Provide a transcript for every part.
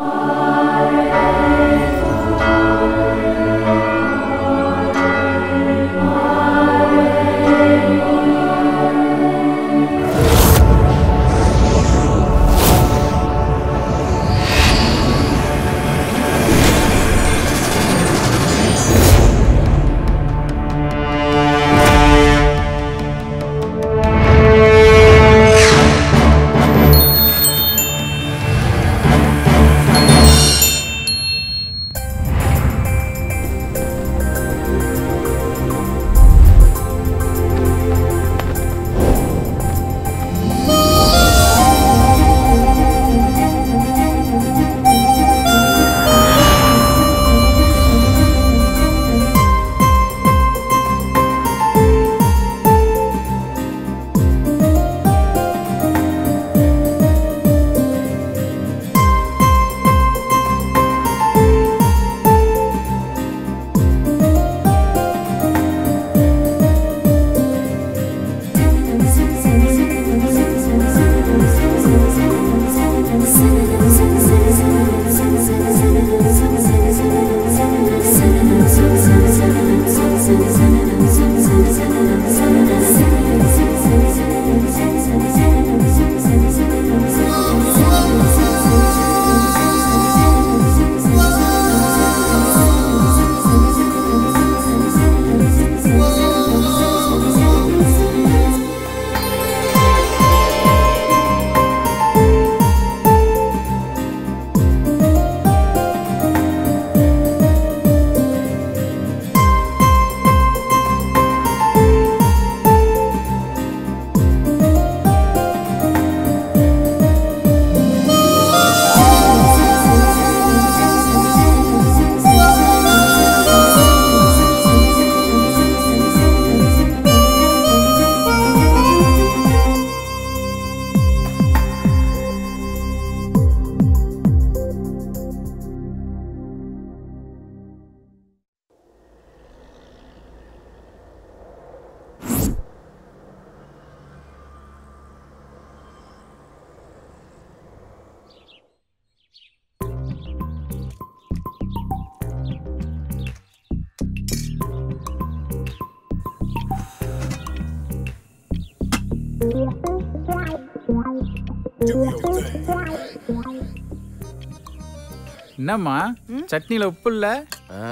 என்னம்மா சட்னியில உப்பு இல்ல ஆ?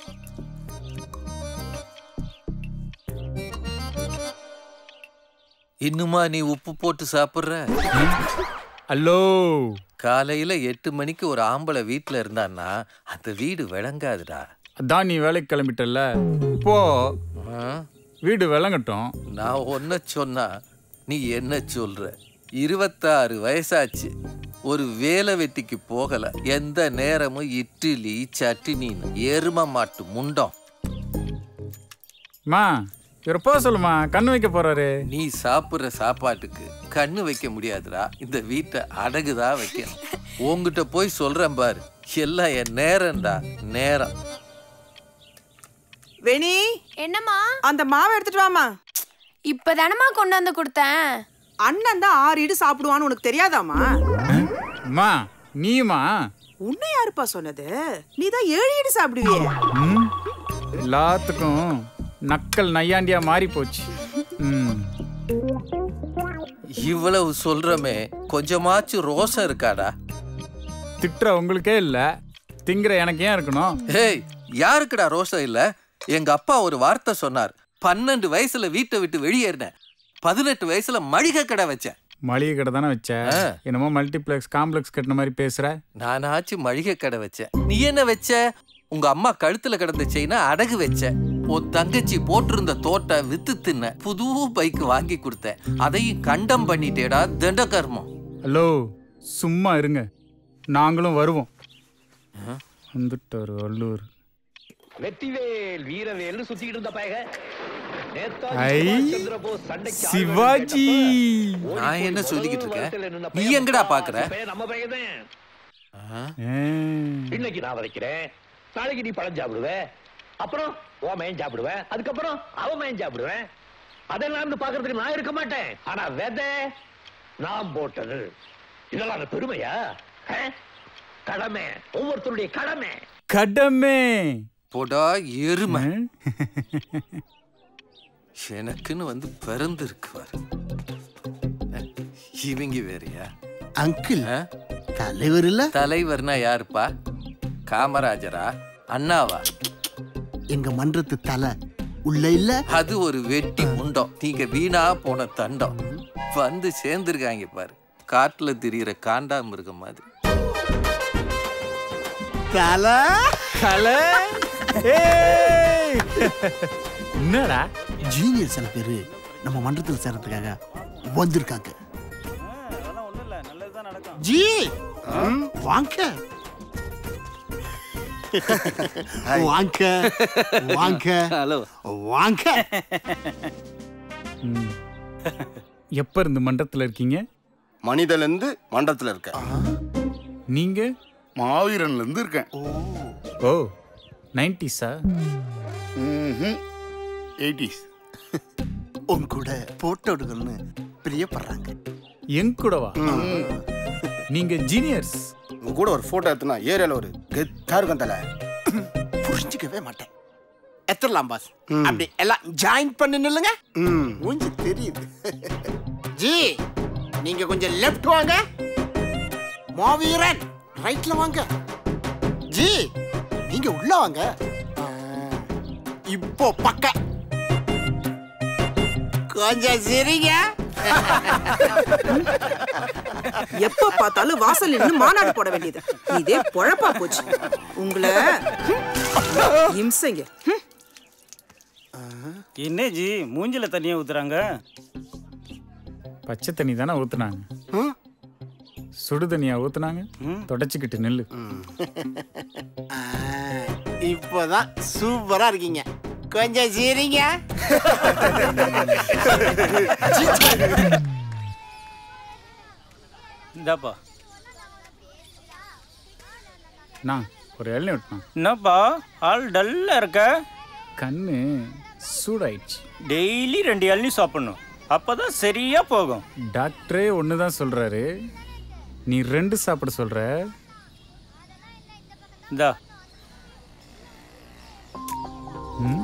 இன்னுமா நீ உப்பு போட்டு சாப்பிடுற அல்லோ காலையில எட்டு மணிக்கு ஒரு ஆம்பளை வீட்ல இருந்தான்னா அந்த வீடு விளங்காதுடா அதான் நீ வேலைக்கு கிளம்பிட்டல்ல இப்போ ஆ? வீடு விளங்கட்டும் நான் ஒன்ன சொன்னா நீ என்ன சொல்ற இருபத்தாறு வயசாச்சு ஒரு வேலை வெட்டிக்கு போகல எந்த நேரமும் இட்லி சட்னின்னு எரும மாட்டு முண்டம் மா இவரை போக சொல்லுமா கண்ணு வைக்க போறாரு நீ சாப்பிடுற சாப்பாட்டுக்கு கண்ணு வைக்க முடியாதுடா இந்த வீட்டை அடகுதான் வைக்கணும் உங்ககிட்ட போய் சொல்றேன் பாரு எல்லாம் என் நேரம்டா நேரம் வேணி என்னம்மா அந்த மாவை எடுத்துட்டு வாமா இப்பதானம்மா கொண்டு வந்து கொடுத்தேன் அண்ணன் தான் ஆறு இடு சாப்பிடுவான்னு உனக்கு தெரியாதாமா அம்மா நீயுமா உன்னை யாருப்பா சொன்னது நீ தான் ஏழு இடு சாப்பிடுவியே ம், எல்லாத்துக்கும் நக்கல் நையாண்டியா மாறி போச்சு ம் இவ்வளவு சொல்றமே கொஞ்சமாச்சும் ரோசம் இருக்காடா திட்டுற உங்களுக்கே இல்ல திங்கிற எனக்கு ஏன் இருக்கணும் ஹேய் யாருக்குடா ரோசம் இல்ல எங்க அப்பா ஒரு வார்த்தை சொன்னார் பன்னெண்டு வயசுல வீட்டை விட்டு வெளியேறினேன் பதினெட்டு வயசுல மளிகை கடை வச்சேன் மளிகை கடை தானே வச்ச ஆ. என்னமோ மல்டிப்ளெக்ஸ் காம்ப்ளெக்ஸ் கட்டின மாதிரி பேசுற நானாச்சும் மளிகை கடை வச்சேன் நீ என்ன வச்ச உங்க அம்மா கழுத்துல கிடந்த செயினை அடகு வச்ச உன் தங்கச்சி போட்டிருந்த தோட்டை வித்து தின்ன புது பைக் வாங்கி கொடுத்தேன் அதையும் கண்டம் பண்ணிட்டேடா தண்டகர்மம் ஹலோ சும்மா இருங்க நாங்களும் வருவோம் வந்துட்டாரு வள்ளூர் வெற்றிவேல் வீரவேல்னு சுத்திக்கிட்டு இருந்த பயக ஐ, சிவாஜி நான் என்ன சொல்லிக்கிட்டு இருக்கேன் நீ எங்கடா பாக்குற நம்ம பையன் ஆ? ஆ. இன்னைக்கு நான் வதைக்கிறேன் நாளைக்கு நீ பழம் சாப்பிடுவ அப்புறம் ஓ மயன் சாப்பிடுவேன் அதுக்கப்புறம் அவ மயன் சாப்பிடுவேன் அதெல்லாம் வந்து பாக்குறதுக்கு நான் இருக்க மாட்டேன் ஆனா விதை நான் போட்டது இதெல்லாம் அந்த பெருமையா ஆ? கடமை ஒவ்வொருத்தருடைய கடமை கடமை போடா எருமை ம்? எனக்குன்னு வந்து பிறந்து இருக்குவார் இவங்க வேறயா அங்கிள் ஆ? தலைவர் இல்ல தலைவர்னா யாருப்பா காமராஜரா அண்ணாவா எங்க மன்றத்து தலை உள்ள இல்ல அது ஒரு வெட்டி முண்டம் நீங்க வீணா போன தண்டம் வந்து சேர்ந்துருக்காங்க பாரு காட்டுல திரியிற காண்டாமிருகம் மாதிரி தலை கலை ஏய்! என்னடா ஜூனியர் சில பேரு நம்ம மன்றத்தில் சேர்றதுக்காக வந்திருக்காங்க ஜி ம், வாங்க வாங்க வாங்க ஹலோ வாங்க ம். எப்ப இருந்து மன்றத்துல இருக்கீங்க மனிதன்ல இருந்து மண்டலத்துல இருக்க நீங்க மாவீரன்ல இருந்து இருக்கேன் ஓ நைன்டிஸா எயிட்டிஸ் உங்க கூட போட்டோ எடுக்கணும்னு பிரியப்படுறாங்க என் கூடவா நீங்க ஜீனியர்ஸ் உங்க கூட ஒரு போட்டோ எடுத்துனா ஏரியால ஒரு கெத்தா இருக்கும் தல புரிஞ்சுக்கவே மாட்டேன் எத்தரலாம் பாஸ் அப்படி எல்லாம் ஜாயின் பண்ணி நில்லுங்க மூஞ்சி தெரியுது ஜி நீங்க கொஞ்சம் லெஃப்ட் வாங்க மாவீரன் ரைட்ல வாங்க ஜி நீங்க உள்ள வாங்க ஆ, இப்போ பக்க கொஞ்சம் சிரிங்க எப்ப பார்த்தாலும் வாசல் நின்னு மாநாடு போட வேண்டியது இதே பொழப்பா போச்சு உங்களை ஹம், இம்சைங்க ஹம். என்ன ஜி மூஞ்சில தண்ணியை ஊத்துறாங்க பச்சை தண்ணி தானே ஊத்துனாங்க சுடு தண்ணியா ஊத்துனாங்க தொடச்சிக்கிட்டு நெல்லு ஆ, இப்போதான் சூப்பரா இருக்கீங்க கொஞ்சம் சிரிங்க இந்தாப்பா நான் ஒரு இளநீ விட்டுனான் என்னப்பா ஆள் டல்லா இருக்க கண்ணு சூடாயிடுச்சு டெய்லி ரெண்டு இளநீ சாப்பிடணும் அப்பதான் சரியா போகும் டாக்டரே ஒன்று தான் சொல்றாரு நீ ரெண்டு சாப்பிட சொல்ற இந்தா ம்?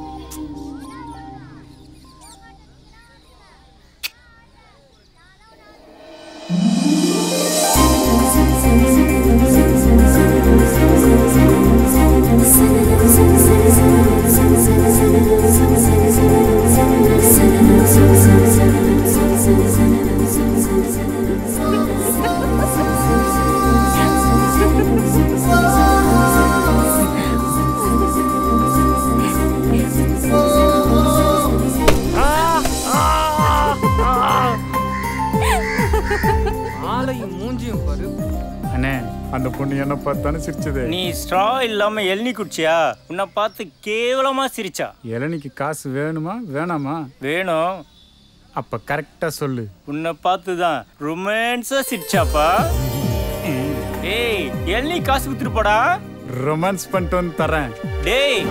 ஆளையும் மூஞ்சியும் பாரு அண்ணே அந்த பொண்ணு என்ன பார்த்தானே சிரிச்சது நீ ஸ்ட்ரா இல்லாம இளநீ குடிச்சியா உன்னை பார்த்து கேவலமா சிரிச்சா இளநிக்கு காசு வேணுமா வேணாமா வேணும் அப்ப கரெக்டா சொல்லு உன்னை பார்த்து தான் ரொமான்ஸா சிரிச்சாப்பா ஏய் இளநீ காசு குத்துட்டு போடா ரொமான்ஸ் பண்ணிட்டு வந்து தரேன் டேய்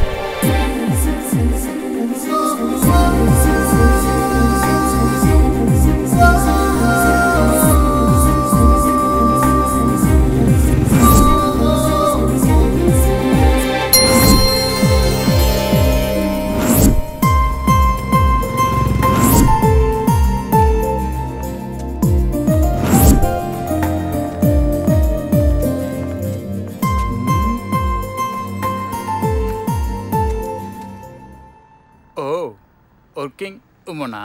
ஓ ஒர்க்கிங் உமனா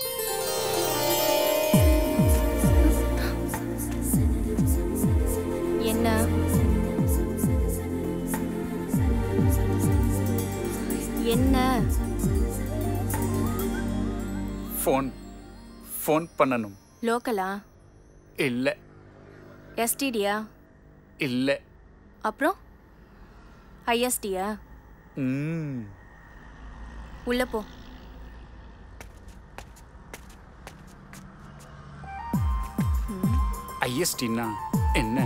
என்ன என்ன ஃபோன் ஃபோன் பண்ணணும் லோக்கலா இல்லை எஸ்டிடியா இல்லை அப்புறம் ஐஎஸ்டியா ம் உள்ள போ ஐஎஸ்டின்னா என்ன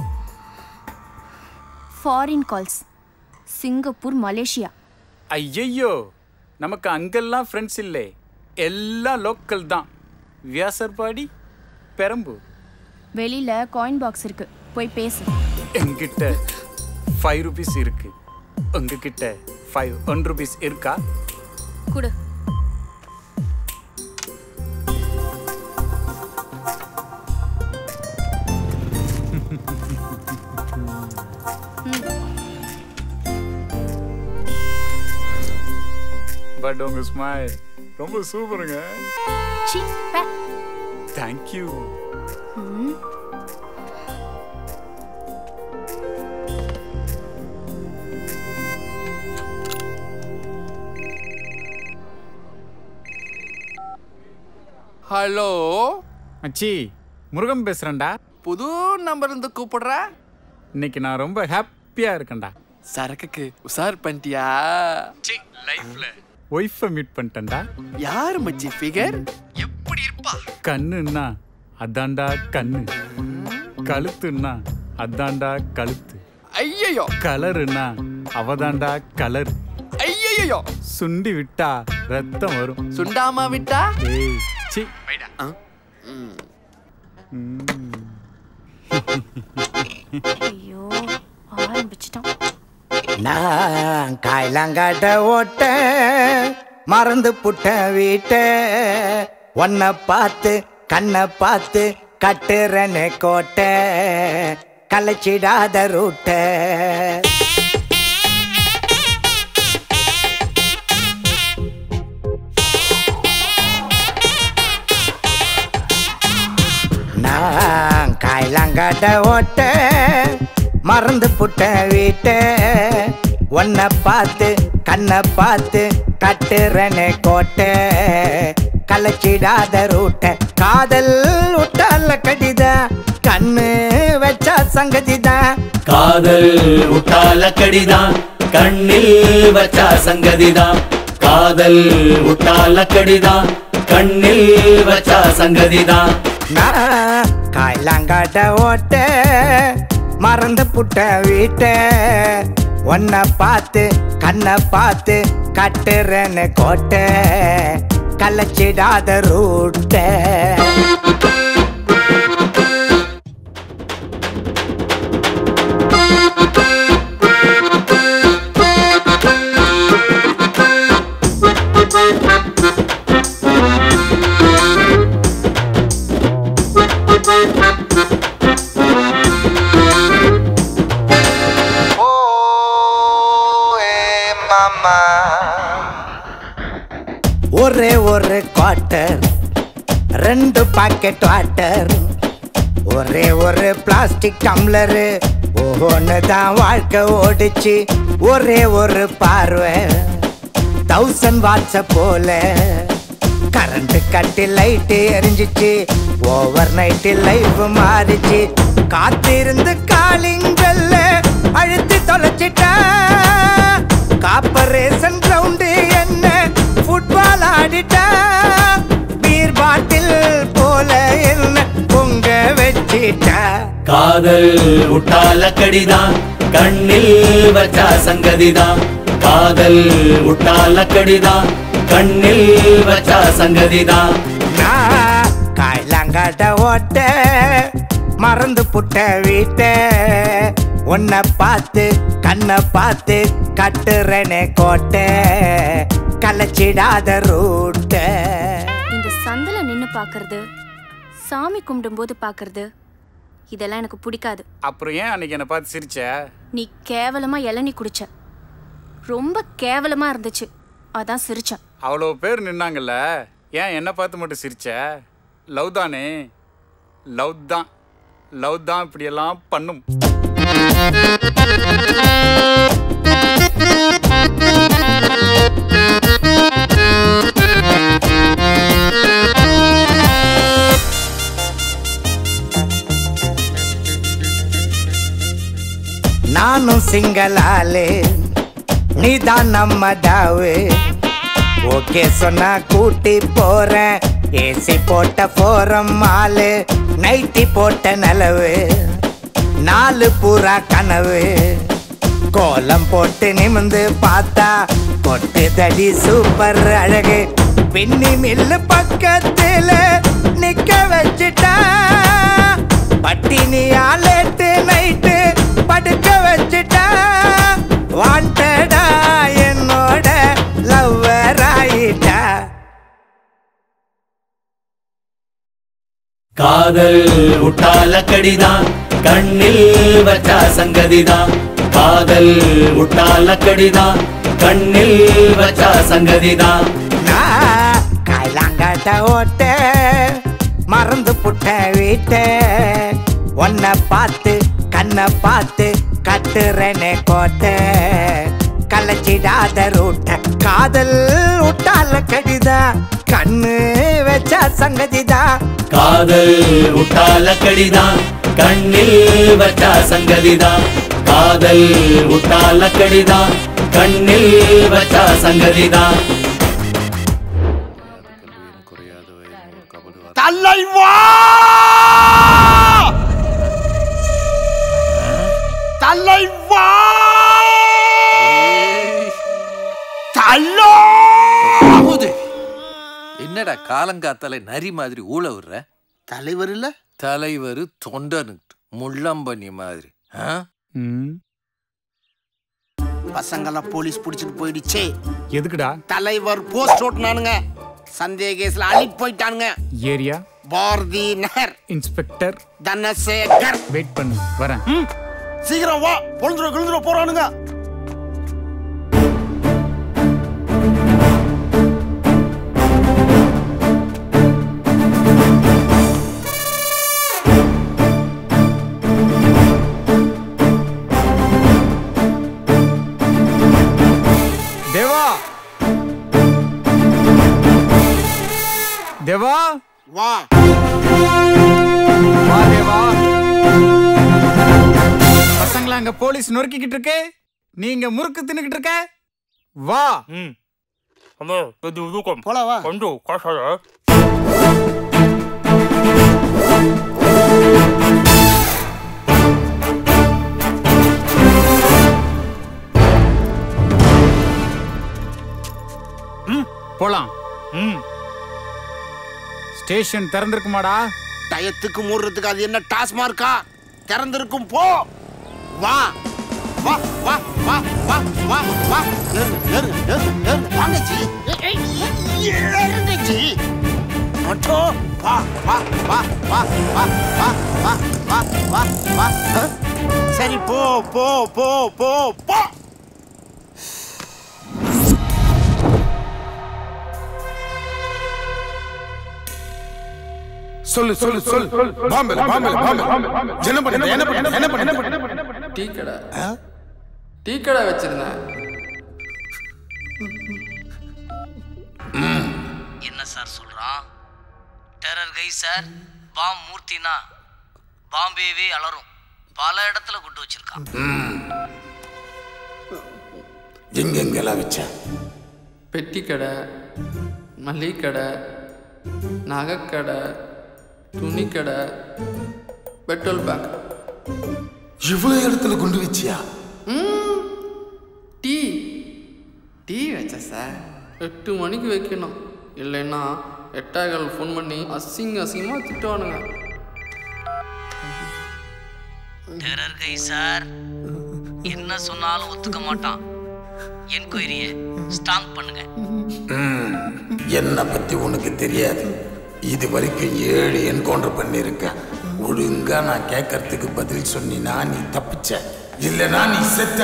ஃபாரின் கால்ஸ் சிங்கப்பூர் மலேசியா ஐயையோ நமக்கு அங்கெல்லாம் ஃப்ரெண்ட்ஸ் இல்லை எல்லாம் லோக்கல் தான் வியாசர்பாடி பெரம்பூர் வெளியில காயின் பாக்ஸ் இருக்கு போய் பேசு என்கிட்ட ஃபைவ் ருபீஸ் இருக்கு உங்ககிட்ட ஃபைவ் ஒன் ருபீஸ் இருக்கா கொடு பட் உங்க ஸ்மைல் ரொம்ப சூப்பருங்க சீ பே தேங்க்யூ ம் ஹலோ மச்சி முருகன் பேசுறேன்டா புது நம்பர் இருந்து கூப்பிடுற இன்னைக்கு நான் ரொம்ப ஹாப்பியா இருக்கேன்டா சரக்குக்கு உசார் பண்ணிட்டியா லைஃப்ல ஒய்ஃபை மீட் பண்ணிட்டேன்டா யார் மச்சி ஃபிகர் கண்ணுன்னா அதான்டா கண்ணு கழுத்துன்னா அதான்டா கழுத்து ஐயோ கலருன்னா அவதான்டா கலர் ஐயோ சுண்டி விட்டா ரத்தம் வரும் சுண்டாமா விட்டா ஏய் சி ஐயோ ஆரம்பிச்சிட்டான் நான் காய்லாங்காட்ட ஓட்ட மறந்து புட்ட வீட்ட உன்னை பார்த்து கண்ணை பார்த்து கட்டுறனே கோட்டை கலைச்சிடாத ரூட்ட நான் காய்லாங்காட்ட ஓட்ட மறந்து புட்ட வீட்ட உன்னை பார்த்து கண்ணை பார்த்து கட்டுறனே கோட்டை கலைச்சிடாத ரூட்ட காதல் விட்டால கடித கண்ணு வச்சா சங்கதிதான் காதல் உட்டால கடிதான் கண்ணில் வச்சா சங்கதிதான் காதல் உட்டால கடிதான் கண்ணில் வச்சா சங்கதிதான் நான் காய்லாங்காட்ட ஓட்ட மறந்து புட்ட வீட்ட உன்னை பார்த்து கண்ணை பார்த்து கட்டுறேன்னு கோட்டை கலைச்சிடாத ரூட்ட ஒரே ஒரு குவார்ட்டர் ரெண்டு பாக்கெட் வாட்டர் ஒரே ஒரு பிளாஸ்டிக் டம்ளரு ஒவ்வொன்று தான் வாழ்க்கை ஓடிச்சு ஒரே ஒரு பார்வை தௌசண்ட் வாட்ஸ போல கரண்ட் கட்டி லைட்டு எரிஞ்சிச்சு ஓவர் நைட்டு லைஃப் மாறிச்சு காத்திருந்து காலிங் பெல்ல அழுத்தி தொலைச்சிட்டா காப்பரேஷன் கிரவுண்டு என்ன ஃபுட்பால் ஆடிட்டா பீர் பாட்டில் போல என்ன பொங்க வச்சிட்டா காதல் உட்டால கடிதான் கண்ணில் வச்சா சங்கதிதான் காதல் உட்டால கடிதான் கண்ணில் வச்சா சங்கதிதான் நான் காய்லாங்காட்ட ஓட்ட மறந்து புட்ட வீட்ட உன்னை பார்த்து கண்ணை பார்த்து கட்டுறனே கோட்டை கலைச்சிடாத ரூட்ட இந்த சந்தில நின்னு பார்க்கறது சாமி கும்பிடும்போது பார்க்கறது இதெல்லாம் எனக்கு பிடிக்காது அப்புறம் ஏன் அன்னைக்கு என்னை பார்த்து சிரிச்ச நீ கேவலமா இளநீ குடிச்ச ரொம்ப கேவலமா இருந்துச்சு அதான் சிரிச்சேன் அவ்வளோ பேர் நின்னாங்கல்ல ஏன் என்னை பார்த்து மட்டும் சிரிச்ச லவ் தானே லவ் தான் லவ் தான் இப்படியெல்லாம் பண்ணும் நானும் சிங்கிள் ஆளு நீதான் நம்ம டாவு ஓகே சொன்னா கூட்டி போறேன் ஏசி போட்ட போறம் ஆளு நைட்டி போட்ட நிலவு நாலு பூரா கனவு கோலம் போட்டு நிமிந்து பார்த்தா கொட்டு தடி சூப்பர் அழகு பின்னி மில்லு பக்கத்துல நிக்க வச்சுட்டா பட்டினியா லேட்டு நைட்டு படுக்க வச்சுட்ட வாண்டடா என்னோட லவ்வர் ஆயிட்டா காதல் உட்டால கடிதான் கண்ணில் வச்சா சங்கதிதான் காதல் உட்டால கடிதான் கண்ணில் வச்சா சங்கதிதான் நான் காய்லாங்காட்ட ஓட்ட மறந்து புட்ட வீட்ட உன்னை பார்த்து கண்ணை பார்த்து கட்டுறனே கோட்டை கலைச்சிடாத ரூட்ட காதல் விட்டால கடிதா கண்ணு வச்சா சங்கதிதா காதல் உட்டால கடிதான் கண்ணில் வச்சா சங்கதிதான் காதல் உட்டால கடிதான் கண்ணில் வச்சா சங்கதிதான் தலைவா தலைவா தல்லோ என்னடா காலங்காத்தால நரி மாதிரி ஊழ விடுற தலைவர் இல்ல தலைவர் தொண்டனு முள்ளம்பனி மாதிரி ஆ? பசங்கெல்லாம் போலீஸ் பிடிச்சிட்டு போயிடுச்சே எதுக்குடா தலைவர் போஸ்ட் ஓட்டுனானுங்க சந்தேக கேஸ்ல அழி போயிட்டானுங்க area Bharathi Nagar inspector Dhanasekar wait பண்ணு வரேன் ம், சீக்கிரம் வா பொழுதுற கிழுதுற போறானுங்க தேவா தேவா வா வா தேவா பசங்களா அங்க போலீஸ் நொறுக்கிக்கிட்டு இருக்கு நீங்க முறுக்கு தின்னுக்கிட்டு இருக்க வா அம்மா இது தூக்கம் போலாம் வா கொஞ்சம் காசாத போலாம் ம் ஸ்டேஷன் திறந்திருக்குமாடா டயத்துக்கு மூடுறதுக்கு அது என்ன டாஸ்மார்க்கா திறந்திருக்கும் போ வா வா வா வா வா வா வா ஏறு ஏறு ஏறு ஏறு வாங்க ஜி ஏய், ஏய், ஏறுங்க ஜி ஆட்டோ வா வா வா வா வா வா வா வா வா வா ஆ? சரி போ போ போ போ போ சொல்லு சொல்லு சொல்லு பாம்பேல பாம்பேல பாம்பேல என்ன பண்ண என்ன பண்ண என்ன பண்ண என்ன பண்ண டீ கடை டீ கடை வச்சிருந்தேன் என்ன சார் சொல்றான் டெரர் கை சார் பாம் மூர்த்தினா பாம்பேவே அலறும் பல இடத்துல குண்டு வச்சிருக்கான் எங்கெங்கெல்லாம் வச்ச பெட்டி கடை மளிகை கடை நகைக்கடை துணி கடை பெட்ரோல் பேங்க் இவ்வளவு இடத்துல கொண்டு வச்சியா டீ டீ வச்சேன் சார் எட்டு மணிக்கு வைக்கணும் இல்லைன்னா எட்டாய்கள் ஃபோன் பண்ணி அசிங்க அசிங்கமாக திட்டுவானுங்க டெரர் கை சார் என்ன சொன்னாலும் ஒத்துக்க மாட்டான் என்கொயரியை ஸ்ட்ராங் பண்ணுங்க என்னை பத்தி உனக்கு தெரியாது இது வரைக்கும் ஏழு என்கவுண்டர் பண்ணியிருக்கேன் ஒழுங்கா நான் கேட்கறதுக்கு பதில் சொன்னினா நீ தப்பிச்ச இல்லைனா நீ செத்த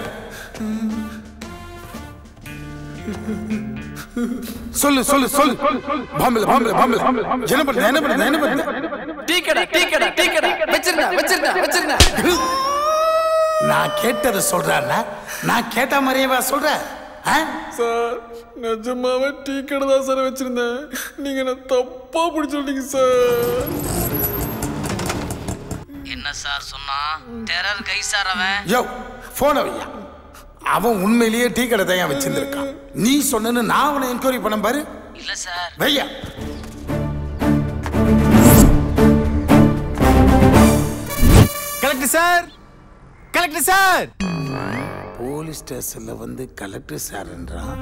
சொல்லு சொல்லு சொல்லு பாம்பேல பாம்பேல பாம்பேல என்ன பண்ண என்ன பண்ண என்ன பண்ண டீ கடை டீ கடை டீ கடை வச்சிருந்தேன் வச்சிருந்தேன் வச்சிருந்தேன் நான் கேட்டதை சொல்றானா நான் கேட்ட மாதிரியேவா சொல்றேன் ஆ? சார் நிஜமாவே டீ கடை தான் சார் வச்சிருந்தேன் நீங்க என்ன தப்பா பிடிச்சிட்டீங்க சார் என்ன சார் சொன்னா டெரர் கை சார் அவன் யோ போன வையா அவன் உண்மையிலேயே டீ கடை தான் வச்சிருந்திருக்கான் நீ சொன்னன்னு நான் அவனை என்கொயரி பண்ண பாரு இல்ல சார் வையா collector sir collector sir police ஸ்டேஷன்ல வந்து கலெக்டர் சார்ன்றான்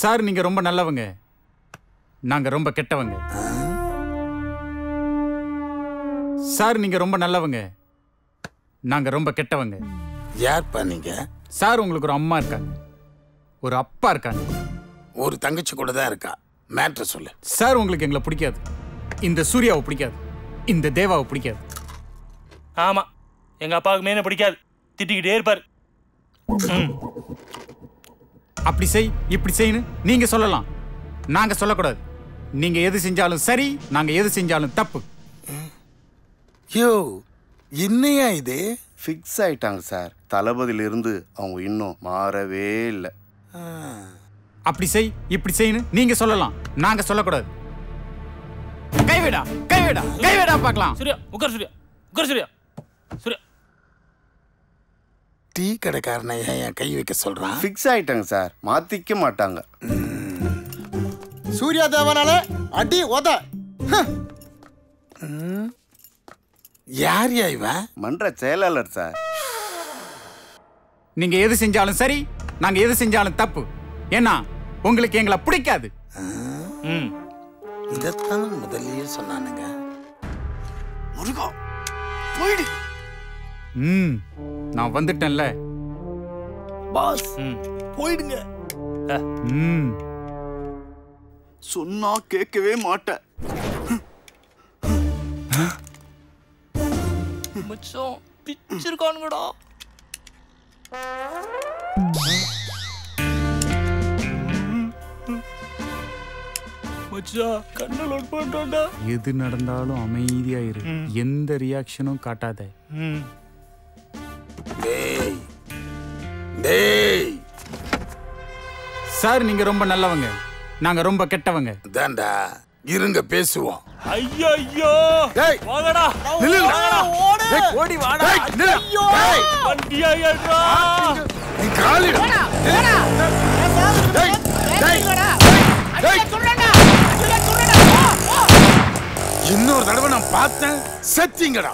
சார் நீங்க ரொம்ப நல்லவங்க நாங்க ரொம்ப கெட்டவங்க சார் நீங்க ரொம்ப நல்லவங்க நாங்க ரொம்ப கெட்டவங்க யார்ப்பா நீங்க சார் உங்களுக்கு ஒரு அம்மா இருக்காங்க ஒரு அப்பா இருக்காங்க ஒரு தங்கச்சி கூட தான் இருக்கா மேட்ரு சொல்லு சார் உங்களுக்கு எங்களை பிடிக்காது இந்த சூர்யாவை பிடிக்காது இந்த தேவாவை பிடிக்காது ஆமா எங்க அப்பாவுக்கு மேல பிடிக்காது திட்டிக்கிட்டே இருப்பார் ம். அப்படி செய் இப்படி செய்யணும் நீங்க சொல்லலாம் நாங்க சொல்லக்கூடாது நீங்க எது செஞ்சாலும் சரி நாங்க எது செஞ்சாலும் தப்பு யோ என்னையா இது ஃபிக்ஸ் ஆயிட்டாங்க சார் தளபதியிலிருந்து அவங்க இன்னும் மாறவே இல்லை அப்படி செய் இப்படி செய்யணும் நீங்க சொல்லலாம் நாங்க சொல்லக்கூடாது கைவிடா கைவிடா கைவிடா பார்க்கலாம் சூர்யா உட்கார் சூர்யா உட்கார் சூர்யா சூர்யா டீ கடைக்காரனை ஏன் என் கை வைக்க சொல்றான் ஃபிக்ஸ் ஆயிட்டாங்க சார் மாத்திக்க மாட்டாங்க சூர்யா தேவனால அடி உத யார் யா இவன் மன்ற செயலாளர் சார் நீங்க எது செஞ்சாலும் சரி நாங்க எது செஞ்சாலும் தப்பு ஏன்னா உங்களுக்கு எங்களை பிடிக்காது இதைத்தான் முதல்லயே சொன்னானுங்க முருகா போயிடு ம் நான் வந்துட்டேன்ல பாஸ் போயிடுங்க ம் சொன்னா கேட்கவே மாட்டேன் மச்சான் பிச்சிருக்கானுங்கடா மச்சா கண்ணு லோட் பண்ணிட்டோம்டா எது நடந்தாலும் அமைதியா இரு எந்த ரியாக்ஷனும் காட்டாத டேய் டேய் சார் நீங்க ரொம்ப நல்லவங்க நாங்க ரொம்ப கெட்டவங்க தாண்டா இருங்க பேசுவோம் ஐயோ ஐயோ டேய் வாங்கடா நில்லுடா. ஓடு டேய், ஓடி வாடா டேய், நில்லு. ஐயோ டேய். வண்டியா ஏறா நீ காலிட டேய் டேய் டேய் இன்னொரு தடவை நான் பார்த்தேன் செத்தீங்கடா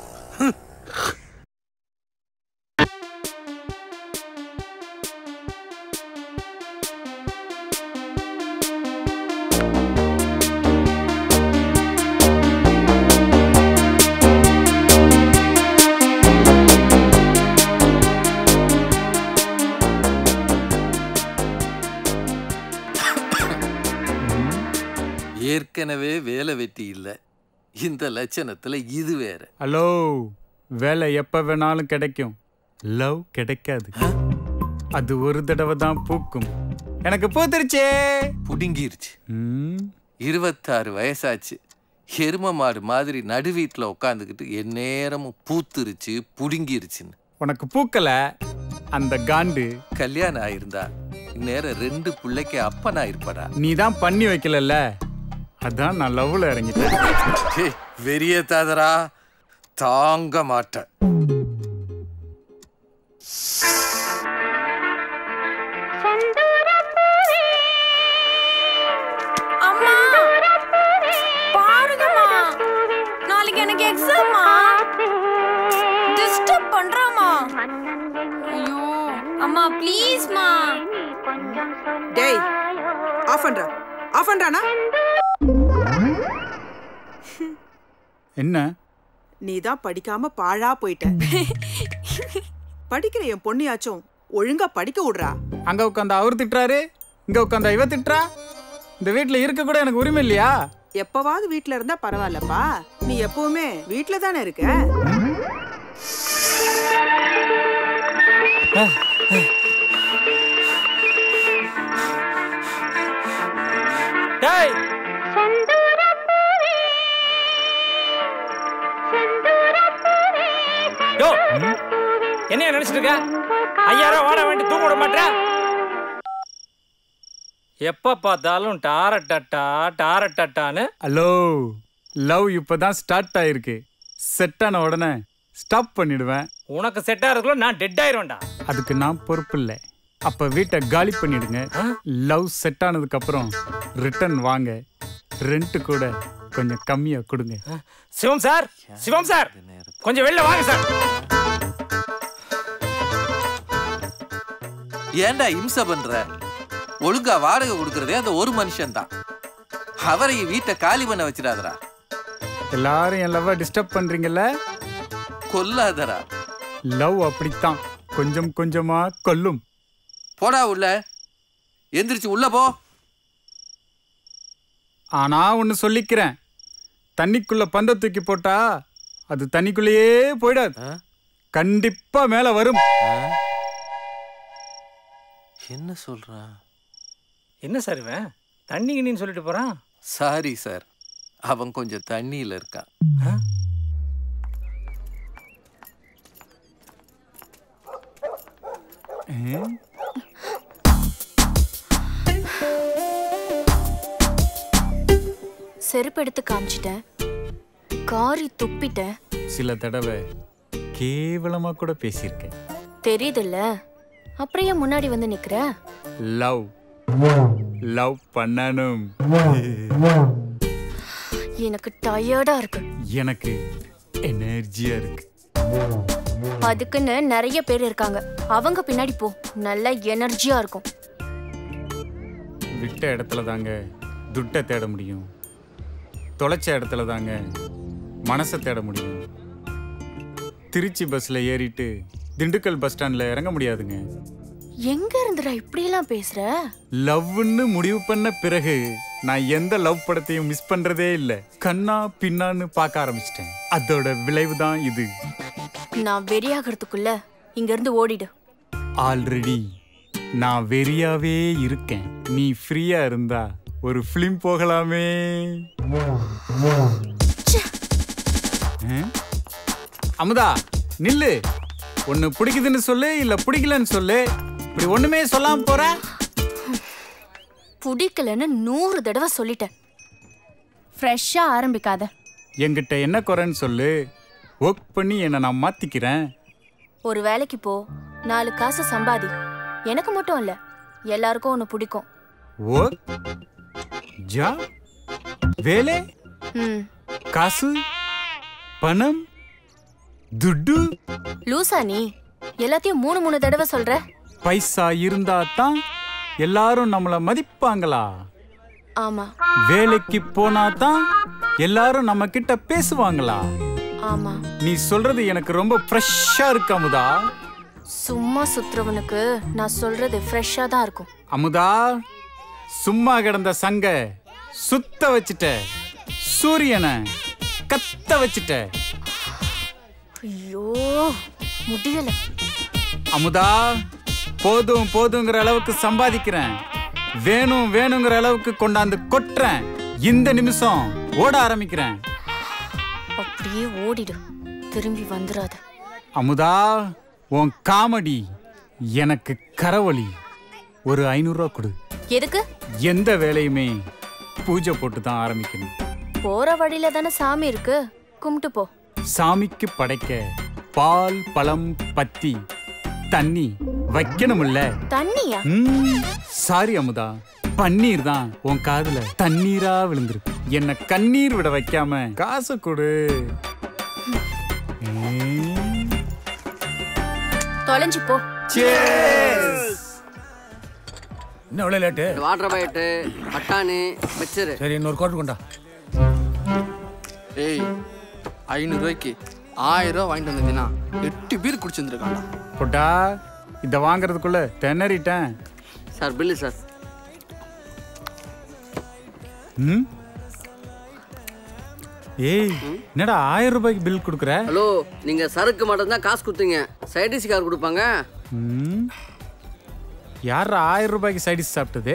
ஏற்கனவே வேலை வெட்டி இல்லை இந்த லட்சணத்துல இது வேற ஹலோ வேலை எப்ப வேணாலும் கிடைக்கும் லவ் கிடைக்காது அது ஒரு தடவை தான் பூக்கும் எனக்கு பூத்துருச்சே புடுங்கிருச்சு ம் இருபத்தாறு வயசாச்சு எரும மாடு மாதிரி நடு வீட்டில் உட்காந்துக்கிட்டு எந்நேரமும் பூத்துருச்சு புடுங்கிருச்சுன்னு உனக்கு பூக்கல அந்த காண்டு கல்யாணம் ஆயிருந்தா இந்நேரம் ரெண்டு பிள்ளைக்கு அப்பனா இருப்படா நீ தான் பண்ணி வைக்கலல்ல அதான் நான் லவ்ல இறங்கிட்டேன் ஹே, வெறிய தாதரா தாங்க மாட்டேன் அம்மா பாருங்கம்மா நாளைக்கு எனக்கு எக்ஸாம்மா டிஸ்டர்ப் பண்றாமா ஐயோ அம்மா ப்ளீஸ்மா டேய் ஆஃப் பண்றா ஆஃப் பண்றானா என்ன நீ தான் படிக்காம பாழா போயிட்ட படிக்கிற என் பொண்ணியாச்சும் ஒழுங்கா படிக்க விடுறா அங்க உட்காந்து அவர் திட்டுறாரு இங்க உட்காந்து இவ திட்டுறா இந்த வீட்ல இருக்க கூட எனக்கு உரிமை இல்லையா எப்பவாவது வீட்ல இருந்தா பரவாயில்லப்பா நீ எப்பவுமே வீட்ல தானே இருக்க டேய் யோ என்ன நினைச்சிட்டு இருக்க ஐயாயிரம் வாட வேண்டி தூங்க விட மாட்டேன் எப்ப பார்த்தாலும் டாரட்டட்டா டாரட்டட்டான்னு ஹலோ லவ் இப்பதான் ஸ்டார்ட் ஆயிருக்கு செட் ஆன உடனே ஸ்டாப் பண்ணிடுவேன் உனக்கு செட் ஆகிறதுக்குள்ள நான் டெட் ஆயிருவேன்டா அதுக்கு நான் பொறுப்பு இல்லை அப்ப வீட்டை காலி பண்ணிடுங்க லவ் செட் ஆனதுக்கு அப்புறம் ரிட்டர்ன் வாங்க ரெண்ட் கூட கொஞ்சம் கம்மியா கொடுங்க சிவம் சார் சிவம் சார் கொஞ்சம் வெளில வாங்க சார் ஏன்டா இம்சை பண்ற ஒழுங்கா வாடகை கொடுக்கறதே அந்த ஒரு மனுஷன் தான் அவரை வீட்டை காலி பண்ண வச்சிடாதடா எல்லாரும் என் லவ்வை டிஸ்டர்ப் பண்றீங்கல்ல கொல்லாதடா லவ் அப்படித்தான் கொஞ்சம் கொஞ்சமா கொல்லும் போடா உள்ள எந்திரிச்சு உள்ள போ ஆனா ஒன்னு சொல்லிக்கிறேன் தண்ணிக்குள்ள பந்த தூக்கி போட்டா அது தண்ணிக்குள்ளேயே போயிடாது கண்டிப்பா மேல வரும் என்ன சொல்றான் என்ன சார் இவன் தண்ணி கிண்ணின்னு சொல்லிட்டு போறான் சாரி சார் அவன் கொஞ்சம் தண்ணியில இருக்கான் செருப்பு எடுத்து காமிச்சிட்டேன் காரி துப்பிட்டேன் சில தடவை கேவலமா கூட பேசியிருக்கேன் தெரியுதுல்ல அப்புறம் ஏன் முன்னாடி வந்து நிக்கிற லவ் லவ் பண்ணணும் எனக்கு டயர்டா இருக்கு எனக்கு எனர்ஜியா இருக்கு அதுக்குன்னு நிறைய பேர் இருக்காங்க அவங்க பின்னாடி போ நல்ல எனர்ஜியா இருக்கும் விட்ட இடத்துல தாங்க துட்டை தேட முடியும் தொலைச்ச இடத்துல தாங்க மனசை தேட முடியும் திருச்சி பஸ்ல ஏறிட்டு திண்டுக்கல் பஸ் ஸ்டாண்ட்ல இறங்க முடியாதுங்க எங்க இருந்துடா இப்படி எல்லாம் பேசுற லவ்னு முடிவு பண்ண பிறகு நான் எந்த லவ் படத்தையும் மிஸ் பண்றதே இல்ல கண்ணா பின்னான்னு பார்க்க ஆரம்பிச்சிட்டேன் அதோட விளைவு தான் இது நான் வெறியாகிறதுக்குள்ள இங்க இருந்து ஓடிடு ஆல்ரெடி நான் வெறியாவே இருக்கேன் நீ ஃப்ரீயா இருந்தா ஒரு ஃபிலிம் போகலாமே ஆ? அமுதா நில்லு ஒன்னு பிடிக்குதுன்னு சொல்லு இல்ல பிடிக்கலன்னு சொல்லு இப்படி ஒண்ணுமே சொல்லாம போற பிடிக்கலன்னு நூறு தடவை சொல்லிட்டேன் ஃப்ரெஷ்ஷா ஆரம்பிக்காத என்கிட்ட என்ன குறைன்னு சொல்லு ஒர்க் பண்ணி என்னை நான் மாத்திக்கிறேன் ஒரு வேலைக்கு போ நாலு காசு சம்பாதி எனக்கு மட்டும் இல்ல எல்லாருக்கும் ஒன்று பிடிக்கும் ஒர்க் ஜா வேலை ம் காசு பணம் துட்டு லூசா நீ எல்லாத்தையும் மூணு மூணு தடவை சொல்ற பைசா இருந்தா தான் எல்லாரும் நம்மள மதிப்பாங்களா ஆமா வேலைக்கு போனா தான் எல்லாரும் நம்ம கிட்ட பேசுவாங்களா ஆமா நீ சொல்றது எனக்கு ரொம்ப ஃப்ரெஷ்ஷா இருக்கு அமுதா சும்மா சுத்துறவனுக்கு நான் சொல்றது ஃப்ரெஷ்ஷா தான் இருக்கும் அமுதா சும்மா கிடந்த சங்க சுத்த வச்சுட்ட சூரியனை கத்த வச்சுட்ட ஐயோ முடியல அமுதா போதும் போதுங்கிற அளவுக்கு சம்பாதிக்கிறேன் வேணும் வேணுங்கிற அளவுக்கு கொண்டாந்து கொட்டுறேன் இந்த நிமிஷம் ஓட ஆரம்பிக்கிறேன் அப்படியே ஓடிடு திரும்பி வந்துடாத அமுதா உன் காமெடி எனக்கு கரவொலி ஒரு ஐநூறுரூவா கொடு எதுக்கு எந்த வேலையுமே பூஜை போட்டு தான் ஆரம்பிக்கணும் போற வழியில தானே சாமி இருக்கு கும்பிட்டு போ சாமிக்கு படைக்க பால் பழம் பத்தி தண்ணி வைக்கணும்ல தண்ணியா ம், சாரி அமுதா பன்னீர் தான் உன் காதுல தண்ணீரா விழுந்திருக்கு என்ன கண்ணீர் விட வைக்காம காசு கொடு ம். தொலைஞ்சு போ என்ன இவ்வளோ லேட்டு வாட்டர் பாக்கெட்டு பட்டாணி மிச்சரு சரி இன்னொரு குவார்டர் கொண்டா ஏய் ஐநூறுரூவாய்க்கு ஆயிரம் ரூபா வாங்கிட்டு வந்தீங்கன்னா எட்டு பேர் குடிச்சிருந்துருக்காண்டா போட்டா இத வாங்குறதுக்குள்ள திணறிட்டேன் சார் பில்லு சார் ம் ஏய் என்னடா ஆயிரம் ரூபாய்க்கு பில் கொடுக்குற ஹலோ நீங்க சரக்கு மட்டும் தான் காசு கொடுத்தீங்க சைடிஸ் கார் கொடுப்பாங்க ம் யாரா ஆயிரம் ரூபாய்க்கு சைடிஸ் சாப்பிட்டது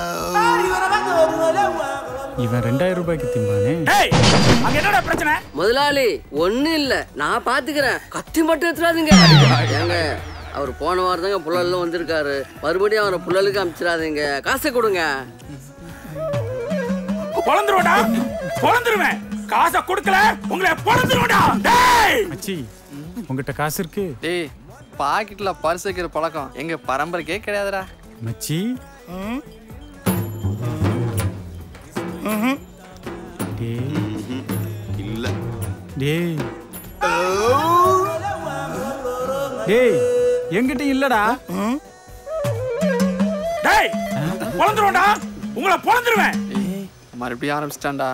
இவன் ரெண்டாயிரம் ரூபாய்க்கு திம்பானே அங்க என்னடா பிரச்சனை முதலாளி ஒண்ணும் இல்ல நான் பாத்துக்கிறேன் கத்தி மட்டும் எடுத்துறாதீங்க ஏங்க அவர் போன வாரம் தாங்க புள்ளல்ல வந்திருக்காரு மறுபடியும் அவரை புள்ளலுக்கு அனுப்பிச்சிடாதீங்க காசை கொடுங்க பொழந்துருவேடா பொழந்துருவேன் காசை கொடுக்கல உங்களை பொழந்துருவேடா டேய் மச்சி உங்ககிட்ட காசு இருக்கு டேய் பாக்கெட்ல பர்ஸ் வைக்கிற பழக்கம் எங்க பரம்பரைக்கே கிடையாதுடா மச்சி டேய் இல்ல டேய் டேய் என்கிட்ட இல்லடா டேய் பொழந்துருவேன்டா உங்களை பொழந்துருவேன் மறுபடியும் ஆரம்பிச்சிட்டான்டா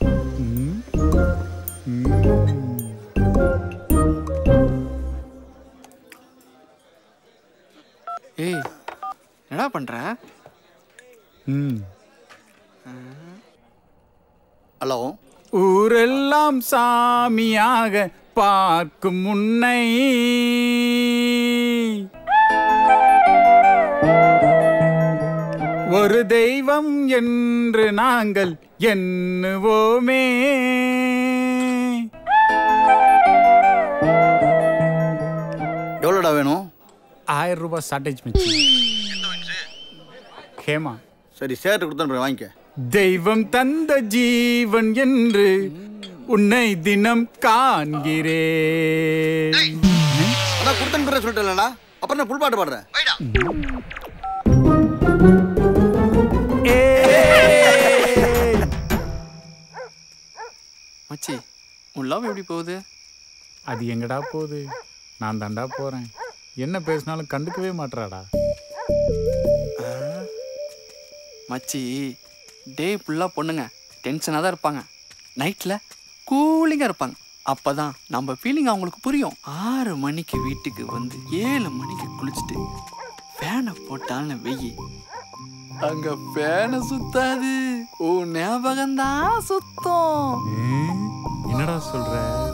ஏய் என்னடா பண்ற ம் ஹலோ ஊரெல்லாம் சாமியாக பார்க்கும் முன்னை ஒரு தெய்வம் என்று நாங்கள் எண்ணுவோமே எவ்வளோடா வேணும் ஆயிரம் ரூபாய் ஷார்டேஜ் மிச்சு ஹேமா சரி சேட்டு கொடுத்தா வாங்கிக்க தெய்வம் தந்த ஜீவன் என்று உன்னை தினம் காண்கிறேன் அதான் கொடுத்தனுப்புற சொல்லிட்டேன்லடா அப்புறம் நான் புல் பாட்டு பாடுறேன் மச்சி உன் லவ் எப்படி போகுது அது எங்கடா போகுது நான் தாண்டா போறேன் என்ன பேசினாலும் கண்டுக்கவே மாட்றாடா மச்சி டே ஃபுல்லாக பொண்ணுங்க டென்ஷனாக தான் இருப்பாங்க நைட்டில் கூலிங்காக இருப்பாங்க அப்போ தான் நம்ம ஃபீலிங் அவங்களுக்கு புரியும் ஆறு மணிக்கு வீட்டுக்கு வந்து ஏழு மணிக்கு குளிச்சுட்டு ஃபேனை போட்டாலும் வெயி அங்கே ஃபேனை சுத்தாது உன் ஞாபகம் தான் சுத்தம் என்னடா சொல்ற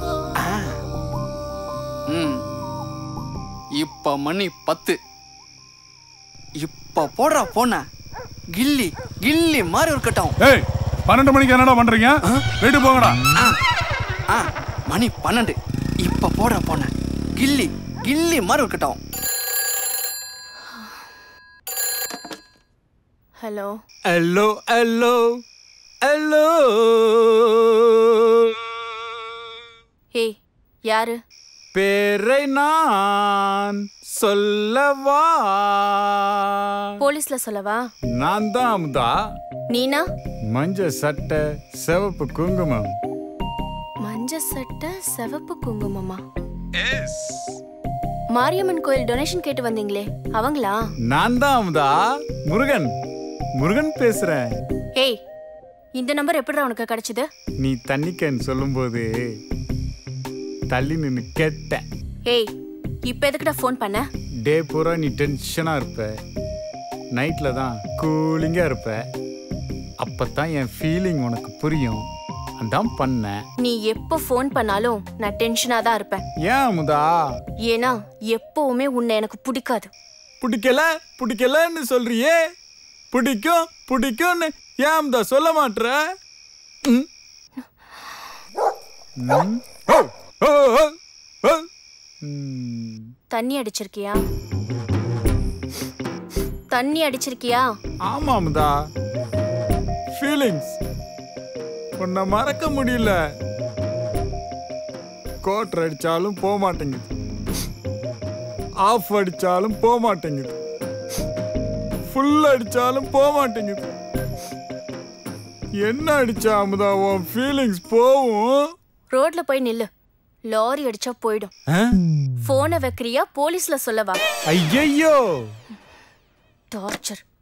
ம் இப்போ மணி பத்து இப்போ போடுறா போன கில்லி கில்லி மாதிரி இருக்கட்டும் ஏய் பன்னெண்டு மணிக்கு என்னடா பண்றீங்க வீட்டுக்கு போங்கடா ஆ மணி பன்னெண்டு இப்போ போடுற போன கில்லி கில்லி மாதிரி இருக்கட்டும் ஹலோ ஹலோ ஹலோ ஹலோ ஏய் யாரு பேரை நான் சொல்லவா போலீஸ்ல சொல்லவா நான் தான் அமுதா நீனா மஞ்ச சட்டை சிவப்பு குங்குமம் மஞ்ச சட்டை சிவப்பு குங்குமமா மாரியம்மன் கோயில் டொனேஷன் கேட்டு வந்தீங்களே அவங்களா நான் தான் அமுதா முருகன் முருகன் பேசுறேன் ஏய் இந்த நம்பர் எப்படிடா உனக்கு கிடைச்சது நீ தண்ணிக்கன் சொல்லும்போது தள்ளி நின்னு கேட்டேன் ஏய் இப்போ எதுக்குடா ஃபோன் பண்ண டே பூரா நீ டென்ஷனா இருப்ப நைட்ல தான் கூலிங்கா இருப்ப அப்பதான் என் ஃபீலிங் உனக்கு புரியும் அதான் பண்ணேன் நீ எப்போ ஃபோன் பண்ணாலும் நான் டென்ஷனா தான் இருப்பேன் ஏன் அமுதா ஏன்னா எப்பவுமே உன்னை எனக்கு பிடிக்காது பிடிக்கல பிடிக்கலன்னு சொல்றியே பிடிக்கும் பிடிக்கும்னு ஏன் அமுதா சொல்ல மாட்ற ம்? ம்? ஓ, ஓ, ஓ, ஓ. ம். தண்ணி அடிச்சிருக்கியா தண்ணி அடிச்சிருக்கியா ஆமா அமுதா ஃபீலிங்ஸ் உன்னை மறக்க முடியல கோட்டர் அடிச்சாலும் போக மாட்டேங்குது ஆஃப் அடிச்சாலும் போக மாட்டேங்குது ஃபுல் அடிச்சாலும் போக மாட்டேங்குது என்ன அடிச்சா அமுதா உன் ஃபீலிங்ஸ் போகும் ரோட்ல போய் நில்லு லாரி அடிச்சா போயிடும் போனை வைக்கிறியா போலீஸ்ல சொல்லவா ஐயையோ டார்ச்சர்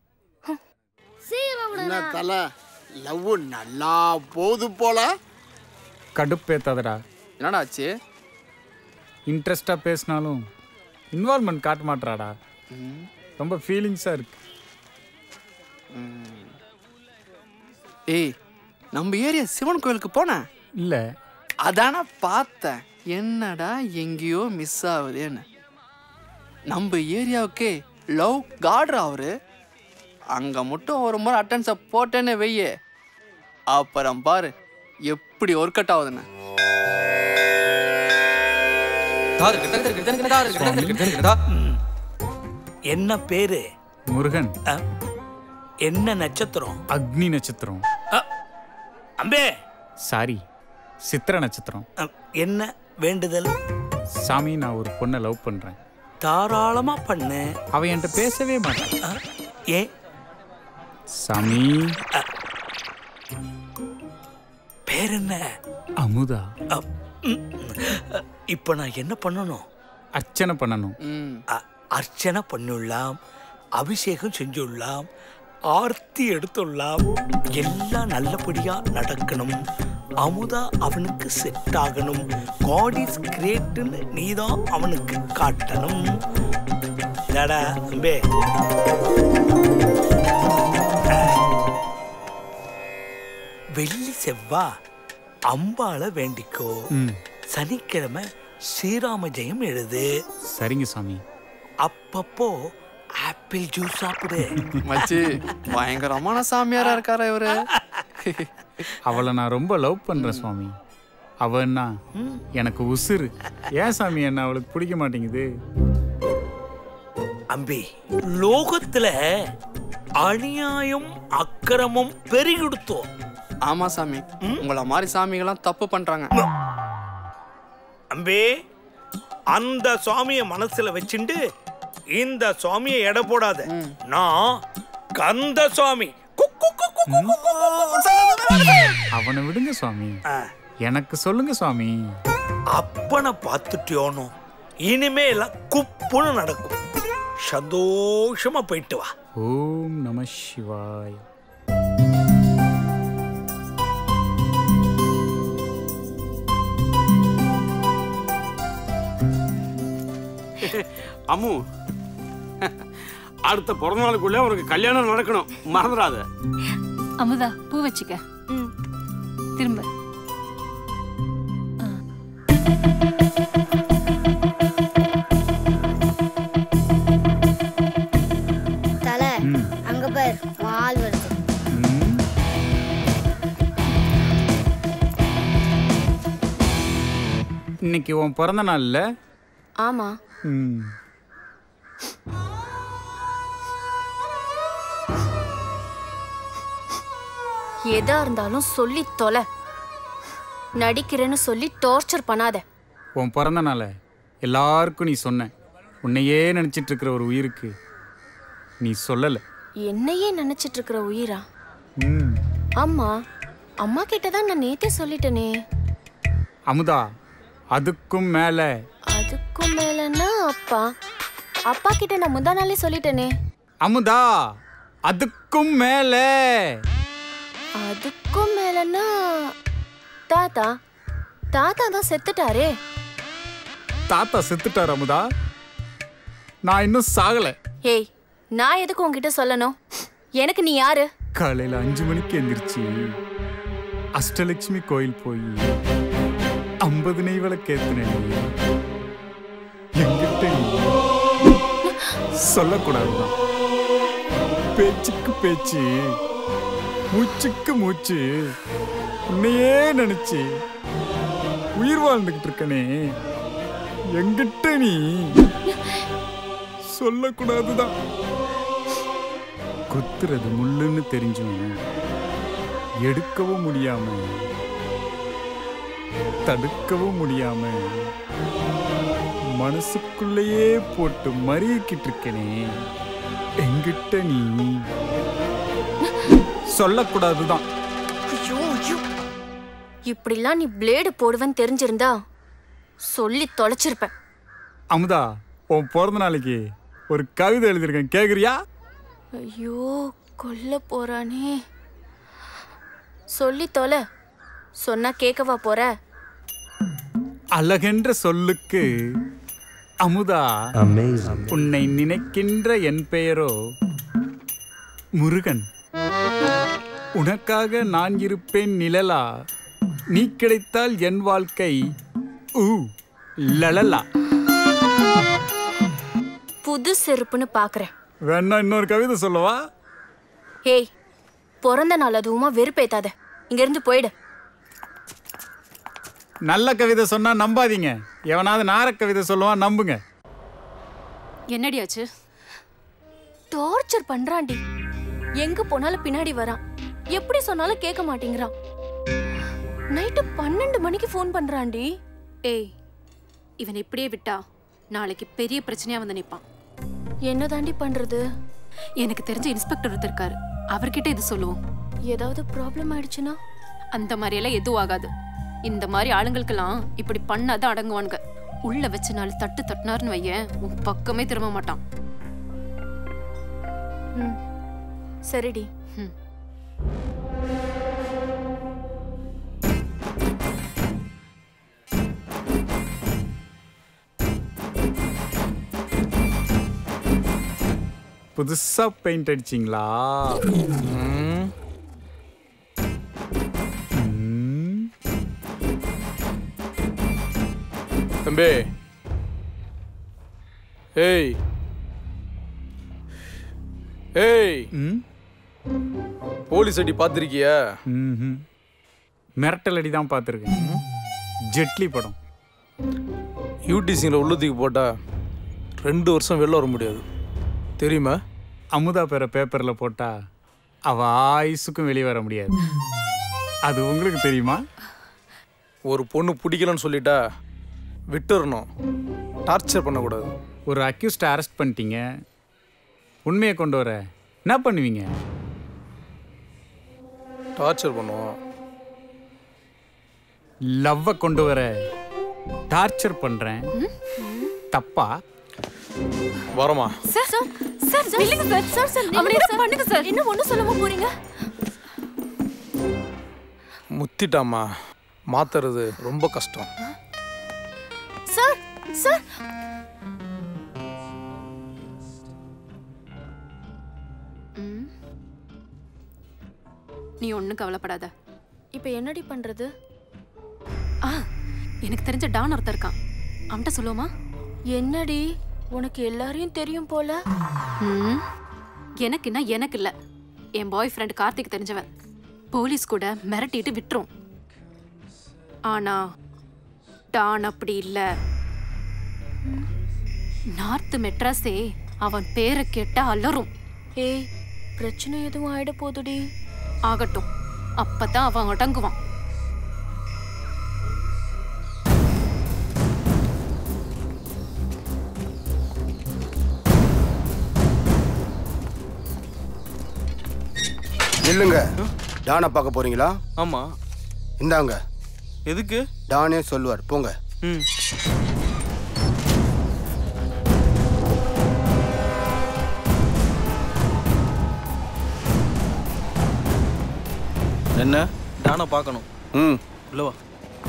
என்ன தலை லவ் நல்லா போகுது போல கடுப்பேத்தாதடா என்னடா ஆச்சு இன்ட்ரெஸ்டா பேசினாலும் இன்வால்மெண்ட் காட்ட மாட்றாடா ரொம்ப ஃபீலிங்ஸா இருக்கு ஏய் நம்ம ஏரியா சிவன் கோயிலுக்கு போனேன் இல்ல அதான பார்த்தேன் என்னடா எங்கேயோ மிஸ் ஆகுதேன்னு நம்ம ஏரியாவுக்கே லவ் கார்டர் அவரு அங்க மட்டும் ஒரு முறை அட்டன்ஸை போட்டேன்னு வெய்ய அப்புறம் பாரு எப்படி ஒர்க் அவுட் ஆகுதுன்னு என்ன பேரு முருகன் என்ன நட்சத்திரம் அக்னி நட்சத்திரம் அம்பே சாரி சித்திர நட்சத்திரம் என்ன வேண்டுதல் சாமி நான் ஒரு பொண்ணை லவ் பண்றேன் தாராளமா பண்ணு அவ என்கிட்ட பேசவே மாட்டான் ஏன் சாமி பேர் என்ன அமுதா இப்போ நான் என்ன பண்ணணும் அர்ச்சனை பண்ணணும் அ- அர்ச்சனை பண்ணிடலாம் அபிஷேகம் செஞ்சுடலாம் ஆர்த்தி எடுத்துள்ளாம் எல்லாம் நல்லபடியா நடக்கணும் அமுதா அவனுக்கு செட் ஆகணும் காட் இஸ் கிரேட்னு நீதான் அவனுக்கு காட்டணும் டடா அம்பே வெள்ளி செவ்வா அம்பாள வேண்டிக்கோ ம் சனிக்கிழமை ஸ்ரீராம ஜெயம் எழுது சரிங்க சாமி அப்பப்போ ஆப்பிள் ஜூஸ் சாப்பிடு மச்சி பயங்கரமான சாமியாரா இருக்காரா இவரு அவளை நான் ரொம்ப லவ் பண்றேன் சுவாமி அவன்னா எனக்கு உசுரு ஏன் சாமி என்ன அவளுக்கு பிடிக்க மாட்டேங்குது அம்பி லோகத்துல அநியாயம் அக்கிரமம் பெருகிடுத்தோம் ஆமா சாமி உங்களை மாதிரி சாமிகள்லாம் தப்பு பண்றாங்க அம்பே அந்த சுவாமிய மனசுல வச்சுண்டு இந்த சுவாமியை எடை போடாத நான் கந்த சுவாமி அவனை விடுங்க சுவாமி எனக்கு சொல்லுங்க சுவாமி அப்பனை பார்த்துட்டியோனோ இனிமே எல்லாம் குப்புன்னு நடக்கும் சந்தோஷமா போயிட்டு வா ஓம் நம சிவாய் அம்மு அடுத்த பிறந்த நாளுக்குள்ள உனக்கு கல்யாணம் நடக்கணும் மறந்துடாத அமுதா பூ வச்சுக்க திரும்ப தல அங்க பார் உன் ஆள் வருது இன்னைக்கு உன் பிறந்த நாள்ல ஆமா ம் எதா இருந்தாலும் சொல்லி தொலை நடிக்கிறேன்னு சொல்லி டார்ச்சர் பண்ணாத உன் பிறந்த நாளை எல்லாருக்கும் நீ சொன்ன உன்னையே நினைச்சிட்டு இருக்கிற ஒரு உயிருக்கு நீ சொல்லலை என்னையே நினைச்சிட்டு இருக்கிற உயிரா ம் ஆமா அம்மா கிட்ட தான் நான் நேத்தே சொல்லிட்டேனே அமுதா அதுக்கும் மேலே அதுக்கும் மேலன்னா அப்பா அப்பா கிட்ட நான் முந்தா நாளே சொல்லிட்டேனே அமுதா அதுக்கும் மேலே அதுக்கும் மேலன்னா தாத்தா தாத்தா தான் செத்துட்டாரே தாத்தா செத்துட்டார் அமுதா நான் இன்னும் சாகலை ஏய் நான் எதுக்கு உன்கிட்ட சொல்லணும் எனக்கு நீ யாரு காலையில் அஞ்சு மணிக்கு எந்திரிச்சு அஷ்டலட்சுமி கோயில் போய் ஐம்பது நெய் விளக்கேத்தினேன் என்கிட்ட நீ சொல்லக்கூடாதுதான் பேச்சுக்கு பேச்சு மூச்சுக்கு மூச்சு உன்னையே நினைச்சு உயிர் வாழ்ந்துகிட்டு இருக்கனே என்கிட்ட நீ சொல்லக்கூடாதுதான் குத்துறது முள்ளுன்னு தெரிஞ்சும் எடுக்கவும் முடியாம தடுக்கவும் முடியாம மனசுக்குள்ளேயே போட்டு மறியிக்கிட்டு இருக்கனே என்கிட்ட நீ சொல்லக்கூடாதுதான் ஐயோ ஐயோ இப்படிலாம் நீ பிளேடு போடுவேன்னு தெரிஞ்சிருந்தா சொல்லி தொலைச்சிருப்பேன் அமுதா உன் பிறந்த நாளைக்கு ஒரு கவிதை எழுதியிருக்கேன் கேக்குறியா ஐயோ கொல்ல போறானே சொல்லி தொலை சொன்னா கேட்கவா போற அழகென்ற சொல்லுக்கு அமுதா உன்னை நினைக்கின்ற என் பெயரோ முருகன் உனக்காக நான் இருப்பேன் நிழலா நீ கிடைத்தால் என் வாழ்க்கை ஊ லலலா புது செருப்புன்னு பாக்குறேன் வேணா இன்னொரு கவிதை சொல்லவா ஏய் பிறந்த நாள் அதுவுமா வெறுப்பேத்தாத இங்க இருந்து போயிடு நல்ல கவிதை சொன்னா நம்பாதீங்க எவனாவது நார கவிதை சொல்லுவான் நம்புங்க என்னடியாச்சு டார்ச்சர் பண்றான்டி எங்க போனாலும் பின்னாடி வரான் எப்படி சொன்னாலும் கேட்க மாட்டேங்கிறான் நைட்டு பன்னெண்டு மணிக்கு ஃபோன் பண்றான்டி ஏய் இவன் இப்படியே விட்டா நாளைக்கு பெரிய பிரச்சனையா வந்து நிப்பான் என்ன தாண்டி பண்றது எனக்கு தெரிஞ்ச இன்ஸ்பெக்டர் ஒருத்தர் இருக்காரு அவர்கிட்ட இது சொல்லுவோம் ஏதாவது ப்ராப்ளம் ஆயிடுச்சுன்னா அந்த மாதிரி எல்லாம் எதுவும் ஆகாது இந்த மாதிரி ஆளுங்களுக்கெல்லாம் இப்படி பண்ணாதான் அடங்குவானுங்க உள்ள வச்சு நாலு தட்டு தட்டினாருன்னு வையேன் உன் பக்கமே திரும்ப மாட்டான் ம் சரிடி புதுசா பெயிண்ட் அடிச்சிங்களா ம். தம்பி ஏய் ஏய் போலீஸ் அடி பார்த்துருக்கியா ம்ஹும். மிரட்டல் அடி தான் பார்த்துருக்கேன் ஜெட்லி படம் யூடிசிங்கில் உள்ளதுக்கு போட்டா ரெண்டு வருஷம் வெளில வர முடியாது தெரியுமா அமுதா பேரை பேப்பரில் போட்டா அவ ஆயுசுக்கும் வெளியே வர முடியாது அது உங்களுக்கு தெரியுமா ஒரு பொண்ணு பிடிக்கலன்னு சொல்லிட்டா விட்டுறணும் டார்ச்சர் பண்ணக்கூடாது ஒரு அக்யூஸ்ட் அரெஸ்ட் பண்ணிட்டீங்க உண்மையை கொண்டு வர என்ன பண்ணுவீங்க டார்ச்சர் பண்ணுவோம் லவ்வை கொண்டு வர டார்ச்சர் பண்றேன் தப்பா வரமா சார் சார் சார் சார் இல்லைங்க சார் சார் சார் அவனை என்ன பண்ணுங்க சார் என்ன ஒன்றும் சொல்லாம போறீங்க முத்திட்டாமா மாத்துறது ரொம்ப கஷ்டம் சார் சார் ம். நீ ஒன்றும் கவலைப்படாத இப்போ என்னடி பண்றது ஆ எனக்கு தெரிஞ்ச டான் ஒருத்தர் இருக்கான் அவன்கிட்ட சொல்லுவோமா என்னடி உனக்கு எல்லாரையும் தெரியும் போல ம் எனக்குன்னா எனக்கு இல்லை என் பாய் ஃப்ரெண்ட் கார்த்திக் தெரிஞ்சவன் போலீஸ் கூட மிரட்டிட்டு விட்டுரும் ஆனா டான் அப்படி இல்லை நார்த் மெட்ராஸே அவன் பேரை கேட்டா அலறும் ஏய் பிரச்சனை எதுவும் ஆயிட போதுடி ஆகட்டும் அப்பதான் அவன் அடங்குவான் நில்லுங்க டானை பார்க்க போறீங்களா ஆமா இந்தாங்க எதுக்கு டானே சொல்லுவார் போங்க ம் என்ன டானை பார்க்கணும் ம் உள்ள வா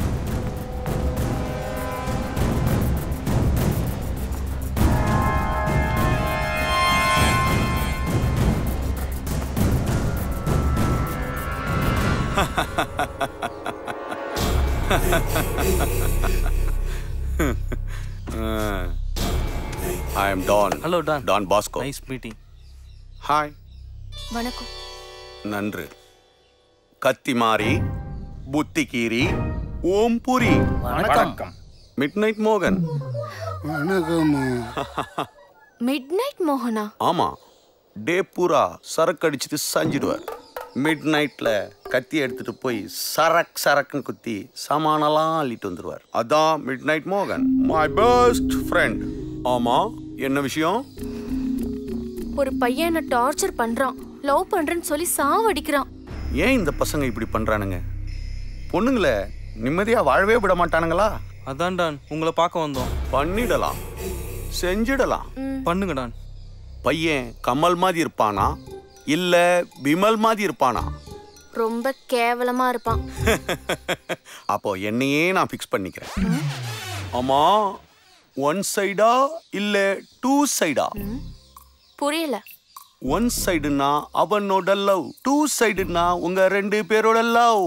I am Don hello Don Don Bosco nice meeting hi வணக்கம் நன்று கத்தி மாறி புத்தி கீரி ஓம் புரி வணக்கம். மிட் நைட் மோகன் வணக்கம் மிட் நைட் மோகனா ஆமா டே பூரா சரக்கு அடிச்சுட்டு சஞ்சிடுவார் மிட் நைட்ல கத்தி எடுத்துட்டு போய் சரக் சரக்குன்னு குத்தி சாமானெல்லாம் அள்ளிட்டு வந்துருவார் அதான் மிட் நைட் மோகன் மை பெஸ்ட் ஃப்ரெண்ட் ஆமா என்ன விஷயம் ஒரு பையன் என்ன டார்ச்சர் பண்றான் லவ் பண்றேன்னு சொல்லி சாவடிக்கிறான் ஏன் இந்த பசங்க இப்படி பண்றானுங்க பொண்ணுங்களை நிம்மதியா வாழவே விட மாட்டானுங்களா அதான் டான் உங்களை பார்க்க வந்தோம் பண்ணிடலாம் செஞ்சிடலாம் பண்ணுங்க டான் பையன் கமல் மாதிரி இருப்பானா இல்ல விமல் மாதிரி இருப்பானா ரொம்ப கேவலமா இருப்பான் அப்போ என்னையே நான் ஃபிக்ஸ் பண்ணிக்கிறேன் ஆமா ஒன் சைடா இல்ல டூ சைடா புரியல ஒன் சைடுனா அவனோட லவ் டூ சைடுனா உங்க ரெண்டு பேரோட லவ்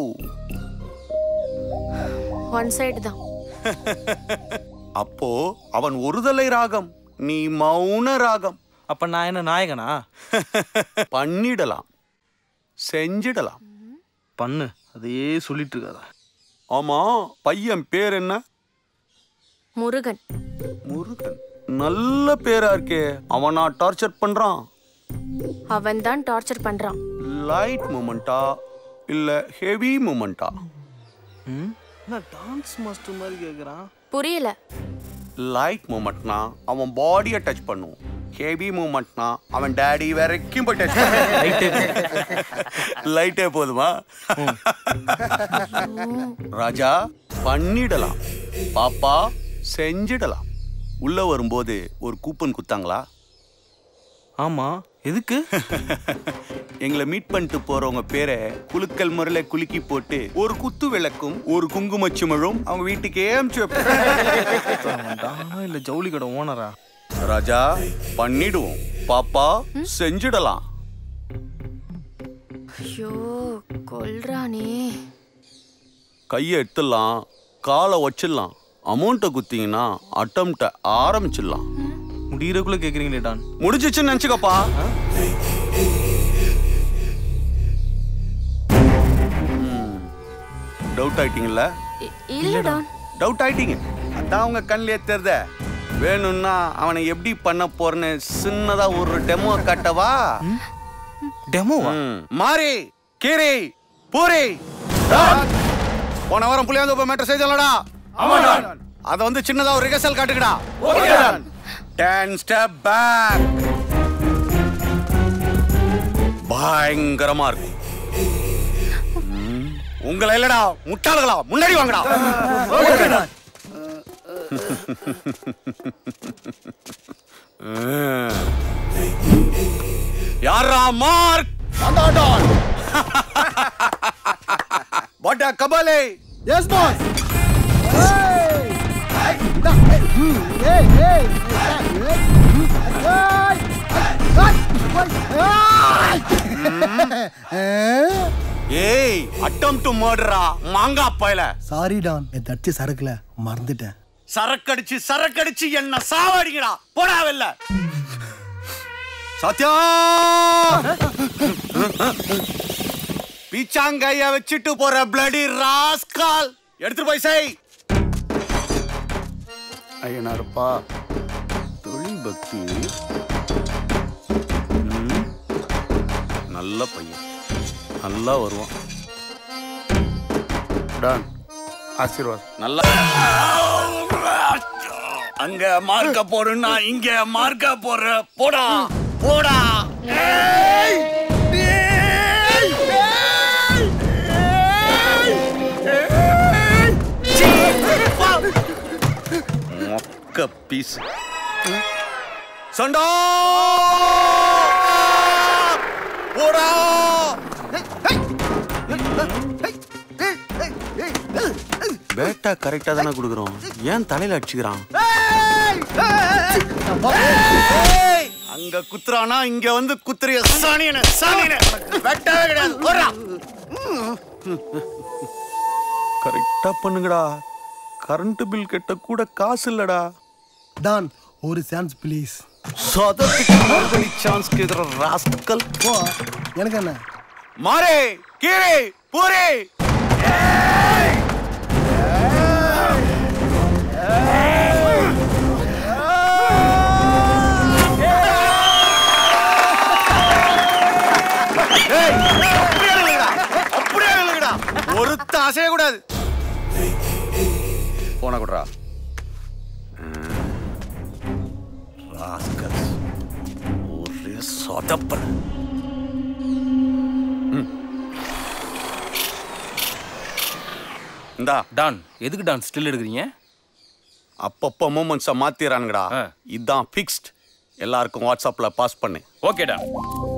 ஒன் சைடு தான் அப்போ அவன் ஒருதலை ராகம் நீ மௌன ராகம் அப்ப நான் என்ன நாயகனா பண்ணிடலாம் செஞ்சிடலாம் பண்ணு அதையே சொல்லிட்டு இருக்காத ஆமா பையன் பேர் என்ன முருகன் முருகன் நல்ல பேரா இருக்கே அவனா டார்ச்சர் பண்றான் அவன் தான் டார்ச்சர் பண்றான் லைட் மூமெண்டா இல்ல ஹெவி மூமெண்டா என்ன டான்ஸ் மாஸ்டர் மாதிரி கேக்குறான் புரியல லைட் மூமெண்ட்னா அவன் பாடியை டச் பண்ணும் ஹெவி மூமெண்ட்னா அவன் டேடி வரைக்கும் போய் டச் லைட்டே போதுமா ராஜா பண்ணிடலாம் பாப்பா செஞ்சிடலாம் உள்ள வரும்போது ஒரு கூப்பன் குத்தாங்களா ஆமா எதுக்கு எங்களை மீட் பண்ணிட்டு போறவங்க பேரை குலுக்கல் முறையில குலுக்கி போட்டு ஒரு குத்து விளக்கும் ஒரு குங்குமச்சிமழும் அவங்க வீட்டுக்கே அனுப்பிச்சு வைப்பேன் டானா இல்ல ஜவுளி கடை ஓனரா ராஜா பண்ணிடுவோம் பாப்பா செஞ்சிடலாம் ஐயோ கொல்றானே கையை எடுத்துடலாம் காலை வச்சிடலாம் அமௌண்ட்டை குத்திங்கன்னா அட்டம்ப்ட ஆரம்பிச்சிடலாம் முடியறக்குள்ள கேக்குறீங்களே டான் முடிஞ்சிச்சுன்னு நினச்சிக்கப்பா டவுட் ஆயிட்டீங்கல்ல இ- இல்ல டான் டவுட் ஆயிட்டீங்க அதான் உங்க கண்ணிலே தெரித வேணும்னா அவனை எப்படி பண்ண போறேன்னு சின்னதா ஒரு டெமோ காட்டவா டெமோவா மாறி கீரி பூரி போன வாரம் புளியாந்தோப்ப மேட்டர் செய்தலடா அத வந்து சின்னதா ஒரு ரிகர்சல் காட்டுங்கடா டென் ஸ்டெப் பேக் பயங்கரமா இருக்கும் ம், உங்களை இல்லடா முட்டாளுகளா முன்னாடி வாங்கடா யாரா மார்க் பட்டா கபாலே எஸ் பாஸ் ஏய் அட்டம் டு மர்டரா மாங்கா பயல சாரி டான் என் தச்சு சரக்குல மறந்துட்டேன் சரக்கடிச்சு சரக்கடிச்சு என்ன சாவடிங்கடா போடா வெல்ல சத்யா பீச்சாங்கைய வச்சுட்டு போற பிளடி ராஸ்கால் எடுத்துட்டு போய் செய் ஐயனாருப்பா தொழில் பக்தி ம், நல்ல பையன் நல்லா வருவான் டான் ஆசீர்வாத் நல்லா அங்க மார்க்க போடுன்னா இங்க மார்க்க போடுற போடா போடா ஏய்! ஏய்! ஏய்! ஏய்! சீ! பா! மொக்க பீஸ் சண்டா போடா பேட்டா கரெக்டா தானே கொடுக்குறோம் ஏன் தலையில அடிச்சுக்கிறான் ஏய்! அங்க குத்துறானா இங்க வந்து குத்துறிய சாணியன சாணியன வெட்டவே கிடையாது ஓடுறா கரெக்டா பண்ணுங்கடா கரண்ட் பில் கட்ட கூட காசு இல்லடா டான் ஒரு சான்ஸ் ப்ளீஸ் சதத்துக்கு மறுபடி சான்ஸ் கேக்குற ராஸ்கல் போ எனக்கு என்ன மாரே கீரே பூரே ஏய், அப்படியே நில்லுங்கடா. அப்படியே நில்லுங்கடா. ஒருத்த அசைய கூடாது போன குடுறா ராஸ்கல்ஸ் ஒரே சொதப்பல் இந்தா டான் எதுக்கு டான் ஸ்டில் எடுக்கிறீங்க அப்பப்போ மூமெண்ட்ஸை மாத்திரானுங்கடா இதான் ஃபிக்ஸ்ட் எல்லாருக்கும் வாட்ஸ்அப்ல பாஸ் பண்ணு ஓகே டான்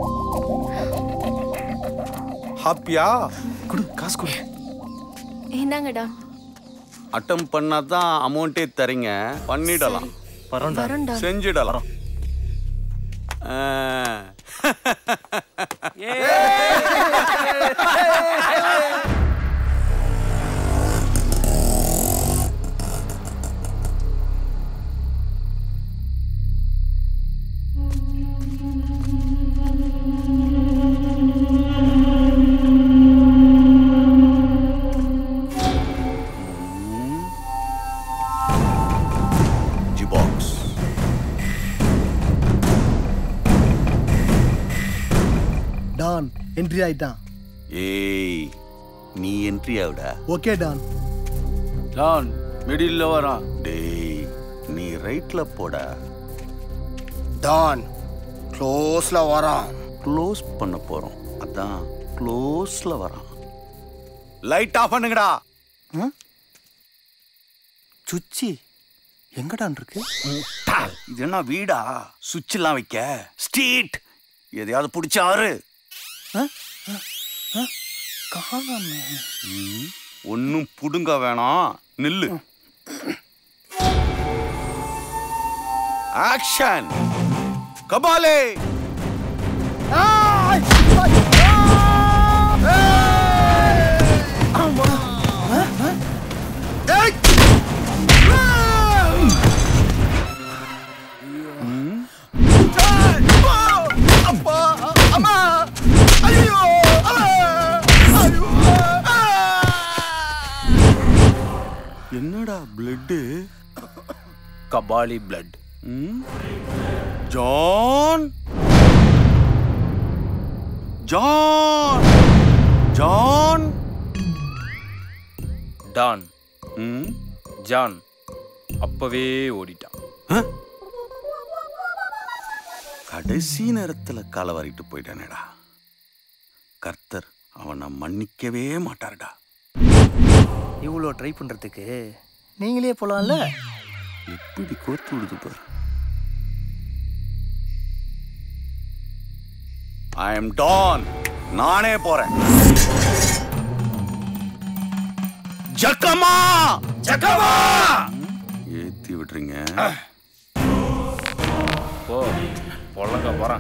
ஹாப்பியா கொடு காசு கொடு இந்தாங்க டான் அட்டம் பண்ணாதான் அமௌண்ட்டே தரீங்க பண்ணிடலாம் வரோம் டான். செஞ்சிடலாம் ஆ. ஜிபாக்ஸ் டான் என்ட்ரி ஆயிட்டான் ஏய் நீ என்ட்ரி ஆகுடா ஓகே டான் டான் மிடில்ல வரான் டேய் நீ ரைட்ல போடா டான் க்ளோஸ்ல வரான் க்ளோஸ் பண்ண போறோம் அதான் க்ளோஸ்ல வரான் லைட் ஆஃப் பண்ணுங்கடா சுச்சி எங்கடான் இருக்கு இது என்ன வீடா சுவிட்ச் எல்லாம் வைக்க ஸ்ட்ரீட் எதையாவது பிடிச்சாரு காணாமே ஒன்னும் புடுங்க வேணாம் நில்லு ஆக்ஷன் கபாலே அப்பா அம்மா ஐயோ என்னடா blood Kabali blood John John John Don John அப்பவே ஓடிட்டான் கடைசி நேரத்துல காலவாரிட்டு போயிட்டானேடா கர்த்தர் அவனை மன்னிக்கவே மாட்டாருடா இவ்வளோ ட்ரை பண்ணுறதுக்கு நீங்களே போகலாம்ல எப்படி கோத்து விடுது பாரு ஐ எம் டான் நானே போறேன் ஜக்கமா ஜக்கமா ஏத்தி விடுறீங்க போ பொழங்க போறான்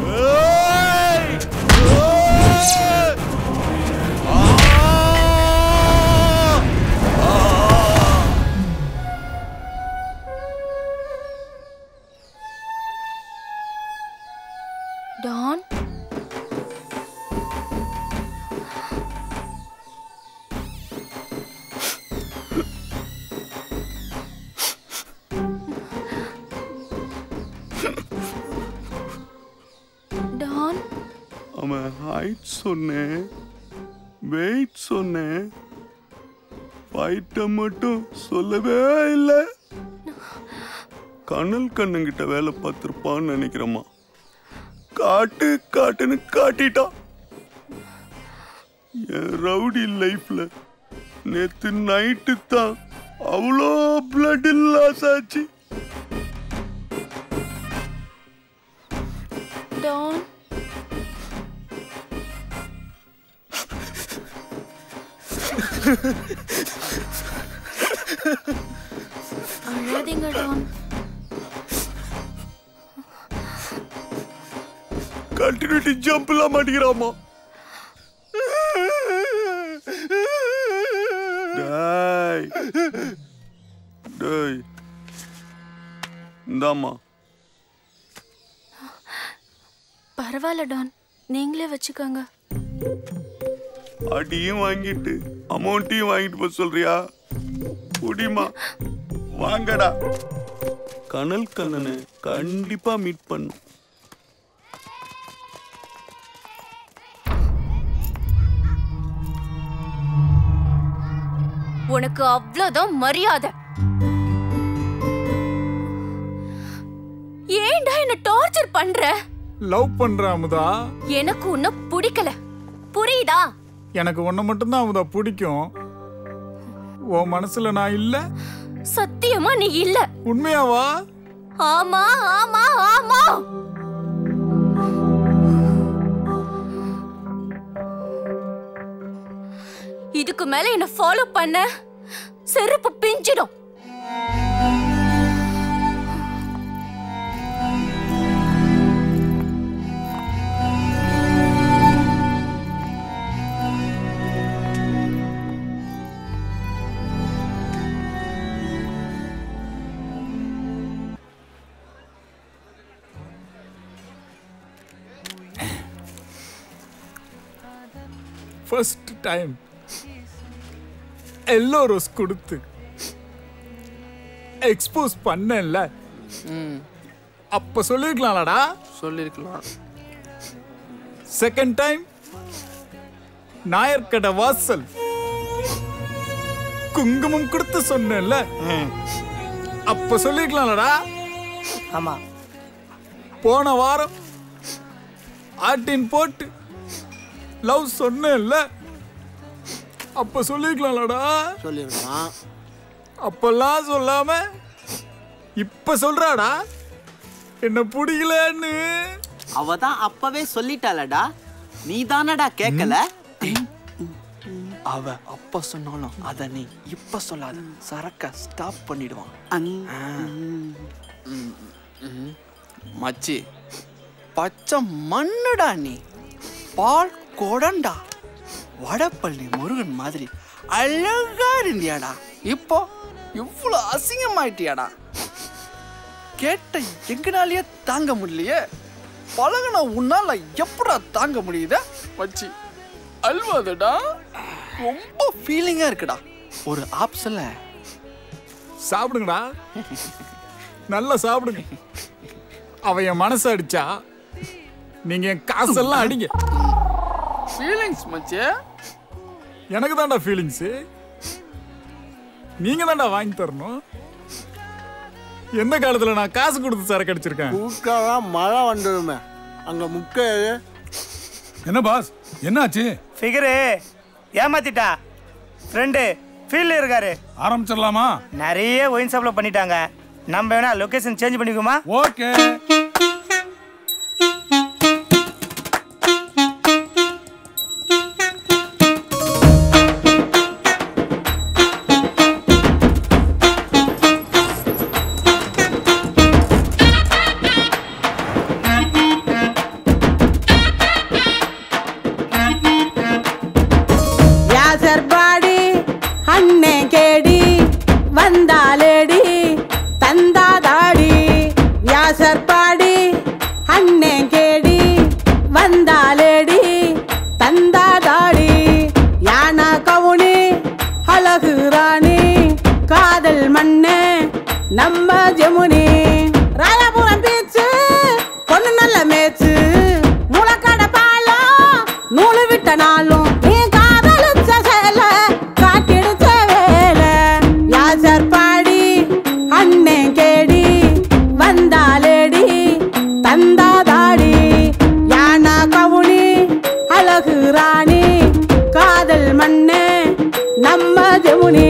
டான் டான் அவன் ஹைட் சொன்னேன் வெயிட் சொன்னேன் ஃபைட்டை மட்டும் சொல்லவே இல்லை கனல் கண்ணுங்கிட்ட வேலை பார்த்துருப்பான்னு நினைக்கிறேம்மா காட்டு காட்டுன்னு காட்டிட்டான் என் ரவுடி லைஃப்ல நேத்து நைட்டு தான் அவ்வளோ பிளட் லாஸ் ஆச்சு டான் அழாதீங்க டான் கண்டினியூட்டி ஜம்ப் எல்லாம் மாட்டேங்கிறாமா டேய் டேய் இந்தாம்மா பரவாயில்ல டான் நீங்களே வச்சுக்கோங்க அடியும் வாங்கிட்டு அமௌண்ட்டையும் வாங்கிட்டு போக சொல்றியா குடிமா வாங்கடா கனல் கண்ணனை கண்டிப்பா மீட் பண்ணும் உனக்கு அவ்வளவுதான் மரியாதை ஏன்டா என்ன டார்ச்சர் பண்ற லவ் பண்ற அமுதா எனக்கு உன்ன பிடிக்கல புரியுதா எனக்கு உன்னை மட்டும்தான் அமுதா பிடிக்கும் உன் மனசுல நான் இல்ல சத்தியமா நீ இல்ல உண்மையாவா ஆமா ஆமா ஆமா இதுக்கு மேல என்ன ஃபாலோ பண்ண செருப்பு பிஞ்சிடும் ஃபர்ஸ்ட் டைம் எல்லோ ரோஸ் கொடுத்து எக்ஸ்போஸ் பண்ணல ம் அப்ப சொல்லிருக்கலாம்லடா சொல்லியிருக்கலாம் செகண்ட் டைம் நாயர்கடை வாசல் குங்குமம் கொடுத்து சொன்னேன்ல அப்ப சொல்லிருக்கலாம்லடா ஆமா போன வாரம் ஆட்டின் போட்டு லவ் சொன்னேன்ல அப்ப சொல்லிருக்கலாம்லடா சொல்லிருக்கலாம் அப்பெல்லாம் சொல்லாம இப்ப சொல்றாடா என்ன பிடிக்கலன்னு அவ தான் அப்பவே சொல்லிட்டாளடா நீ தானடா கேட்கல அவ அப்ப சொன்னாலும் அத நீ இப்ப சொல்லாத சரக்க ஸ்டாப் பண்ணிடுவான் ம், ம். மச்சி பச்சை மண்ணுடா நீ பால் கொடண்டா வடப்பள்ளி முருகன் மாதிரி அழகா இருந்தியாடா இப்போ இவ்வளோ அசிங்கமாயிட்டியாடா கேட்ட எங்கனாலேயே தாங்க முடியலையே பழகுன உன்னால எப்படா தாங்க முடியுத மச்சி அல்வாதடா ரொம்ப ஃபீலிங்கா இருக்குடா ஒரு ஆப்ஷன்ல சாப்பிடுங்கடா நல்லா சாப்பிடுங்க அவ என் மனசை அடிச்சா நீங்க என் காசெல்லாம் அடிங்க ஃபீலிங்ஸ் மச்சி எனக்கு தான்டா ஃபீலிங்ஸ் நீங்க தான்டா வாங்கி தரணும் எந்த காலத்துல நான் காசு கொடுத்து சரக்கு அடிச்சிருக்கேன் ஊக்கெல்லாம் மழை வந்துடுமே அங்க முக்க என்ன பாஸ் என்னாச்சு ஃபிகரு ஏமாத்திட்டா ஃப்ரெண்டு ஃபீல்டில் இருக்காரு ஆரம்பிச்சிடலாமா நிறைய ஒயின் ஷாப்ல பண்ணிட்டாங்க நம்ம வேணா லொகேஷன் சேஞ்ச் பண்ணிக்குமா ஓகே யாசர்பாடி அண்ணே கேடி வந்தாலேடி தந்தாதாடி வியாசர்பாடி அண்ணே கேடி வந்தாலேடி தந்தாதாடி யானா கவுனி அழகு ராணி காதல் மண்ணே நம்ம ஜமுனி ராயபுரம் பீச்சு பொண்ணு நல்ல மேச்சு முளக்கடை பாலம் நூலு விட்ட நாளும் நீ காதலிச்ச சேல காட்டிடுச்ச வேலை யாசர் பாடி அண்ணே கேடி வந்தாலேடி தந்தாதாடி யானா கவுனி அழகு ராணி காதல் மண்ணே நம்ம ஜமுனி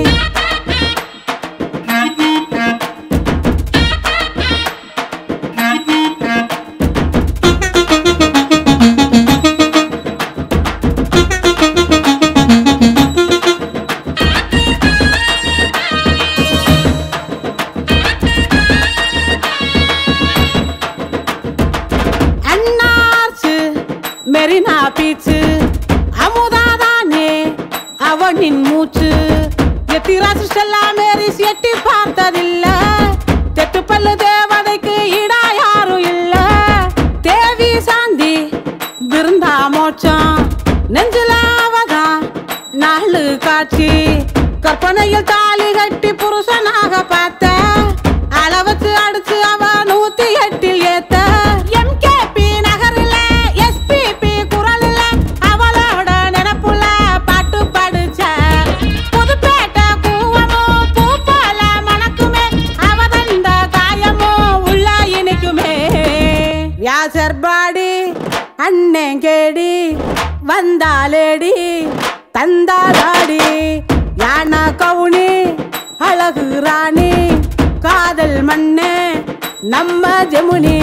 அண்ணாச்சு மெரினா பீச்சு அமுதாதானே அவனின் மூச்சு எத்திராசு ஸ்டெல்லா மேரிஸ் எட்டி பார்த்ததில்ல தெட்டு பல்லு தேவதைக்கு இடா யாரும் இல்ல தேவி சாந்தி விருந்தா மோட்சம் நெஞ்சில அவதான் நாலு காட்சி கற்பனையில் தாலி கட்டி புருஷனாக பார்த்த அளவுக்கு அடிச்சு அவ நூத்தி எட்டில் ஏத்த எம்கேபி நகரில் எஸ்பிபி குரல்ல அவளோட நினப்புல பாட்டு படிச்ச புதுப்பேட்டை கூவமும் பூ போல மணக்குமே அவ தந்த காயமும் உள்ள இனிக்குமே வியாசர் பாடி அண்ணன் கேடி வந்தாலேடி தந்தாதாடி யானா கவுனி அழகு ராணி காதல் மண்ணே நம்ம ஜமுனி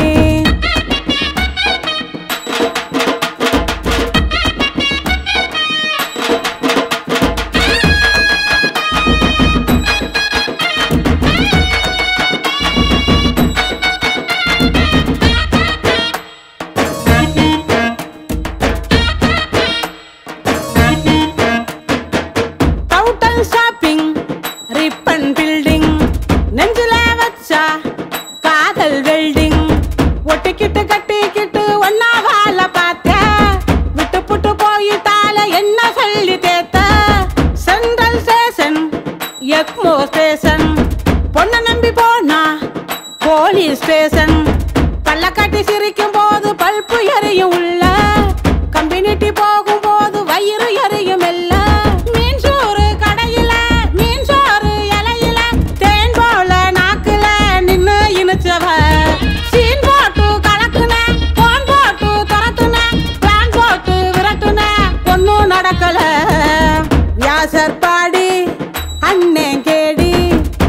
டவுட்டன் ஷாப்பிங் ரிப்பன் பில்டிங் நெஞ்சில வச்சா காதல் வெல்டிங் ஒட்டிக்கிட்டு கட்டிக்கிட்டு ஒன்னா வாழ பார்த்த விட்டு புட்டு போயிட்டால என்ன சொல்லி தேத்த சென்ட்ரல் ஸ்டேஷன் எக்மோ ஸ்டேஷன் பொண்ணை நம்பி போனா போலீஸ் ஸ்டேஷன் பல்ல கட்டி சிரிக்கும் போது பல்பு எரியும் உள்ள கம்பெனிட்டி போகும் போது வயிறு எரியும் இல்ல மீன் சோறு கடையில மீன் சோறு இலையில தேன் போல நாக்குல நின்னு இனிச்சவ சீன் போட்டு கலக்குன போன் போட்டு துரத்துன பிளான் போட்டு விரட்டுன ஒன்னும் நடக்கல வியாசர் பாடி அண்ணே கேடி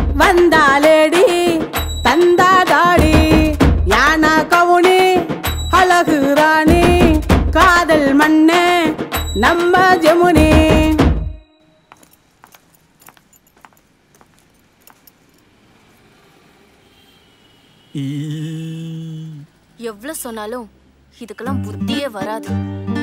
வந்தாலேடி தந்தாதாடி யானா கவுனி ஈ எவ்வளவு சொன்னாலும் இதுக்கெல்லாம் புத்தியே வராது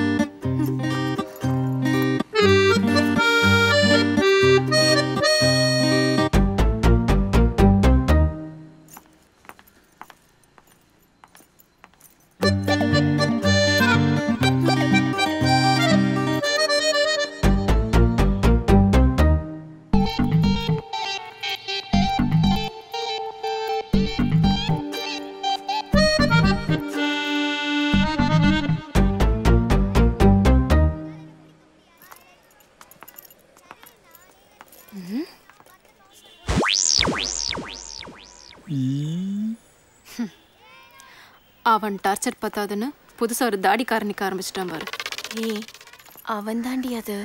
அவன் டார்ச்சர் பத்தாதுன்னு புதுசா ஒரு தாடி காரணிக்க ஆரம்பிச்சிட்டான் பாரு ஏய் அவன் தாண்டி அது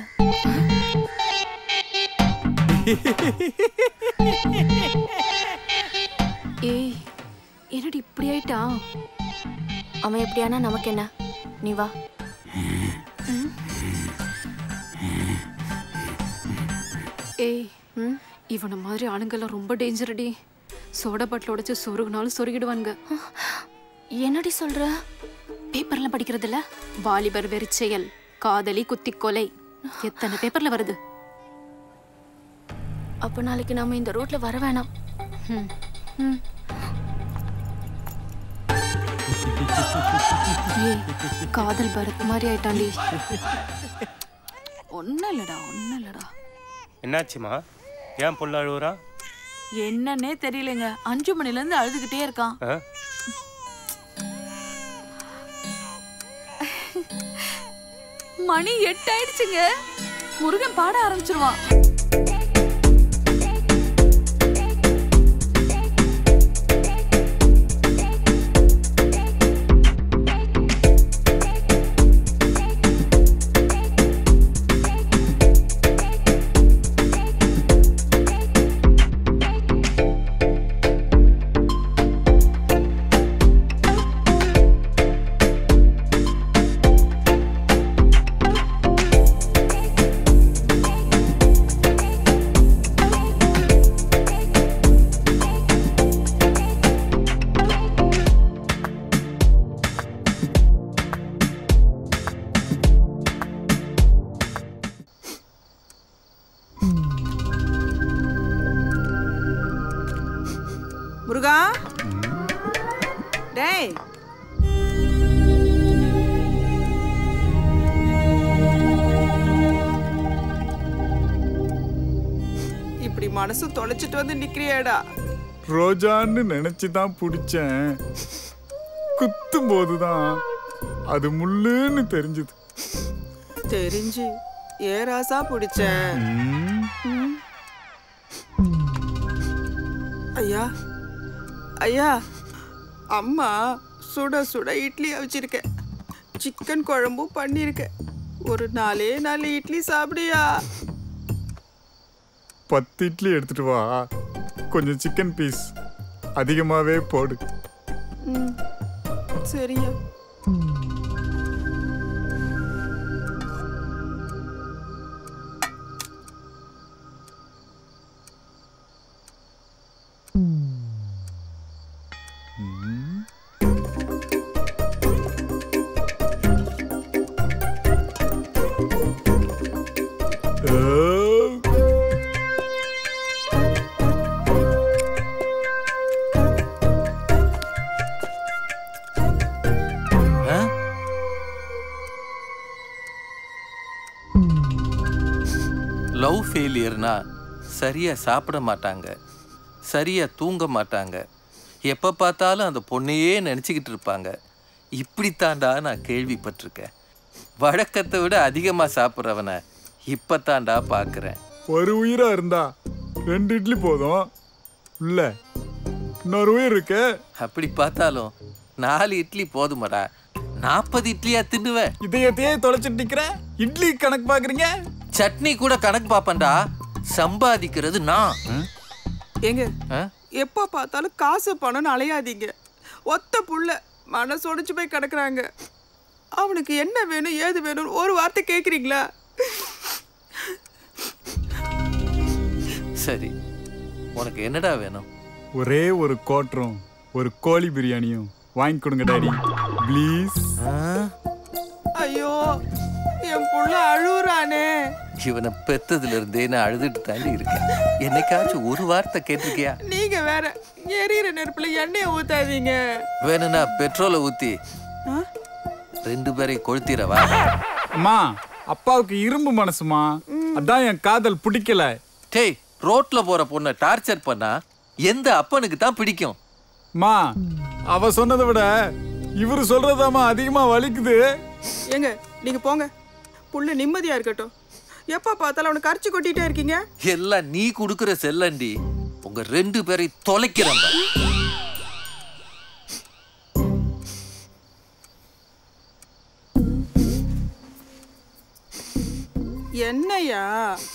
ஏய் என்னடி இப்படி ஆயிட்டான் அவன் எப்படியானா நமக்கு என்ன நீ வா ஏய் இவனை மாதிரி ஆளுங்கெல்லாம் ரொம்ப டேஞ்சரடி சோடா பாட்டில் உடைச்சு சொருகுனாலும் சொருகிடுவானுங்க என்னடி சொல்ற பேப்பர்லாம் படிக்கிறது இல்ல வாலிபர் வெறிச்செயல் காதலி குத்தி கொலை எத்தனை பேப்பர்ல வருது அப்ப நாளைக்கு நாம இந்த ரூட்ல வர வேணாம் ம். ம். ஏய் காதல் பரத் மாதிரி ஆயிட்டாண்டி ஒன்றும் இல்லைடா ஒன்றும் இல்லைடா என்னாச்சுமா ஏன் புள்ள அழுவுறா என்னன்னே தெரியலங்க அஞ்சு மணிலேருந்து அழுதுகிட்டே இருக்கான் ஆ? மணி எட்டு ஆயிடுச்சுங்க முருகன் பாட ஆரம்பிச்சிருவான் முருகா டேய் இப்படி மனசு தொலைச்சிட்டு வந்து நிக்கிறியாடா ரோஜான்னு நினைச்சு தான் பிடிச்சேன் குத்தும் போதுதான் அது முள்ளுன்னு தெரிஞ்சது தெரிஞ்சு ஏ ராசா பிடிச்ச ம். ஐயா ஐயா அம்மா சுட சுட இட்லி அவிச்சிருக்கேன் சிக்கன் குழம்பும் பண்ணியிருக்கேன் ஒரு நாலே நாலு இட்லி சாப்பிடுயா பத்து இட்லி எடுத்துட்டு வா கொஞ்சம் சிக்கன் பீஸ் அதிகமாகவே போடு ம் சரியா லவ் ஃபெயிலியர்னா சரியா சாப்பிட மாட்டாங்க சரியா தூங்க மாட்டாங்க எப்போ பார்த்தாலும் அந்த பொண்ணையே நினச்சிக்கிட்டு இருப்பாங்க இப்படித்தாண்டா நான் கேள்விப்பட்டிருக்கேன் வழக்கத்தை விட அதிகமாக சாப்பிட்றவனை இப்போத்தாண்டா பார்க்குறேன் ஒரு உயிரா இருந்தா ரெண்டு இட்லி போதும் இல்ல இன்னொரு உயிர் இருக்கு அப்படி பார்த்தாலும் நாலு இட்லி போதுமாடா நாற்பது இட்லியா தின்னுவேன் இதயத்தையே தொலைச்சிட்டு நிக்கிற இட்லி கணக்கு பாக்குறீங்க சட்னி கூட கணக்கு பார்ப்பேன்டா சம்பாதிக்கிறது நான் ஏங்க ஆ? எப்போ பார்த்தாலும் காசு பணம்னு அலையாதீங்க ஒத்த புள்ள மனசு உடைச்சு போய் கிடக்குறாங்க அவனுக்கு என்ன வேணும் ஏது வேணும்னு ஒரு வார்த்தை கேட்குறீங்களா சரி உனக்கு என்னடா வேணும் ஒரே ஒரு கோட்டரும் ஒரு கோழி பிரியாணியும் வாங்கி கொடுங்க டாடி ப்ளீஸ் ஐயோ என் புள்ள அழுகுறானே இவனை பெத்ததுல இருந்தே நான் அழுதுட்டு தாண்டி இருக்கேன் என்னைக்காச்சும் ஒரு வார்த்தை கேட்டிருக்கியா நீங்க வேற எரியிற நெருப்புல எண்ணெயை ஊத்தாதீங்க வேணும்னா பெட்ரோலை ஊத்தி ஆ? ரெண்டு பேரையும் கொளுத்திடவா அம்மா அப்பாவுக்கு இரும்பு மனசுமா அதான் என் காதல் பிடிக்கல டேய் ரோட்ல போற பொண்ணை டார்ச்சர் பண்ணா எந்த அப்பனுக்கு தான் பிடிக்கும் மா அவ சொன்னதை விட இவரு சொல்றதாம்மா அதிகமா வலிக்குது ஏங்க நீங்க போங்க புள்ள நிம்மதியா இருக்கட்டும் எப்ப பார்த்தாலும் அவனை கரைச்சு கொட்டிட்டே இருக்கீங்க எல்லாம் நீ குடுக்குற செல்லண்டி உங்க ரெண்டு பேரை தொலைக்கிறேன் பாரு. என்னையா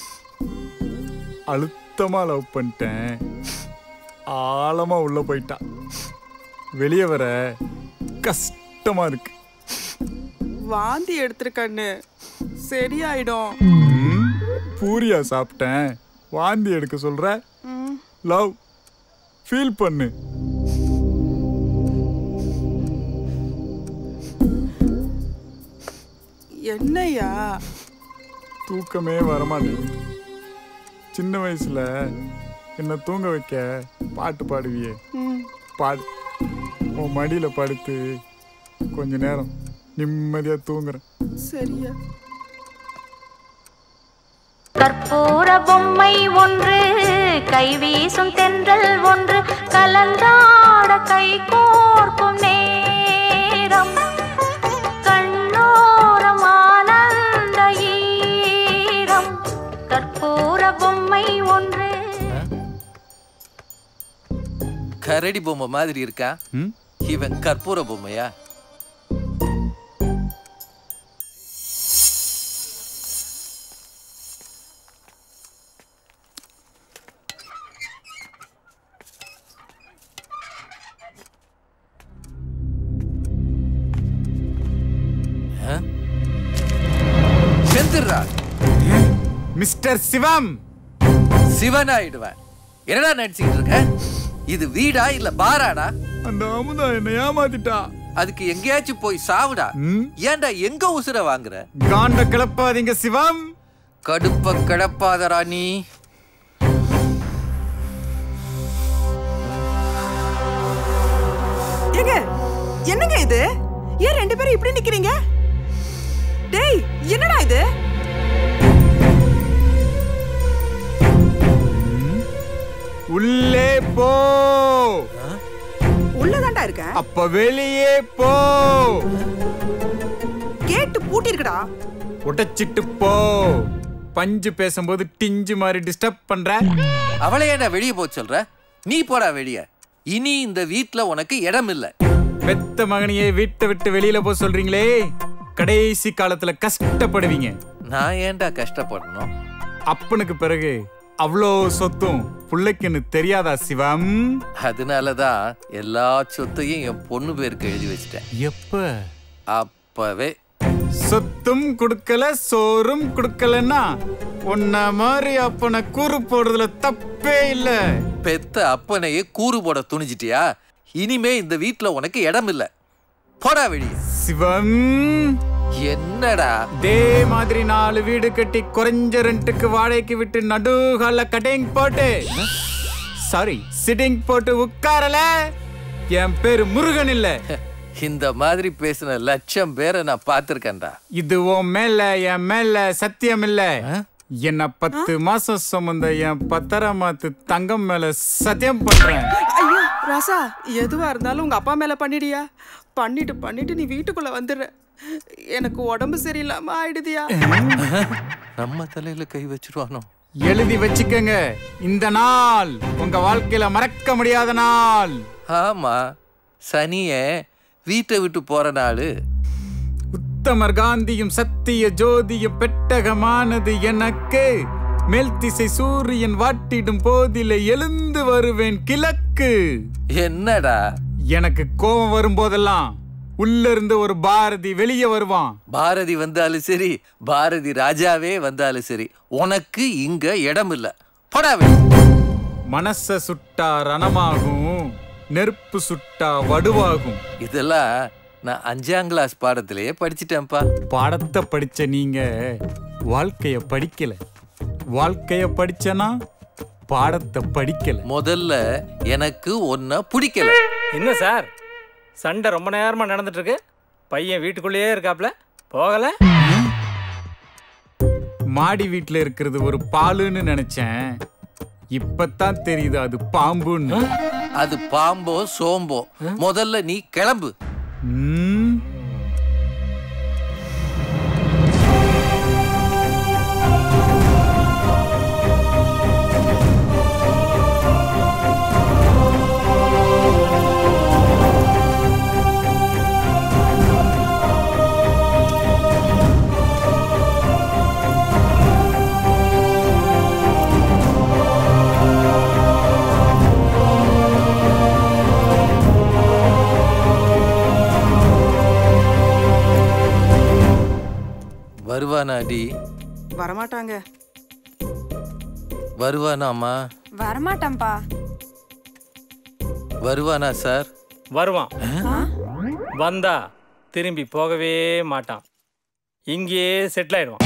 அழுத்தமா லவ் பண்ணிட்டேன் ஆழமா உள்ள போயிட்டா வெளியே வர கஷ்டமா இருக்கு வாந்தி எடுத்திருக்கண்ணு சரியாயிடும் ம், பூரியா சாப்பிட்டேன் வாந்தி எடுக்க சொல்ற ம். லவ் ஃபீல் பண்ணு என்னையா தூக்கமே வரமாட்டேங்குது சின்ன வயசுல என்ன தூங்க வைக்க பாட்டு பாடுவியே ம். பாடு உன் மடியில படுத்து கொஞ்ச நேரம் நிம்மதியா தூங்குறேன் சரியா கற்பூர பொம்மை ஒன்று கைவீசும் தென்றல் ஒன்று கலந்தாட கை கோர்க்கும் நேரம் கண்ணோரம் ஆனந்த ஈரம் கற்பூர பொம்மை ஒன்று கரடி பொம்மை மாதிரி இருக்கா இவன் கற்பூர பொம்மையா ஆ? செத்துடுறா மிஸ்டர் சிவம் சிவன் ஆயிடுவேன் என்னடா நடிச்சுக்கிட்டு இருக்க இது வீடா இல்ல பாராடா அந்த அமுதா என்ன ஏமாத்திட்டா அதுக்கு எங்கேயாச்சும் போய் சாவுடா ஏன்டா எங்க உசுர வாங்குற காண்ட கிளப்பாதீங்க சிவம் கடுப்ப கிடப்பாதடா நீ ஏங்க என்னங்க இது ஏன் ரெண்டு பேரும் இப்படி நிக்கிறீங்க டேய் என்னடா இது உள்ளே போ உள்ளதாண்டா இருக்க அப்ப வெளியே போ கேட்டு பூட்டி இருக்குடா உடைச்சிட்டு போ பஞ்சு பேசும்போது டிஞ்சு மாதிரி டிஸ்டர்ப் பண்ற அவளை ஏன்டா வெளியே போக சொல்ற நீ போடா வெளிய இனி இந்த வீட்ல உனக்கு இடம் இல்ல பெத்த மகனையே வீட்டை விட்டு வெளியில போ சொல்றீங்களே கடைசி காலத்துல கஷ்டப்படுவீங்க நான் ஏன்டா கஷ்டப்படணும் அப்பனுக்கு பிறகு அவ்வளோ சொத்தும் பிள்ளைக்குன்னு தெரியாதா சிவம் அதனாலதான் எல்லா சொத்தையும் என் பொண்ணு பேருக்கு எழுதி வச்சிட்டேன் எப்ப அப்பவே சொத்தும் கொடுக்கல சோறும் கொடுக்கலன்னா உன்ன மாதிரி அப்பனை கூறு போடுறதுல தப்பே இல்ல பெத்த அப்பனையே கூறு போட துணிஞ்சிட்டியா இனிமே இந்த வீட்ல உனக்கு இடம் இல்ல போடா வெளிய சிவம் என்னடா இதே மாதிரி நாலு வீடு கட்டி குறைஞ்ச ரெண்டுக்கு வாடகைக்கு விட்டு நடுகால கட்டிங் போட்டு சாரி சிட்டிங் போட்டு உட்காரல என் பேரு முருகன் இல்ல இந்த மாதிரி பேசின லட்சம் பேரை நான் பார்த்திருக்கேன்டா இது உன் மேல என் மேல சத்தியம் இல்ல என்ன பத்து மாசம் சுமந்த என் பத்தரமாத்து தங்கம் மேல சத்தியம் பண்றேன் ஐயோ ராசா எதுவா இருந்தாலும் உங்க அப்பா மேல பண்ணிடியா பண்ணிட்டு பண்ணிட்டு நீ வீட்டுக்குள்ள வந்துடுற எனக்கு உடம்பு சரியில்லாம ஆயிடுதியா நம்ம தலையில கை வச்சிருவானோ எழுதி வச்சுக்கங்க இந்த நாள் உங்க வாழ்க்கையில மறக்க முடியாத நாள் ஆமா சனிய வீட்டை விட்டு போற நாளு உத்தமர் காந்தியும் சத்திய ஜோதியும் பெட்டகமானது எனக்கு மேல் திசை சூரியன் வாட்டிடும் போதிலே எழுந்து வருவேன் கிழக்கு என்னடா எனக்கு கோபம் வரும்போதெல்லாம் உள்ள இருந்து ஒரு பாரதி வெளியே வருவான் பாரதி வந்தாலும் சரி பாரதி ராஜாவே வந்தாலும் சரி உனக்கு இங்க இடம் இல்ல போடா வெளிய. மனச சுட்டா ரணமாகும் நெருப்பு சுட்டா வடுவாகும் இதெல்லாம் நான் அஞ்சாம் கிளாஸ் பாடத்திலேயே படிச்சிட்டேன்ப்பா பாடத்தை படிச்ச நீங்க வாழ்க்கைய படிக்கல வாழ்க்கைய படிச்சனா பாடத்தை படிக்கல முதல்ல எனக்கு ஒன்ன பிடிக்கல என்ன சார் சண்டை ரொம்ப நேரமா நடந்துட்டு இருக்கு பையன் வீட்டுக்குள்ளேயே இருக்காப்ல போகல மாடி வீட்ல இருக்கிறது ஒரு பாலுன்னு நினைச்சேன் இப்பதான் தெரியுது அது பாம்புன்னு அது பாம்போ சோம்போ முதல்ல நீ கிளம்பு ம், வருவானாடி வரமாட்டாங்க வருவானாம்மா வரமாட்டேன்ப்பா வருவானா சார் வருவான் வந்தா திரும்பி போகவே மாட்டான் இங்கேயே செட்டில் ஆயிடுவான்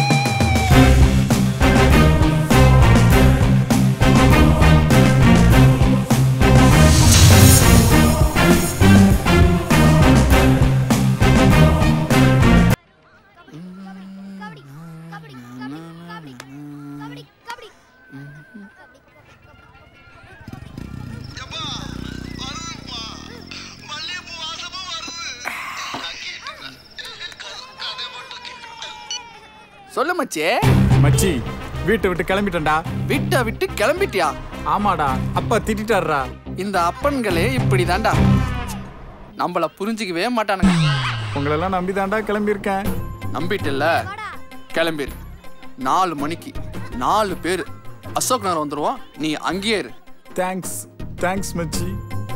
சொல்லு மச்சி மச்சி வீட்டை விட்டு கிளம்பிட்டேன்டா விட்டா விட்டு கிளம்பிட்டியா ஆமாடா அப்பா திட்டாடுறா இந்த அப்பன்களே இப்படிதான்டா நம்மள புரிஞ்சுக்கவே மாட்டானுங்க உங்களெல்லாம் நம்பி தாண்டா கிளம்பியிருக்கேன் நம்பிட்டில்ல கிளம்பிரு நாலு மணிக்கு நாலு பேர் அசோக் நகர் வந்துருவோம் நீ அங்கேயே இரு தேங்க்ஸ் தேங்க்ஸ் மச்சி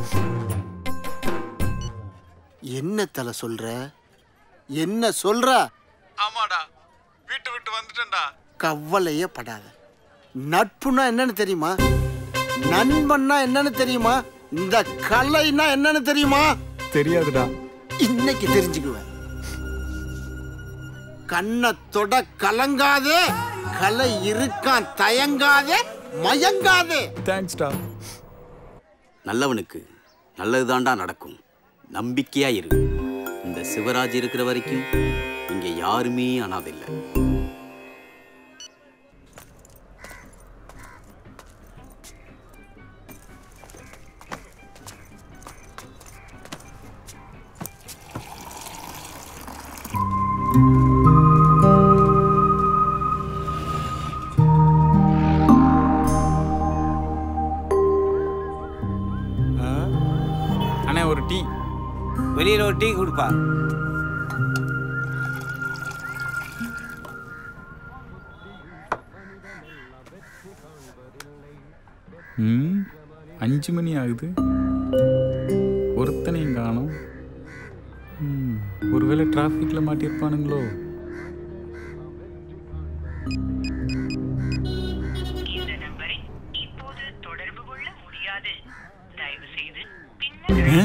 என்ன தலை சொல்ற என்ன சொல்ற ஆமாடா வீட்டை விட்டு வந்துட்டேன்டா கவலையே படாத நட்புனா என்னன்னு தெரியுமா நண்பன்னா என்னன்னு தெரியுமா இந்த கலைனா என்னன்னு தெரியுமா தெரியாதுடா இன்னைக்கு தெரிஞ்சுக்குவேன் கண்ணை தொட கலங்காதே கலை இருக்கான் தயங்காதே மயங்காதே தேங்க்ஸ்டா நல்லவனுக்கு நல்லதுதான்டா நடக்கும் நம்பிக்கையா இரு இந்த சிவராஜ் இருக்கிற வரைக்கும் இங்க யாருமே அனாதில்லை அண்ணே ஒரு டீ வெளியில ஒரு டீ கொடுப்பா ம் அஞ்சு மணி ஆகுது ஒருத்தனையும் காணோம் ம், ஒருவேளை டிராஃபிக்ல மாட்டியிருப்பானுங்களோ ஆ?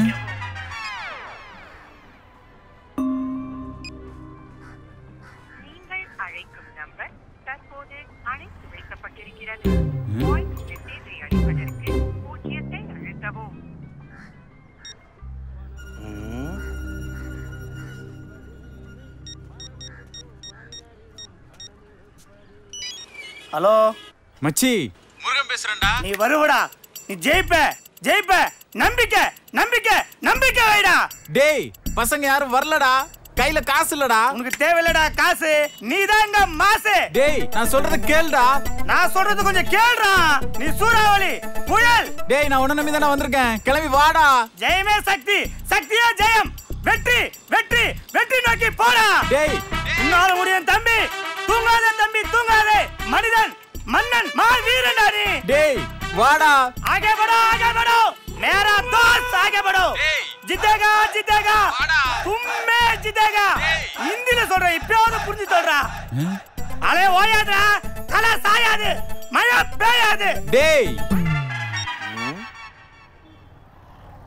ஹலோ மச்சி முருகன் பேசுறேன்டா நீ வருவடா நீ ஜெயிப்ப ஜெயிப்ப நம்பிக்கை நம்பிக்கை நம்பிக்கை வைடா டேய் பசங்க யாரும் வரலடா கையில காசு இல்லடா உனக்கு தேவையில்லடா காசு நீ தான் இங்க மாசு டேய் நான் சொல்றத கேளுடா நான் சொல்றது கொஞ்சம் கேளுடா நீ சூறாவளி புயல் டேய் நான் உன்ன நம்பி தானே வந்திருக்கேன் கிளம்பி வாடா ஜெயமே சக்தி சக்தியே ஜெயம் வெற்றி வெற்றி வெற்றி நோக்கி போடா டேய் உன்னால முடியும் தம்பி தூங்காதே தம்பி தூங்காதே மனிதன் மன்னன் மா வீரன் நீ டேய் வாடா आगे बढ़ो आगे बढ़ो मेरा दोस्त आगे बढ़ो जीतेगा जीतेगा तुम में जीतेगा ஹிந்தில சொல்றேன் இப்பயாவது புரிஞ்சு சொல்றா அலே ஓயாதுடா தலை சாயாது மழை பெய்யாது டேய்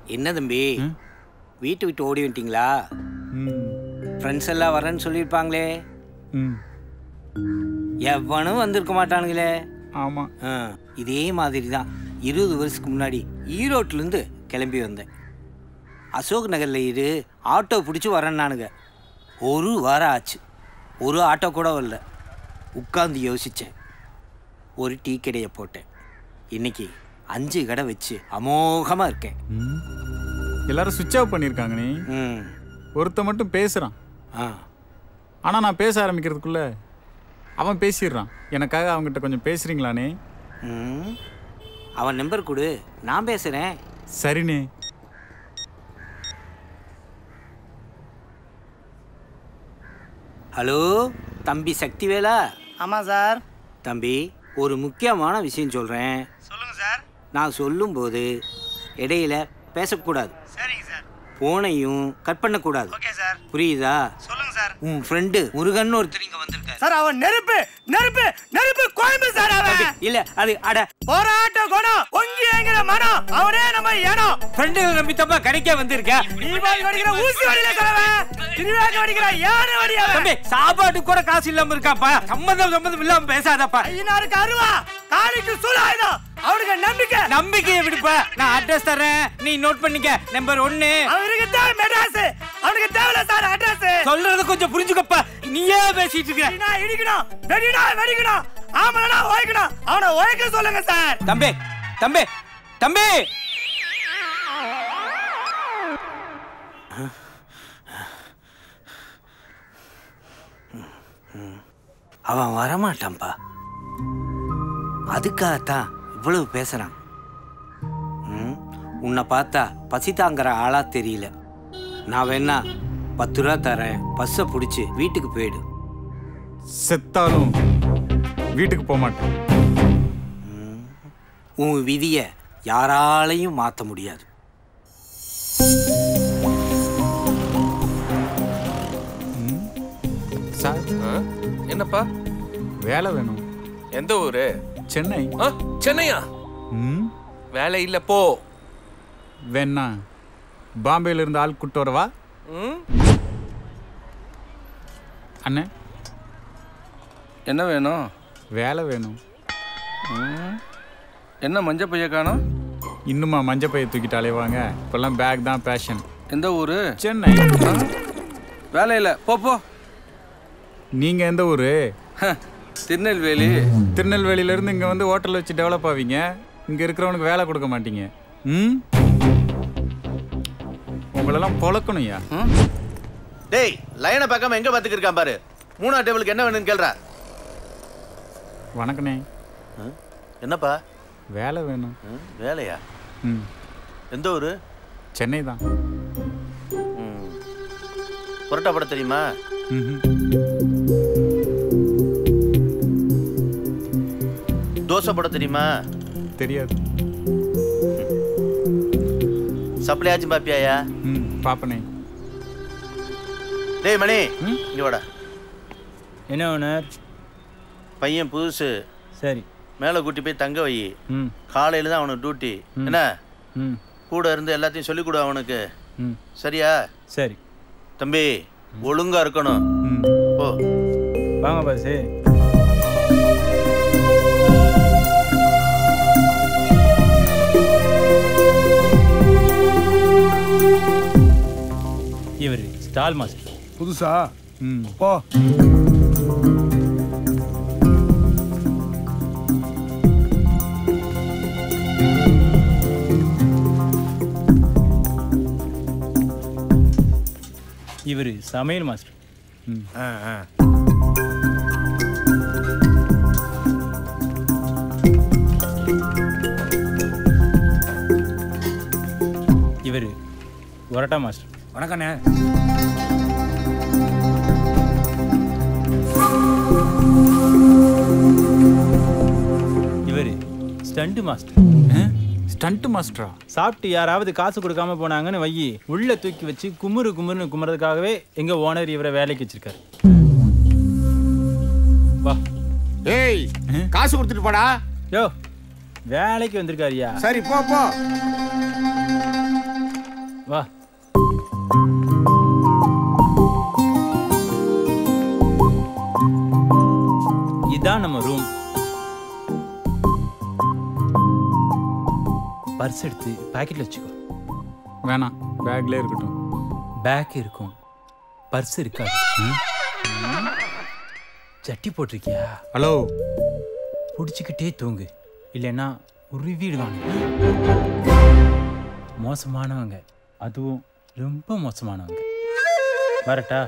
என்ன தம்பி வீட்டு விட்டு ஓடி வந்துட்டீங்களா ஃப்ரெண்ட்ஸ் எல்லாம் வரேன்னு சொல்லியிருப்பாங்களே ம் எவனும் வந்திருக்க மாட்டானுங்களே ஆமாம் ஆ இதே மாதிரி தான் இருபது வருஷத்துக்கு முன்னாடி ஈரோட்டிலேருந்து கிளம்பி வந்தேன் அசோக் நகரில் இரு ஆட்டோ பிடிச்சி வரேன்னானுங்க ஒரு வாரம் ஆச்சு ஒரு ஆட்டோ கூட வரல உட்காந்து யோசித்தேன் ஒரு டீ கடையை போட்டேன் இன்னைக்கு அஞ்சு கடை வச்சு அமோகமாக இருக்கேன் எல்லாரும் சுவிட்ச் ஆஃப் பண்ணியிருக்காங்க நீ ஒருத்த மட்டும் பேசுகிறான் ஆனால் நான் பேச ஆரம்பிக்கிறதுக்குள்ள அவன் பேசிடுறான் எனக்காக அவங்ககிட்ட கொஞ்சம் பேசுறீங்களானே ம். அவன் நம்பர் கொடு நான் பேசுகிறேன் சரிண்ணே ஹலோ தம்பி சக்திவேலா ஆமாம் சார் தம்பி ஒரு முக்கியமான விஷயம் சொல்கிறேன் சொல்லுங்க சார் நான் சொல்லும்போது இடையில பேசக்கூடாது சரிங்க சார் போனையும் கட் பண்ணக்கூடாது ஓகே சார் புரியுதா சொல்லுங்க சார் உன் ஃப்ரெண்டு முருகன் ஒருத்தர் இங்க வந்திருக்காரு சார் அவன் நெருப்பு நெருப்பு நெருப்பு கோயம்பு சார் அவன் இல்ல அது அட போராட்ட குணம் பொங்கி எங்கிற மனம் அவனே நம்ம இனம் ஃப்ரெண்டுகளை நம்பி தப்பா கடைக்கே வந்திருக்க தீபாவளி வடிக்கிற ஊசி வடியில கலவன் திருவிழாக்கு வடிக்கிற யானை வடி அவன் தம்பி சாப்பாட்டு கூட காசு இல்லாம இருக்காப்பா சம்பந்தம் சம்பந்தம் இல்லாம பேசாதப்பா ஐயனாருக்கு அருவா காளிக்கு சூலாயுதம் அவனுக்கு நம்பிக்கை நம்பிக்கையை விடுப்பா நான் அட்ரஸ் தரேன் நீ நோட் பண்ணிக்க நம்பர் ஒன்னு அவனுக்கு தேவை மெட்ராஸ் அவனுக்கு தேவையில்ல சார் அட்ரஸ் சொல்றத கொஞ்சம் புரிஞ்சுக்கப்பா நீயே பேசிட்டு இருக்க வெடினா இடிக்கணும் வெடினா வெடிக்கணும் ஆமலனா ஓய்க்கணும் அவனை ஓய்க்க சொல்லுங்க சார் தம்பி தம்பி தம்பி அவன் வரமாட்டான்பா அதுக்காகத்தான் இவ்வளவு பேசுறான் ம், உன்னை பார்த்தா பசி தாங்குற ஆளா தெரியல நான் வேணா பத்து ரூபா தரேன் பஸ்ஸை பிடிச்சி வீட்டுக்கு போயிடு செத்தாலும் வீட்டுக்கு போக மாட்டேன் உன் விதியை யாராலையும் மாற்ற முடியாது சார் என்னப்பா வேலை வேணும் எந்த ஊரு சென்னை ஆ, சென்னையா ம் வேலை இல்ல போ வேணா பாம்பேல இருந்து ஆள் கூட்டு வரவா ம்? அண்ணே என்ன வேணும் வேலை வேணும் ம். என்ன மஞ்ச பைய காணோம் இன்னுமா மஞ்ச பைய தூக்கிட்டு அலைவாங்க இப்பெல்லாம் பேக் தான் பேஷன் எந்த ஊரு சென்னை வேலை இல்ல போ போ நீங்க எந்த ஊரு திருநெல்வேலி திருநெல்வேலியில இருந்து இங்க வந்து ஹோட்டல் வச்சு டெவலப் ஆவீங்க இங்க இருக்கிறவனுக்கு வேலை கொடுக்க மாட்டீங்க ம் உங்களெல்லாம் பொழக்கணும்யா டேய் லைனை பார்க்காம எங்க பாத்துக்கு இருக்கான் பாரு மூணா டேபிளுக்கு என்ன வேணும்னு கேள்றா வணக்கண்ணே என்னப்பா வேலை வேணும் ம், வேலையா ம் எந்த ஊரு சென்னை தான் ம். புரோட்டா போட தெரியுமா ம்ஹும். தோசை போட தெரியுமா தெரியாது சப்ளை ஆச்சும் பாப்பியாயா ம் பாப்பனே டேய் மணி இங்க வாடா என்ன ஓனர் பையன் புதுசு சரி மேலே கூட்டி போய் தங்க வை ம் காலையில தான் அவனுக்கு டியூட்டி என்ன ம் கூட இருந்து எல்லாத்தையும் சொல்லிக் கொடு அவனுக்கு ம் சரியா சரி தம்பி ஒழுங்கா இருக்கணும் ஓ வாங்க பாஸ் இவர் ஸ்டால் மாஸ்டர் புதுசா ம் போ இவர் சமையல் மாஸ்டர் ம் ஆ ஆ இவர் ஒரட்டா மாஸ்டர் வணக்கண்ணே இவர் ஸ்டண்ட் மாஸ்டர் ஸ்டண்ட் மாஸ்டரா சாப்பிட்டு யாராவது காசு கொடுக்காம போனாங்கன்னு வையி உள்ள தூக்கி வச்சு குமுறு குமுறுன்னு குமுறதுக்காகவே எங்க ஓனர் இவரை வேலைக்கு வச்சிருக்காரு வா ஏய் காசு கொடுத்துட்டு போடா யோ வேலைக்கு வந்திருக்காருயா சரி போ போ இதான் நம்ம ரூம் பர்ஸ் எடுத்து பாக்கெட்ல வச்சுக்கோ வேணாம் பேக்ல இருக்கட்டும் பேக் இருக்கும் பர்ஸ் இருக்காது ம்? சட்டி போட்டிருக்கியா ஹலோ பிடிச்சிக்கிட்டே தூங்கு இல்லைன்னா உருவிடுவானுங்க மோசமானவங்க அதுவும் ரொம்ப மோசமானவங்க வரட்டா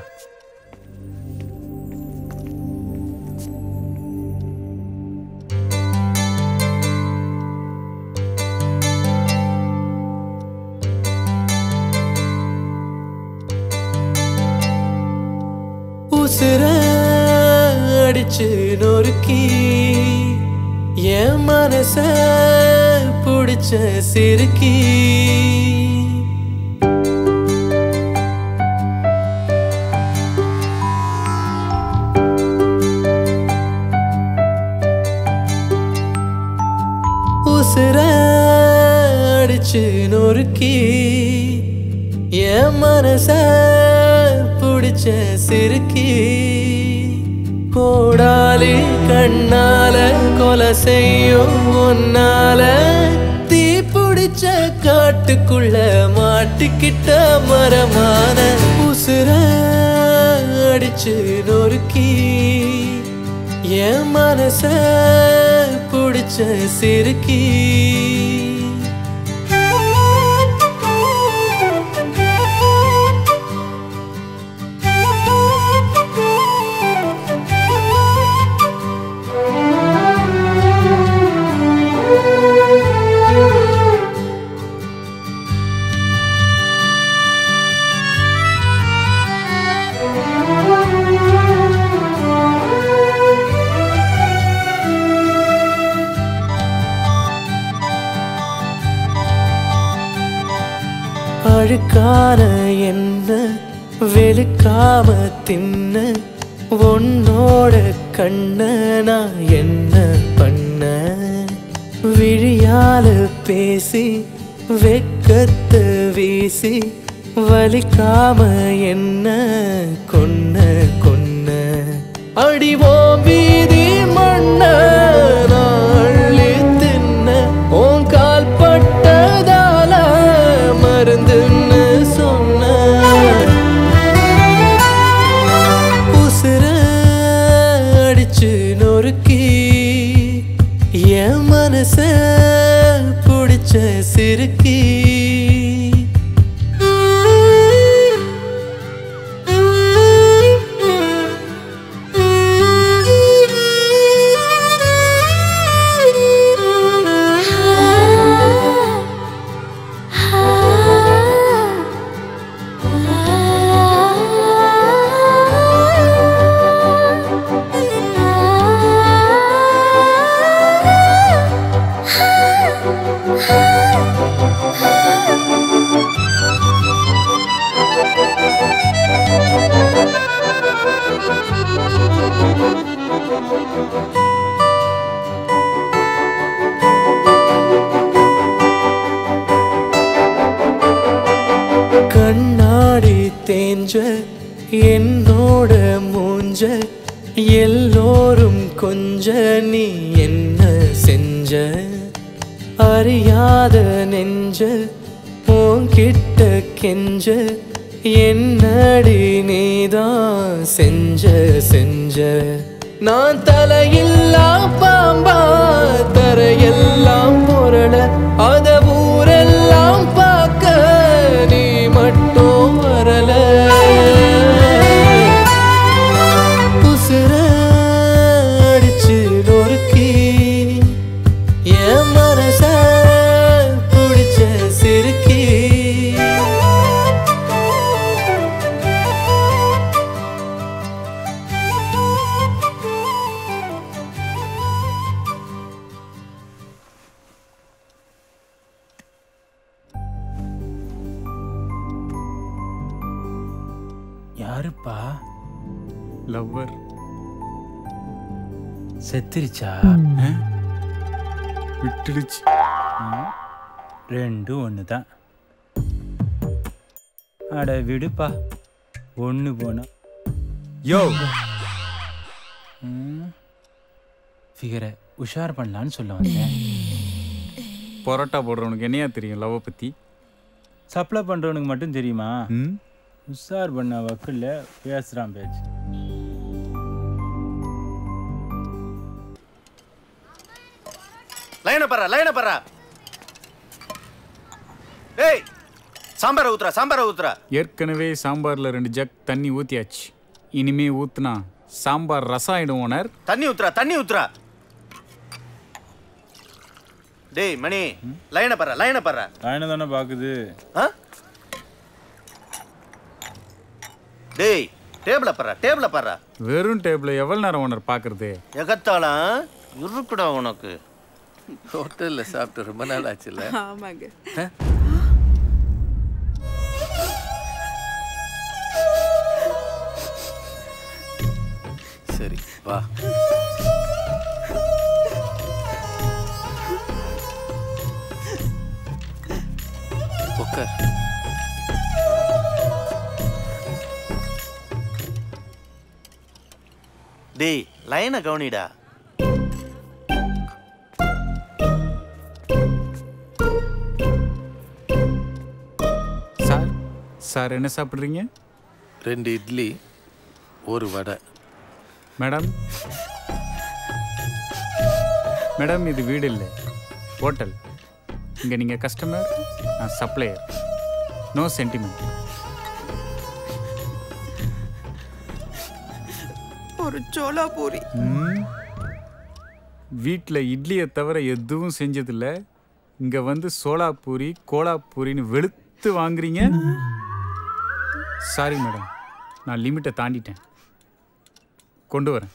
உசுர அடிச்சு நொறுக்கி என் மனச புடிச்ச சிறுக்கி உசுர அடிச்சு நொறுக்கி என் மனச புடிச்ச சிறுக்கி கோடாலி கண்ணால கொலை செய்யும் உன்னால தீ பிடிச்ச காட்டுக்குள்ள மாட்டிக்கிட்ட மரமான உசுர அடிச்சு நொறுக்கி என் மனச புடிச்ச சிறுக்கி அழுக்கான என்ன வெளுக்காம தின்ன உன்னோட கண்ண நான் என்ன பண்ண விழியால பேசி வெக்கத்தை வீசி வலிக்காம என்ன கொன்ன கொன்ன அடிவோம் வீதி மண்ண நான் அள்ளி தின்ன உன் கால் பட்டதால மருந்துன்னு சொன்ன உசுர அடிச்சு நொறுக்கி என் மனச புடிச்ச சிறுக்கி கண்ணாடி தேஞ்ச என்னோட மூஞ்ச எல்லோரும் கொஞ்ச நீ என்ன செஞ்ச அறியாத நெஞ்ச உன்கிட்ட கெஞ்ச என்னடி நீதான் செஞ்ச செஞ்ச நான் தலையில்லா பாம்பா தரையெல்லாம் புரள அத ஊரெல்லாம் பார்க்க நீ மட்டும் வரல உசுர அடிச்சு நொறுக்கி என் மனச புடிச்ச சிறுக்கி யாருப்பா லவ்வர் செத்துருச்சா விட்டுடுச்சு ரெண்டும் ஒன்று தான் அட விடுப்பா ஒன்று போனா யோ ம், ஃபிகரை உஷார் பண்ணலான்னு சொல்ல வந்தேன் பரோட்டா போடுறவனுக்கு என்னையா தெரியும் லவ்வை பற்றி சப்ளை பண்ணுறவனுக்கு மட்டும் தெரியுமா உஷார் பண்ண வக்கில் பேசுகிறான் பேச்சு லைனை பர்றா லைனை பர்றா ஏய் சாம்பாரை ஊத்துறா சாம்பாரை ஊத்துறா ஏற்கனவே சாம்பாரில் ரெண்டு ஜக் தண்ணி ஊற்றியாச்சு இனிமே ஊத்துனா சாம்பார் ரசம் ஆயிடும் ஓனர் தண்ணி ஊத்துறா தண்ணி ஊத்துறா டேய் மணி லைனை பர்றா லைனை பர்றா லைனை தானே பார்க்குது ஆ டேய் டேபிள பர்றா டேபிள பர்றா வெறும் டேபிளை எவ்வளோ நேரம் ஓனர் பார்க்குறது எகத்தாளம் இருக்குடா உனக்கு ஹோட்டல்ல சாப்பிட்டு ரொம்ப நாள் ஆச்சுல்ல ஆமாங்க சரி வா உட்கார் டேய் லைனை கவனிடா சார் சார் என்ன சாப்பிட்றீங்க ரெண்டு இட்லி ஒரு வடை மேடம் மேடம் இது வீடு இல்லை ஹோட்டல் இங்கே நீங்கள் கஸ்டமர் நான் சப்ளையர் நோ சென்டிமெண்ட் ஒரு சோலா பூரி வீட்டில் இட்லியை தவிர எதுவும் செஞ்சதில்ல இங்கே வந்து சோளா பூரி கோலா பூரின்னு வெளுத்து வாங்குறீங்க சாரி மேடம் நான் லிமிட்டை தாண்டிட்டேன் கொண்டு வரேன்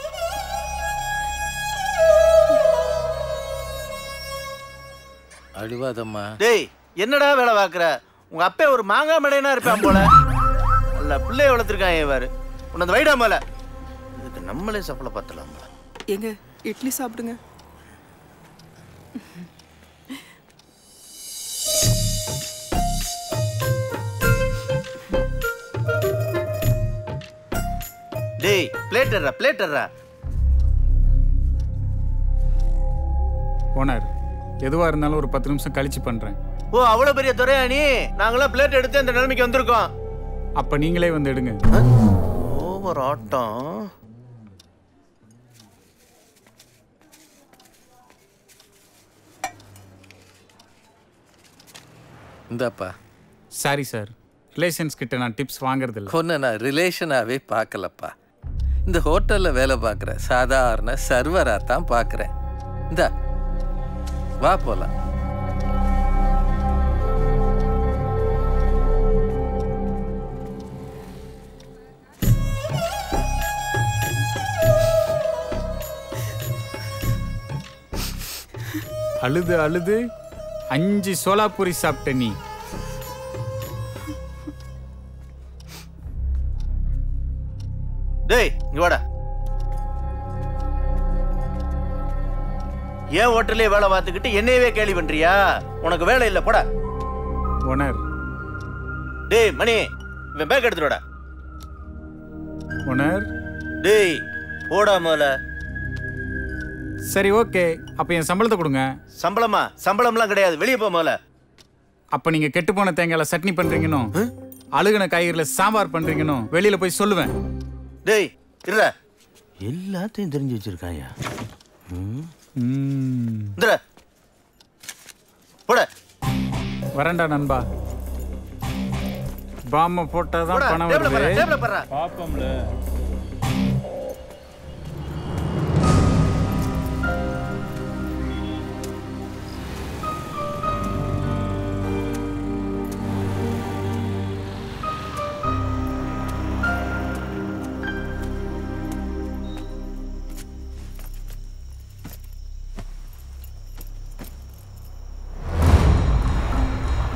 அழுவாதம்மா டேய் என்னடா வேலை பார்க்குற உங்க அப்பே ஒரு மாங்காய் மடையனா இருப்பான் போல அல்ல பிள்ளைய வளர்த்துருக்கான் இவர் உன்னை அந்த வைடா மேல இதுக்கு நம்மளே சப்பளை பார்த்தலாம் ஏங்க இட்லி சாப்பிடுங்க டேய் பிளேட்டர்ரா பிளேட்டர்ரா ஓனர் எதுவாக இருந்தாலும் ஒரு பத்து நிமிஷம் கழிச்சு பண்ணுறேன் ஓ அவ்வளோ பெரிய துறையா நீ நாங்களாம் பிளேட் எடுத்து இந்த நிலைமைக்கு வந்திருக்கோம் அப்போ நீங்களே வந்து எடுங்க ஓவர் ஆட்டம் இந்தாப்பா சாரி சார் ரிலேஷன்ஸ் கிட்ட நான் டிப்ஸ் வாங்குறதில்ல ஒன்று நான் ரிலேஷனாகவே பார்க்கலப்பா இந்த ஹோட்டலில் வேலை பார்க்குற சாதாரண சர்வராக தான் பார்க்குறேன் இந்தா வா போகலாம் அழுது அழுது அஞ்சு சோலாபூரி சாப்பிட்ட நீ டேய் இங்க வாடா ஏன் ஹோட்டலே வேலை பார்த்துக்கிட்டு என்னையவே கேலி பண்றியா உனக்கு வேலை இல்லை போடா ஓனர் டேய் மணி இவன் பேக் எடுத்துட்டு வாடா ஓனர் டேய் போடா முதல்ல சரி ஓகே அப்போ என் சம்பளத்தை கொடுங்க சம்பளமா சம்பளம்லாம் கிடையாது வெளியே போ முதல்ல அப்போ நீங்கள் கெட்டு போன தேங்காயில் சட்னி பண்ணுறீங்கன்னு அழுகுன காய்கறியில் சாம்பார் பண்ணுறீங்கன்னு வெளியில் போய் சொல்லுவேன் டேய் இல்ல எல்லாத்தையும் தெரிஞ்சு வச்சிருக்காயா இந்திர போட வரேன்டா நண்பா பாம்பை போட்டால் தான் போடா, பணம் டேபிள்ல பாரு, வருது டேபிள்ல பாரு. பாப்போம்ல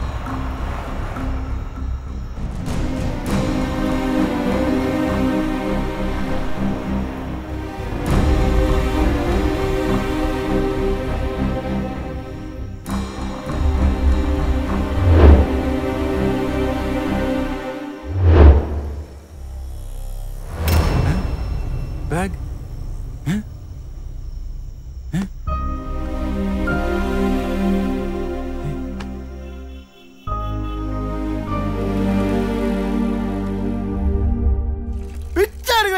டேய்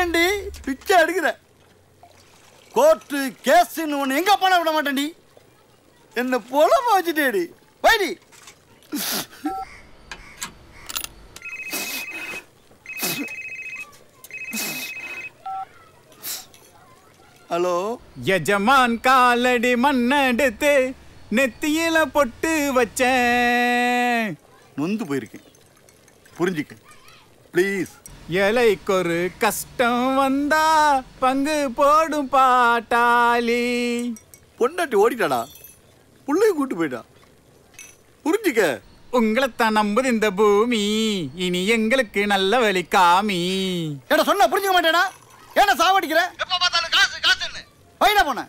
எடுக்கிறேன்டி பிச்சை எடுக்கிறேன் கோர்ட்டு கேஸ்ன்னு ஒன்று எங்கே போன விட மாட்டேன்டி என்ன பொலமா வச்சுட்டேடி வைடி ஹலோ எஜமான் காலடி மண்ணெடுத்து நெத்தியில பொட்டு வச்சேன் நொந்து போயிருக்கேன் புரிஞ்சுக்க ப்ளீஸ் ஏழைக்கொரு கஷ்டம் வந்தா பங்கு போடும் பாட்டாளி பொண்டாட்டி ஓடிட்டாடா புள்ளைய கூட்டு போயிட்டா புரிஞ்சுக்க உங்களைத்தான் நம்புது இந்த பூமி இனி எங்களுக்கு நல்ல வழி காமி ஏடா சொன்னா புரிஞ்சுக்க மாட்டேடா ஏடா சாவடிக்கிற எப்ப பார்த்தாலும் காசு காசுன்னு வைடா போன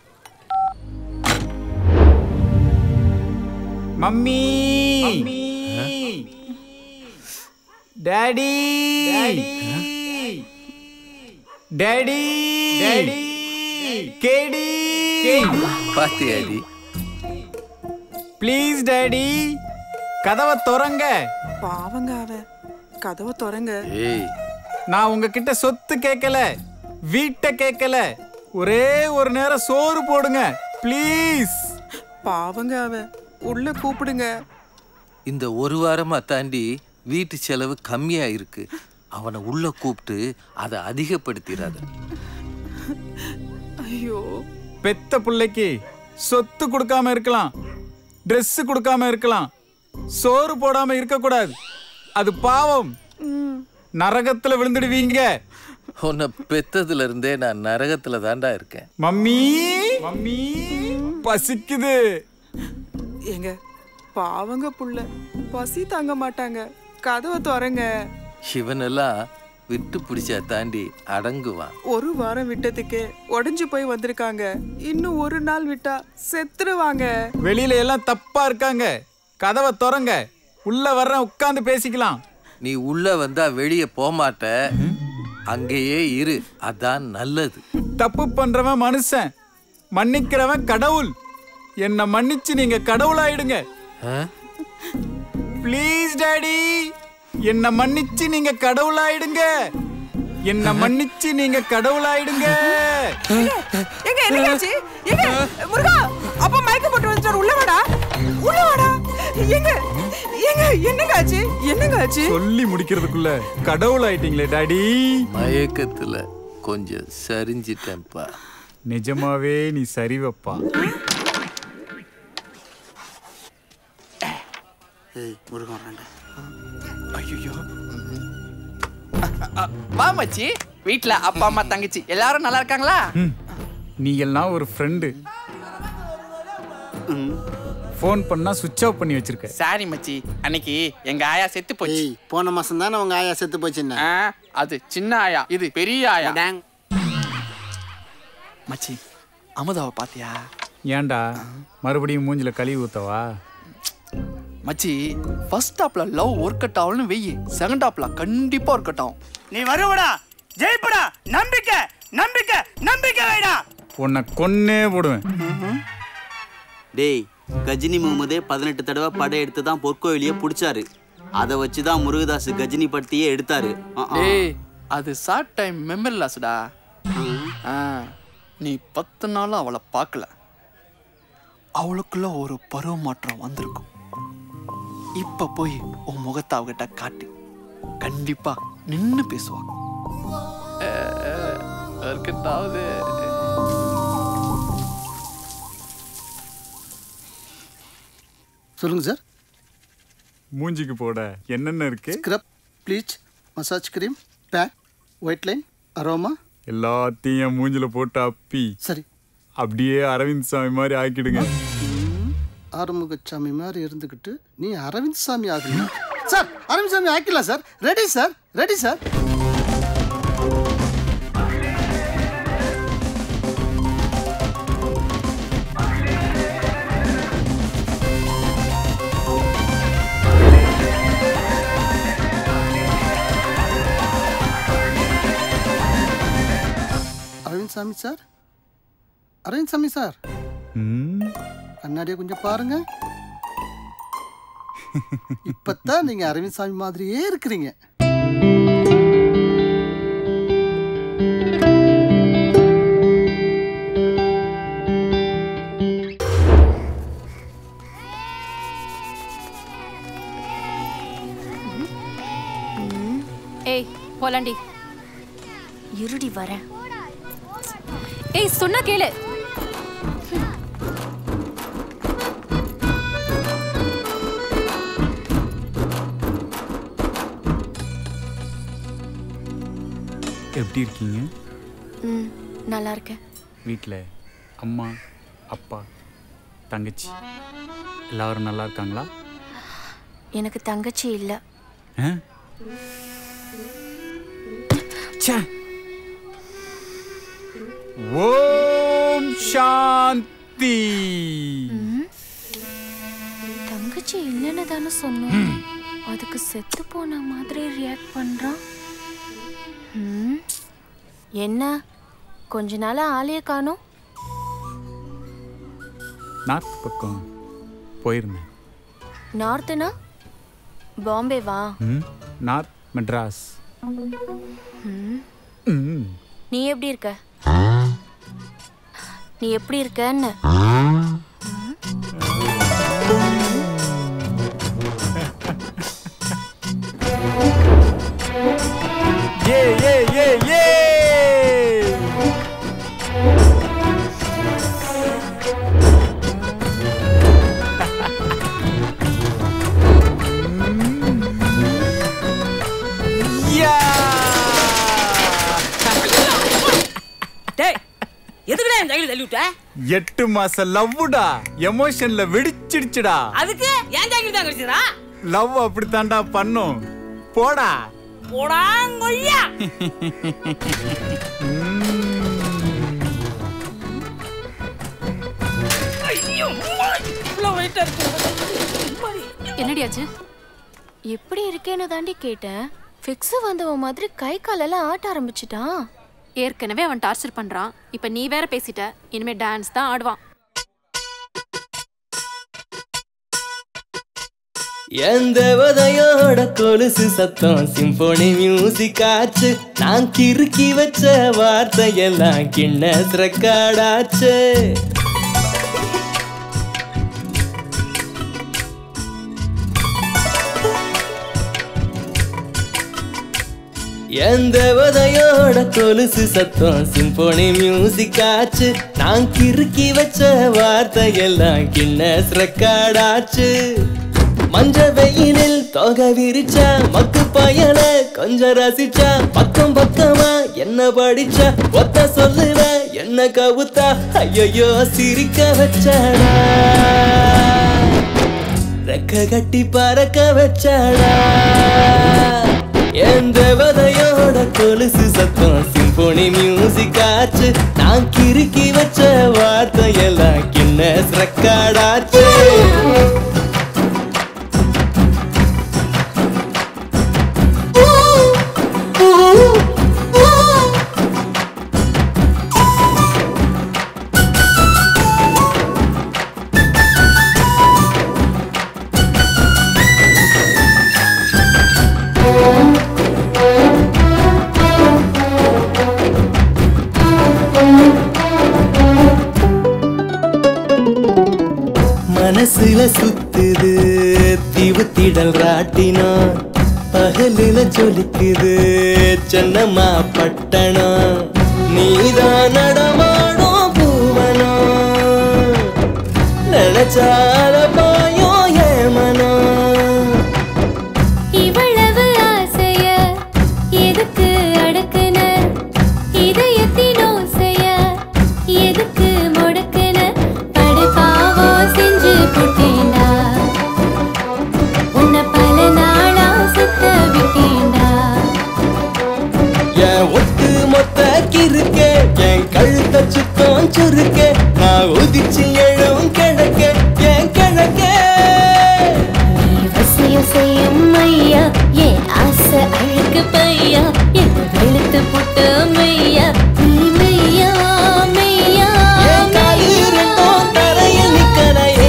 மம்மி டாடி டாடி டாடி கேடி பாத்தியாடி ப்ளீஸ் டாடி கதவை திறங்க பாவங்க அவ கதவை திறங்க ஏய் நான் உங்ககிட்ட சொத்து கேட்கல வீட்டை கேட்கல ஒரே ஒரு நேரம் சோறு போடுங்க ப்ளீஸ் பாவங்க அவ உள்ள கூப்பிடுங்க இந்த ஒரு வாரமா தாண்டி வீட்டு செலவு கம்மியா இருக்கு அவனை உள்ள கூப்பிட்டு அதை அதிகப்படுத்திடாத ஐயோ பெத்த பிள்ளைக்கு சொத்து கொடுக்காம இருக்கலாம் Dress கொடுக்காம இருக்கலாம் சோறு போடாம இருக்கக்கூடாது அது பாவம் நரகத்துல விழுந்துடுவீங்க உன்னை பெத்ததுல இருந்தே நான் நரகத்துல தாண்டா இருக்கேன் மம்மி மம்மி பசிக்குது ஏங்க பாவங்க புள்ள பசி தாங்க மாட்டாங்க கதவை திறங்க இவனெல்லாம் விட்டு பிடிச்சா தாண்டி அடங்குவான் ஒரு வாரம் விட்டதுக்கே உடைஞ்சு போய் வந்திருக்காங்க இன்னும் ஒரு நாள் விட்டா செத்துருவாங்க வெளியில எல்லாம் தப்பா இருக்காங்க கதவை திறங்க உள்ள வர்றேன் உட்கார்ந்து பேசிக்கலாம் நீ உள்ள வந்தா வெளியே போமாட்ட அங்கேயே இரு அதான் நல்லது தப்பு பண்றவன் மனுஷன் மன்னிக்கிறவன் கடவுள் என்ன மன்னிச்சு நீங்க கடவுளாயிடுங்க ஆ? ப்ளீஸ் டாடி என்ன மன்னிச்சு நீங்க கடவுளாயிடுங்க என்ன மன்னிச்சு நீங்க கடவுளாயிடுங்க எங்க என்னங்காச்சு எங்க முருகா அப்பா மயக்க போட்டு வந்துட்டாரு உள்ள வாடா உள்ள வாடா எங்க எங்க என்னங்காச்சு என்னங்காச்சு சொல்லி முடிக்கிறதுக்குள்ள கடவுளாயிட்டீங்களே டாடி மயக்கத்துல கொஞ்சம் சரிஞ்சிட்டேன்ப்பா நிஜமாவே நீ சரிவப்பா ஏய் முருகன் வரான்டா ஐயோ வா மச்சி வீட்ல அப்பா அம்மா தங்கச்சி எல்லாரும் நல்லா இருக்காங்களா நீ எல்லாம் ஒரு ஃப்ரெண்டு ஃபோன் பண்ணா சுவிட்ச் ஆஃப் பண்ணி வச்சிருக்க சாரி மச்சி அன்னைக்கு எங்க ஆயா செத்து போச்சு போன மாசம் தானே உங்க ஆயா செத்து போச்சுன்னு ஆ, அது சின்ன ஆயா இது பெரிய ஆயா மச்சி அமுதாவை பாத்தியா ஏன்டா மறுபடியும் மூஞ்சில கழுவி ஊத்தவா மச்சி ஃபர்ஸ்ட் ஹாப்ல லவ் ஒர்க் அவுட் ஆகும்னு வெயி செகண்ட் ஹாப்ல கண்டிப்பா ஒர்க் அவுட் ஆகும் நீ வருவடா ஜெயிப்படா நம்பிக்கை நம்பிக்கை நம்பிக்கை வைடா உன்னை கொன்னே போடுவேன் டேய் கஜினி முகமதே பதினெட்டு தடவை படம் எடுத்து தான் பொற்கோயிலியை பிடிச்சாரு அதை வச்சு தான் முருகதாஸ் கஜினி படத்தையே எடுத்தாரு ஆ, ஆ. ஏய் அது ஷார்ட் டைம் மெமரி லாஸ்டா நீ பத்து நாள் அவளை பார்க்கல அவளுக்குள்ள ஒரு பருவ மாற்றம் வந்திருக்கும் இப்ப போய் உன் முகத்தை அவகிட்ட காட்டு கண்டிப்பா நின்னு பேசுவா இருக்கட்டாவது சொல்லுங்க சார் மூஞ்சிக்கு போட என்னென்ன இருக்கு scrub bleach massage cream pack white line aroma எல்லாத்தையும் என் மூஞ்சில போட்டு அப்பி சரி அப்படியே அரவிந்த் சாமி மாதிரி ஆக்கிடுங்க ஆறுமுகசாமி மாதிரி இருந்துக்கிட்டு நீ அரவிந்த் சாமி ஆகல சார் அரவிந்த் சாமி ஆக்கிடலாம் sir ready sir ready sir Aravind Swamy sir Aravind Swamy sir கண்ணாடியை கொஞ்சம் பாருங்க இப்பதான் நீங்க அரவிந்த் சாமி மாதிரியே இருக்கிறீங்க ஏய் போலாண்டி இருடி வரேன் ஏய் சொன்னா கேளு எப்படி இருக்கீங்க ம் நல்லா இருக்கேன் வீட்டில் அம்மா அப்பா தங்கச்சி எல்லாரும் நல்லா இருக்காங்களா எனக்கு தங்கச்சி இல்லை ஆ? ச்சே. ஓம் சாந்தி தங்கச்சி இல்லைன்னு தானே சொன்னோம் அதுக்கு செத்து போன மாதிரி ரியாக்ட் பண்றான் ம், என்ன கொஞ்ச நாளா ஆளைய காணோம் நார்த் பக்கம் போயிருந்தேன் நார்த்துனா பாம்பே வா ம் நார்த் மெட்ராஸ் ம், ம் நீ எப்படி இருக்க நீ எப்படி இருக்கன்னு ஏ ஏ ஏ ஏ டேய் எதுக்குடா என் ஜாக்கெட் தள்ளி விட்ட எட்டு மாச லவ்வுடா எமோஷன்ல வெடிச்சிடுச்சுடா அதுக்கு என் ஜாக்கெட் தான் கிடைச்சதா லவ் அப்படித்தான்டா பண்ணும் போடா போடாங்கொய்யா ஐயோ இவ்வளோ வெயிட்டா இருக்கு என்னடி ஆச்சு எப்படி இருக்கேன்னு தாண்டி கேட்டேன் ஃபிக்ஸ் வந்தவ மாதிரி கை காலெல்லாம் ஆட்ட ஆரம்பிச்சிட்டான் ஏற்கனவே அவன் டார்ச்சர் பண்றான் இப்ப நீ வேற பேசிட்ட இனிமே டான்ஸ் தான் ஆடுவான் என் தேவதையோட கொலுசு சத்தம் சிம்போனி மியூசிக் ஆச்சு நான் கிறுக்கி வச்ச வார்த்தையெல்லாம் கிண்ணஸ் ரெக்கார்டாச்சு என் தேவதையோட கொலுசு சத்தம் சிம்போனி மியூசிக் ஆச்சு நான் கிறுக்கி வச்ச வார்த்தையெல்லாம் கிண்ணஸ் ரெக்கார்டாச்சு மஞ்ச வெயிலில் தொகை விரிச்சா மக்கு பயல கொஞ்சம் ரசிச்சா பக்கம் பக்கமா என்ன படிச்சா ஒத்த சொல்லுவ என்ன கவுத்தா ஐயோ சிரிக்க வச்சாடா ரெக்க கட்டி பறக்க வச்சாடா என் தேவதையோட கொலுசு சத்தம் சிம்போனி மியூசிக் ஆச்சு நான் கிறுக்கி வச்ச வார்த்தையெல்லாம் கிண்ணஸ் ரெக்கார்டாச்சு மனசுல சுத்துது தீவுத்திடல் ராட்டினம் பகலுல ஜொலிக்குது சென்னம்மா பட்டணம் நீதான் நடமாடும் பூவனம் நினைச்சால பாயோ ஏமனம் இவ்வளவு ஆசைய எதுக்கு அடக்குன இதயத்தின் ஓசைய எதுக்கு முடக்குன படுபாவோ செஞ்சு புட்டேண்டா உன்னை பல நாளா சுத்த விட்டேண்டா என் ஒட்டு மொத்த கிறுக்கே என் கழுத்த சுத்தம் சுருக்கே நான் உதிச்சு எழும் கிழக்கே என் கிழக்கே வசியம் செய்யும் ஐயா என் ஆசை அழுக்கு பையா என்ன வெளுத்து புட்டு மையா நீ மையா மையா என் காலு ரெண்டும் தரையில் நிக்கலையே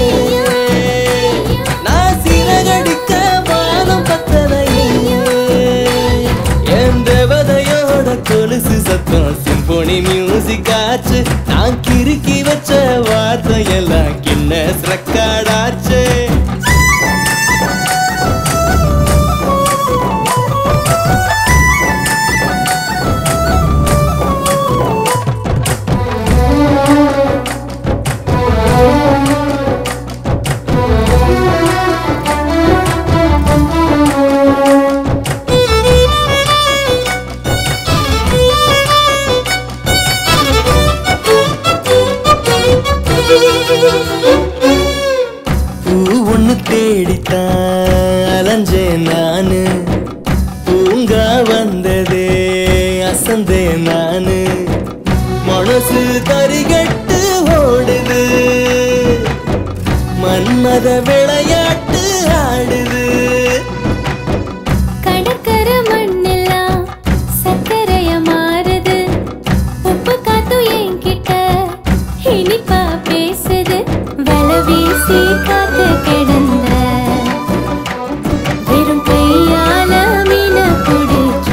நான் சிறகடிக்க வானம் பத்தலையே என் தேவதையோட கொலுசு சத்தம் சிம்போனி மியூசிக் ஆச்சு நான் கிறுக்கி தெரியாத விளையாட்டு ஆடுது கடற்கரை மண்ணெல்லாம் சர்க்கரைய மாறுது உப்பு காத்து என்கிட்ட இனிப்பா பேசுது வலை வீசி காத்து கிடந்த வெறும் கையால மீன பிடிச்ச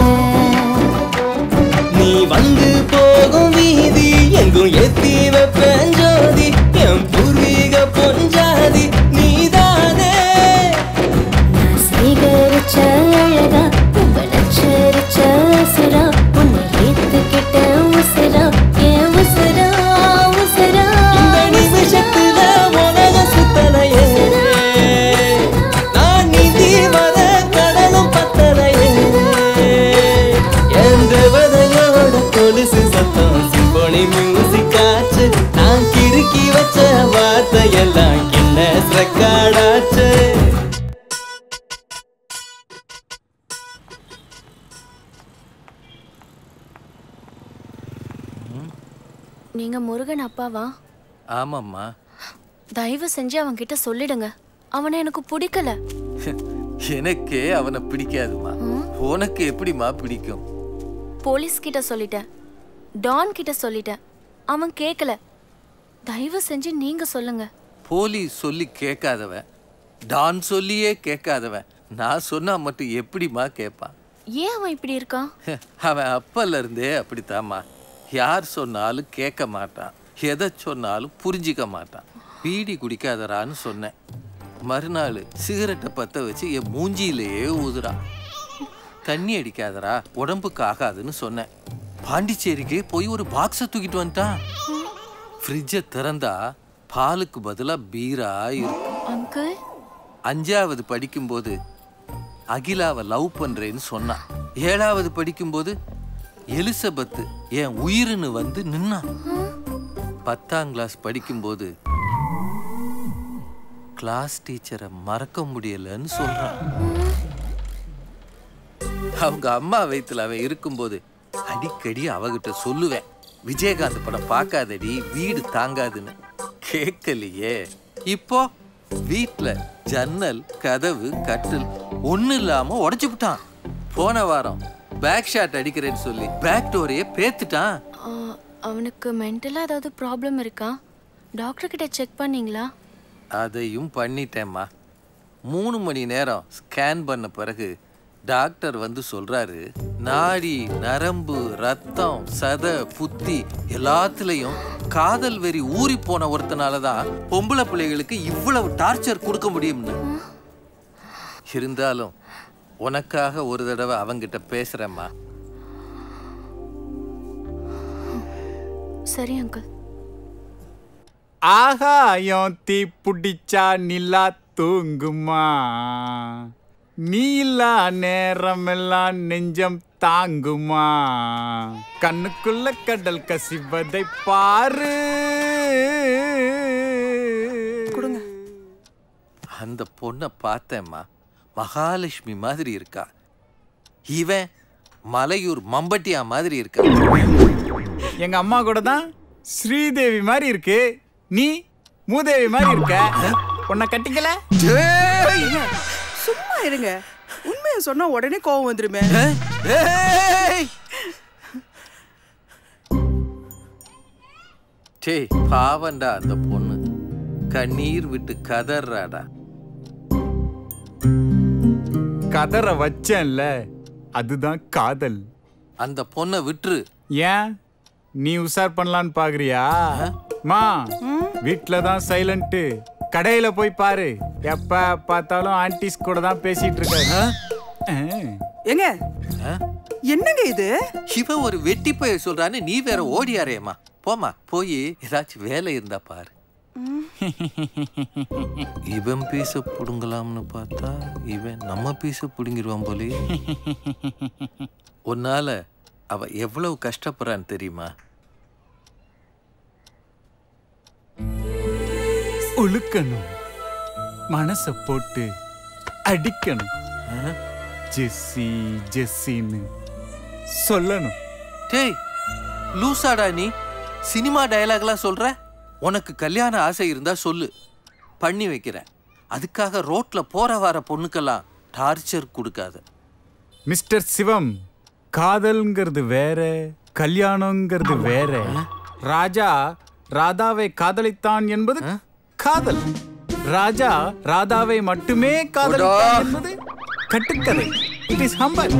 நீ வந்து போகும் வீதி எங்கும் ஏத்தி வைப்பேன் ஜோதி என் பூர்வீக பொஞ்சாதி நீதானே நான் சேகரிச்ச அழகா உபலச்சரிச்ச அசுரா உன்னை ஏத்துக்கிட்ட உசுரா என் உசுரா உசுரா இந்த நிமிஷத்துல உலக சுத்தலையே நான் நீந்தி வர கடலும் பத்தலையே என் தேவதையோட கொலுசு சத்தம் சிம்பொனி மியூசிக் ஆச்சு நான் கிறுக்கி வச்ச வார்த்தையெல்லாம் என்ன ரெக்கார்டாச்சு நீங்க முருகன் அப்பாவா ஆமாம்மா தயவு செஞ்சு அவன்கிட்ட சொல்லிடுங்க அவனை எனக்கு பிடிக்கல எனக்கே அவனை பிடிக்காதுமா உனக்கு எப்படிம்மா பிடிக்கும் போலீஸ் கிட்ட சொல்லிட்டேன் டான் கிட்ட சொல்லிட்டேன் அவன் கேட்கல தயவு செஞ்சு நீங்க சொல்லுங்க போலீஸ் சொல்லி கேட்காதவன் டான் சொல்லியே கேட்காதவன் நான் சொன்னா மட்டும் எப்படிம்மா கேட்பான் ஏன் அவன் இப்படி இருக்கான் அவன் அப்பல்ல இருந்தே அப்படித்தாம்மா யார் சொன்னாலும் கேட்க மாட்டான் எதை சொன்னாலும் புரிஞ்சிக்க மாட்டான் பீடி குடிக்காதரான்னு சொன்னேன் மறுநாள் சிகரெட்டை பற்ற வச்சு என் மூஞ்சியிலேயே ஊதுறான் தண்ணி அடிக்காதரா உடம்புக்கு ஆகாதுன்னு சொன்னேன் பாண்டிச்சேரிக்கு போய் ஒரு பாக்ஸை தூக்கிட்டு வந்துட்டான் ஃப்ரிட்ஜை திறந்தா பாலுக்கு பதிலாக பீரா இருக்கு அங்கிள் அஞ்சாவது படிக்கும்போது அகிலாவை லவ் பண்றேன்னு சொன்னான் ஏழாவது படிக்கும்போது எலிசபெத்து என் உயிர்னு வந்து நின்னான் பத்தாம் கிளாஸ் படிக்கும்போது கிளாஸ் டீச்சரை மறக்க முடியலன்னு சொல்றான் அவங்க அம்மா வயித்துல அவன் இருக்கும்போது அடிக்கடி அவகிட்ட சொல்லுவேன் விஜயகாந்த் படம் பார்க்காதடி வீடு தாங்காதுன்னு கேட்கலையே இப்போ வீட்ல ஜன்னல் கதவு கட்டில் ஒண்ணு இல்லாம உடைச்சு விட்டான் போன வாரம் பேக் ஷாட் அடிக்கிறேன்னு சொல்லி பேக் டோரையே பேத்துட்டான் ஆ, அவனுக்கு மென்டலா ஏதாவது ப்ராப்ளம் இருக்கா டாக்டர் கிட்ட செக் பண்ணீங்களா அதையும் பண்ணிட்டேம்மா மூணு மணி நேரம் ஸ்கேன் பண்ண பிறகு டாக்டர் வந்து சொல்றாரு நாடி நரம்பு ரத்தம் சத புத்தி எல்லாத்துலயும் காதல் வெறி ஊறி போன ஒருத்தனால தான் பொம்பளை பிள்ளைகளுக்கு இவ்வளவு டார்ச்சர் கொடுக்க முடியும்னு இருந்தாலும் உனக்காக ஒரு தடவை அவங்கிட்ட பேசுறேம்மா சரி அங்கிள் ஆகாயம் தீ புடிச்சா நிலா தூங்குமா நீ இல்லா நேரமெல்லாம் நெஞ்சம் தாங்குமா கண்ணுக்குள்ள கடல் கசிவதை பாரு அந்த பொண்ணை பார்த்தேம்மா மகாலட்சுமி மாதிரி இருக்கா இவன் மலையூர் மம்பட்டியா மாதிரி இருக்கா எங்க அம்மா கூட தான் ஸ்ரீதேவி மாதிரி இருக்கு நீ மூதேவி மாதிரி இருக்க உன்னை கட்டிக்கல ஏங்க, சும்மா இருங்க உண்மையை சொன்னா உடனே கோவம் வந்துருமே டேய் பாவண்டா அந்த பொண்ணு கண்ணீர் விட்டு கதறாடா கதற வச்சேன்ல அதுதான் காதல் அந்த பொண்ணை விட்டுரு ஏன் நீ உஷார் பண்ணலான்னு பாக்குறியா மா வீட்ல தான் சைலண்ட் கடையில போய் பாரு எப்ப பார்த்தாலும் ஆன்டிஸ் கூட தான் பேசிட்டு இருக்காரு ஏங்க என்னங்க இது இவ ஒரு வெட்டி பைய சொல்றான்னு நீ வேற ஓடியாரேம்மா போமா போய் ஏதாச்சும் வேலை இருந்தா பாரு இவன் பீச புடுங்கலாம்னு பார்த்தா இவன் நம்ம பீச புடுங்கிடுவான் போலே உன்னால அவ எவ்வளவு கஷ்டப்படுறான்னு தெரியுமா உழுக்கணும் மனச போட்டு அடிக்கணும் ஜெஸ்ஸி ஜெஸ்ஸின்னு சொல்லணும் டேய் லூசாடா நீ சினிமா டயலாக்லாம் சொல்ற உனக்கு கல்யாண ஆசை இருந்தா சொல்லு பண்ணி வைக்கிறேன் அதுக்காக ரோட்ல போற வர பொண்ணுக்கெல்லாம் டார்ச்சர் கொடுக்காத மிஸ்டர் சிவம் காதல்ங்கிறது வேற கல்யாணங்கிறது வேற ராஜா ராதாவை காதலித்தான் என்பது காதல் ராஜா ராதாவை மட்டுமே காதலித்தான் என்பது கட்டுக்கதை இட் இஸ் ஹம்பக்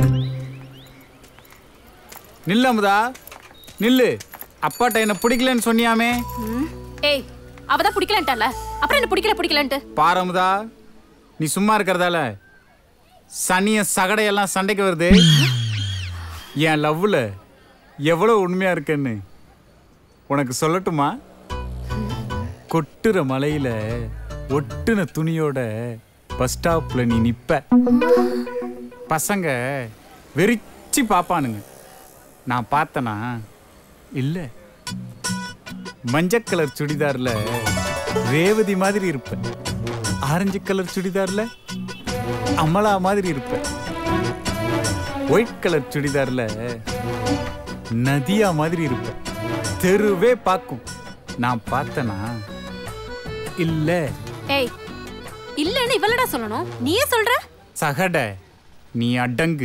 நில்லு அமுதா நில்லு அப்பாட்ட என்ன பிடிக்கலன்னு சொன்னியாமே ம். ஏய் அவதான் பிடிக்கலன்ட்டால அப்புறம் என்ன பிடிக்கல பிடிக்கலன்ட்டு பாரமுதா நீ சும்மா இருக்கிறதால சனிய சகடையெல்லாம் சண்டைக்கு வருது என் லவ்ல எவ்வளவு உண்மையா இருக்கேன்னு உனக்கு சொல்லட்டுமா கொட்டுற மலையில ஒட்டுன துணியோட பஸ் ஸ்டாப்ல நீ நிப்ப பசங்க வெறிச்சு பாப்பானுங்க நான் பார்த்தனா இல்ல மஞ்சள் கலர் சுடிதார்ல ரேவதி மாதிரி இருப்பேன் ஆரஞ்சு கலர் சுடிதார்ல அமலா மாதிரி இருப்பேன் ஒயிட் கலர் சுடிதார்ல நதியா மாதிரி இருப்பேன் தெருவே பார்க்கும் நான் பார்த்தனா இல்ல ஏய் இல்லன்னு இவளடா சொல்லணும் நீயே சொல்ற சகட நீ அடங்கு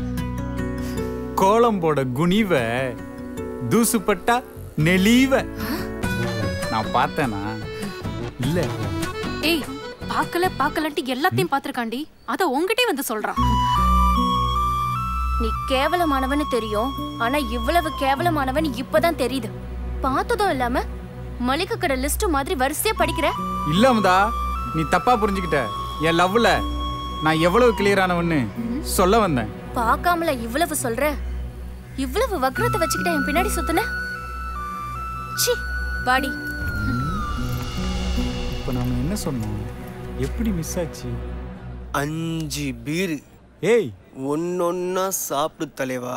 கோலம்போட குனிவ தூசுப்பட்டா நெளிவ நான் பார்த்தேனா இல்ல ஏய் பார்க்கல பார்க்கலன்ட்டு எல்லாத்தையும் பார்த்திருக்காண்டி அத உன்கிட்டே வந்து சொல்றான் நீ கேவலமானவன்னு தெரியும் ஆனா இவ்வளவு கேவலமானவன் இப்பதான் தெரியுது பார்த்ததும் இல்லாம மளிகை கடை லிஸ்ட் மாதிரி வரிசையா படிக்கிற இல்ல அமுதா நீ தப்பா புரிஞ்சுக்கிட்ட என் லவ்ல நான் எவ்வளவு கிளியரானவன்னு சொல்ல வந்தேன் பார்க்காமல இவ்வளவு சொல்ற இவ்வளவு வக்ரத்தை வச்சுக்கிட்ட என் பின்னாடி சுத்துன சி வாடி இப்போ நாம என்ன சொன்னோம் எப்படி மிஸ் ஆச்சு அஞ்சு பீரு ஏய் ஒன்னொன்னா சாப்பிடு தலைவா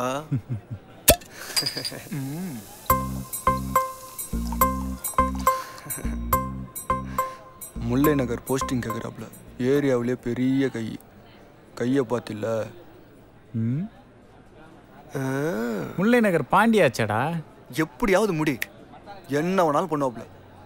முல்லை நகர் போஸ்டிங் கேட்குறாப்புல ஏரியாவிலே பெரிய கை கையை பார்த்தில்ல ம்? முல்லை நகர் பாண்டியாச்சடா எப்படியாவது முடி என்ன வேணாலும் பண்ணுவாப்புல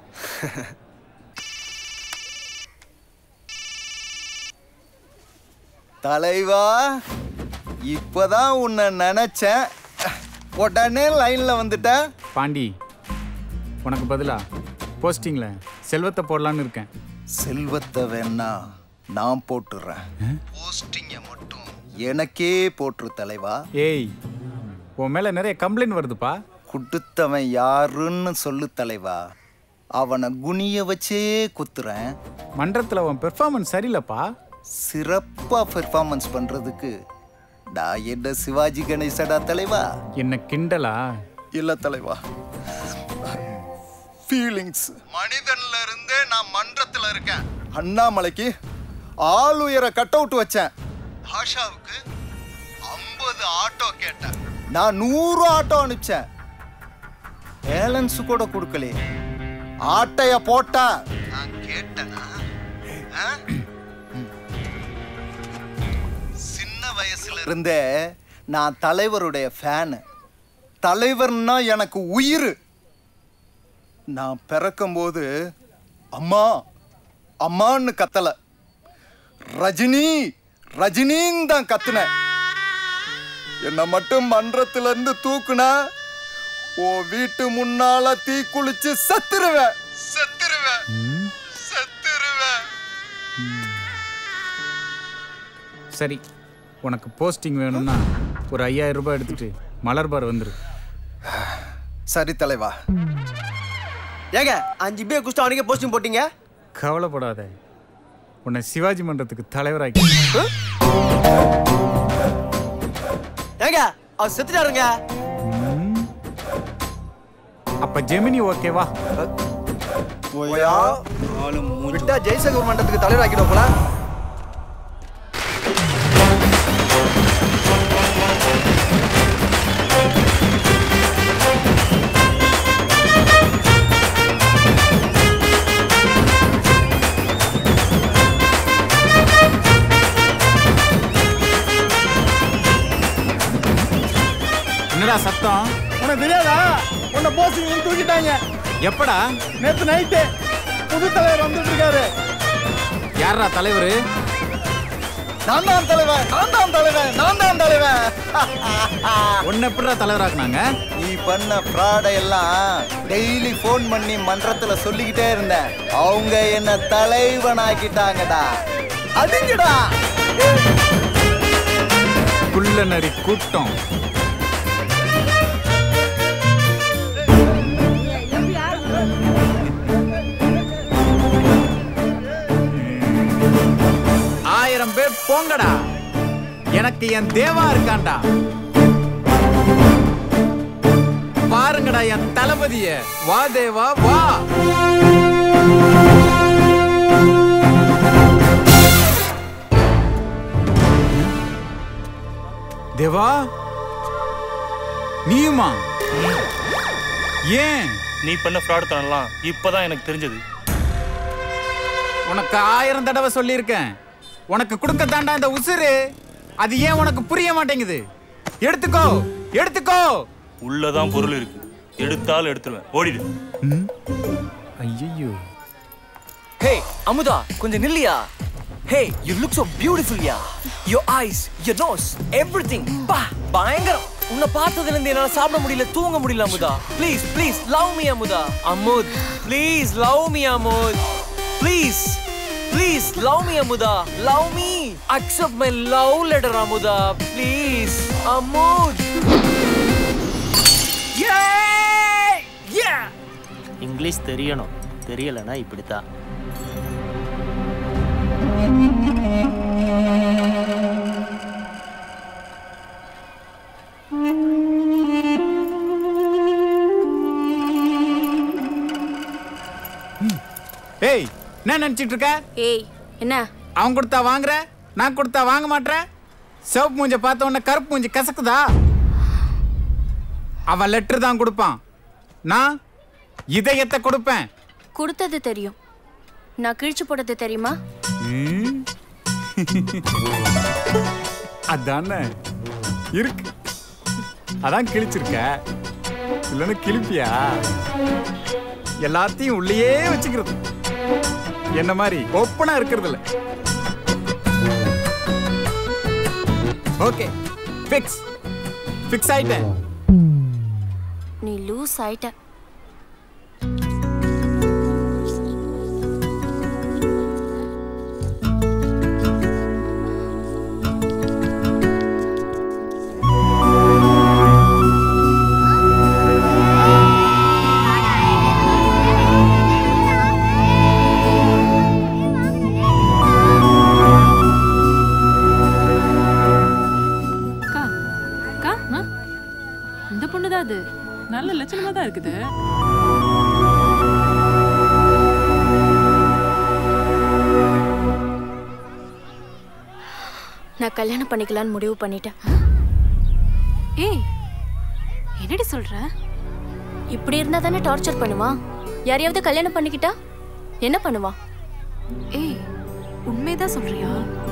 தலைவா இப்பதான் உன்னை நினைச்சேன் உடனே லைன்ல வந்துட்ட பாண்டி உனக்கு பதிலா போஸ்டிங்ல செல்வத்தை போடலான்னு இருக்கேன் செல்வத்தை வேணா நான் போட்டுறேன் போஸ்டிங்க மட்டும் எனக்கே போட்டுரு தலைவா ஏய் உன் மேல நிறைய கம்ப்ளைண்ட் வருதுப்பா குடுத்தவன் யாருன்னு சொல்லு தலைவா அவனை குனிய வச்சே குத்துறேன் மன்றத்துல உன் பெர்ஃபார்மன்ஸ் சரியில்லைப்பா சிறப்பா பெர்ஃபார்மன்ஸ் பண்றதுக்கு நான் என்ன சிவாஜி கணேசடா தலைவா என்ன கிண்டலா இல்ல தலைவா ஃபீலிங்ஸ் மனிதன்ல இருந்தே நான் மன்றத்துல இருக்கேன் அண்ணாமலைக்கு ஆள் உயர கட் அவுட் வச்சேன் ஆஷாவுக்கு ஐம்பது ஆட்டோ கேட்டேன் நான் நூறு ஆட்டோ அனுப்பிச்சேன் பேலன்ஸ் கூட கொடுக்கலையே ஆட்டைய போட்டா நான் கேட்டனா ஆ? சின்ன வயசுல இருந்தே நான் தலைவருடைய ஃபேனு தலைவர்னா எனக்கு உயிர் நான் பிறக்கும்போது அம்மா அம்மான்னு கத்தல ரஜினி ரஜினின்னு தான் கத்துனேன் என்னை மட்டும் மன்றத்துல இருந்து தூக்குனா ஓ வீட்டு முன்னால தீ குளிச்சு செத்துருவேன் செத்துருவேன் செத்துருவேன் சரி உனக்கு போஸ்டிங் வேணும்னா ஒரு ஐயாயிரம் ரூபாய் எடுத்துட்டு மலர்பார் வந்துரு சரி தலைவா ஏங்க அஞ்சு பேர் குஸ்ட் அவனுக்கே போஸ்டிங் போட்டீங்க கவலைப்படாத உன்னை சிவாஜி மன்றத்துக்கு தலைவராக்கி ஏங்க அவர் செத்துட்டாருங்க அப்ப ஜெமினி ஓகேவா போயா விட்டா ஜெய்சங்கர் மன்றத்துக்கு தலைவர் ஆக்கிடும் போல என்னடா சத்தம் உனக்கு தெரியாதா உன்னை போஸ்டிங் தூக்கிட்டாங்க எப்படா நேத்து நைட்டு புது தலைவர் வந்துட்டு இருக்காரு யாரா தலைவர் நான் தான் தலைவன் நான் தான் தலைவன் நான் தான் தலைவன் உன்னை எப்படிடா தலைவராக்குனாங்க நீ பண்ண ஃப்ராட எல்லாம் டெய்லி ஃபோன் பண்ணி மன்றத்துல சொல்லிக்கிட்டே இருந்தேன் அவங்க என்ன தலைவனாக்கிட்டாங்கடா அடிங்கடா குள்ள நரி கூட்டம் ஆயிரம் பேர் போங்கடா எனக்கு என் தேவா இருக்கான்டா பாருங்கடா என் தளபதிய வா தேவா வா தேவா நீயுமா ஏன் நீ பண்ண ஃப்ராட் தனம்லாம் இப்பதான் எனக்கு தெரிஞ்சது உனக்கு ஆயிரம் தடவை சொல்லியிருக்கேன் உனக்கு கொடுக்க தாண்டா இந்த உசுரு அது ஏன் உனக்கு புரிய மாட்டேங்குது எடுத்துக்கோ எடுத்துக்கோ உள்ளதான் பொருள் இருக்கு எடுத்தாலும் எடுத்துருவேன் ஓடிடு ஐயோ ஹே அமுதா கொஞ்சம் நில்லியா hey you look so beautiful ya your eyes your nose everything பா பயங்கரம் உன்னை பார்த்ததுல இருந்து என்னால சாப்பிட முடியல தூங்க முடியல Amudha please please love me Amudha Amudh please love me Amudh please please love me Amudha love me accept my love letter Amudha please Amudh English தெரியணும் தெரியலனா இப்படித்தான் ஏய் என்ன நினைச்சிட்டு இருக்க ஏய் என்ன அவன் கொடுத்தா வாங்குற நான் கொடுத்தா வாங்க மாட்டேன் சிவப்பு மூஞ்ச பார்த்த உடனே கருப்பு மூஞ்சி கசக்குதா அவன் லெட்டர் தான் கொடுப்பான் நான் இதயத்தை கொடுப்பேன் கொடுத்தது தெரியும் நான் கிழிச்சு போட்டது தெரியுமா ம். அதானே இருக்கு அதான் கிழிச்சிருக்க இல்லைன்னு கிழிப்பியா எல்லாத்தையும் உள்ளேயே வச்சுக்கிறது என்ன மாதிரி ஓப்பனா இருக்கிறது இல்ல ஓகே ஃபிக்ஸ் ஃபிக்ஸ் ஆயிட்டேன் நீ லூஸ் ஆயிட்ட அக்கா அக்கா ஆ? இந்த பொண்ணு தான் அது நல்ல லட்சணமா தான் இருக்குது நான் கல்யாணம் பண்ணிக்கலாம்னு முடிவு பண்ணிட்டேன் ஏய் என்னடி சொல்ற இப்படி இருந்தா தானே டார்ச்சர் பண்ணுவான் யாரையாவது கல்யாணம் பண்ணிக்கிட்டா என்ன பண்ணுவான் ஏய் உண்மைதான் சொல்றியா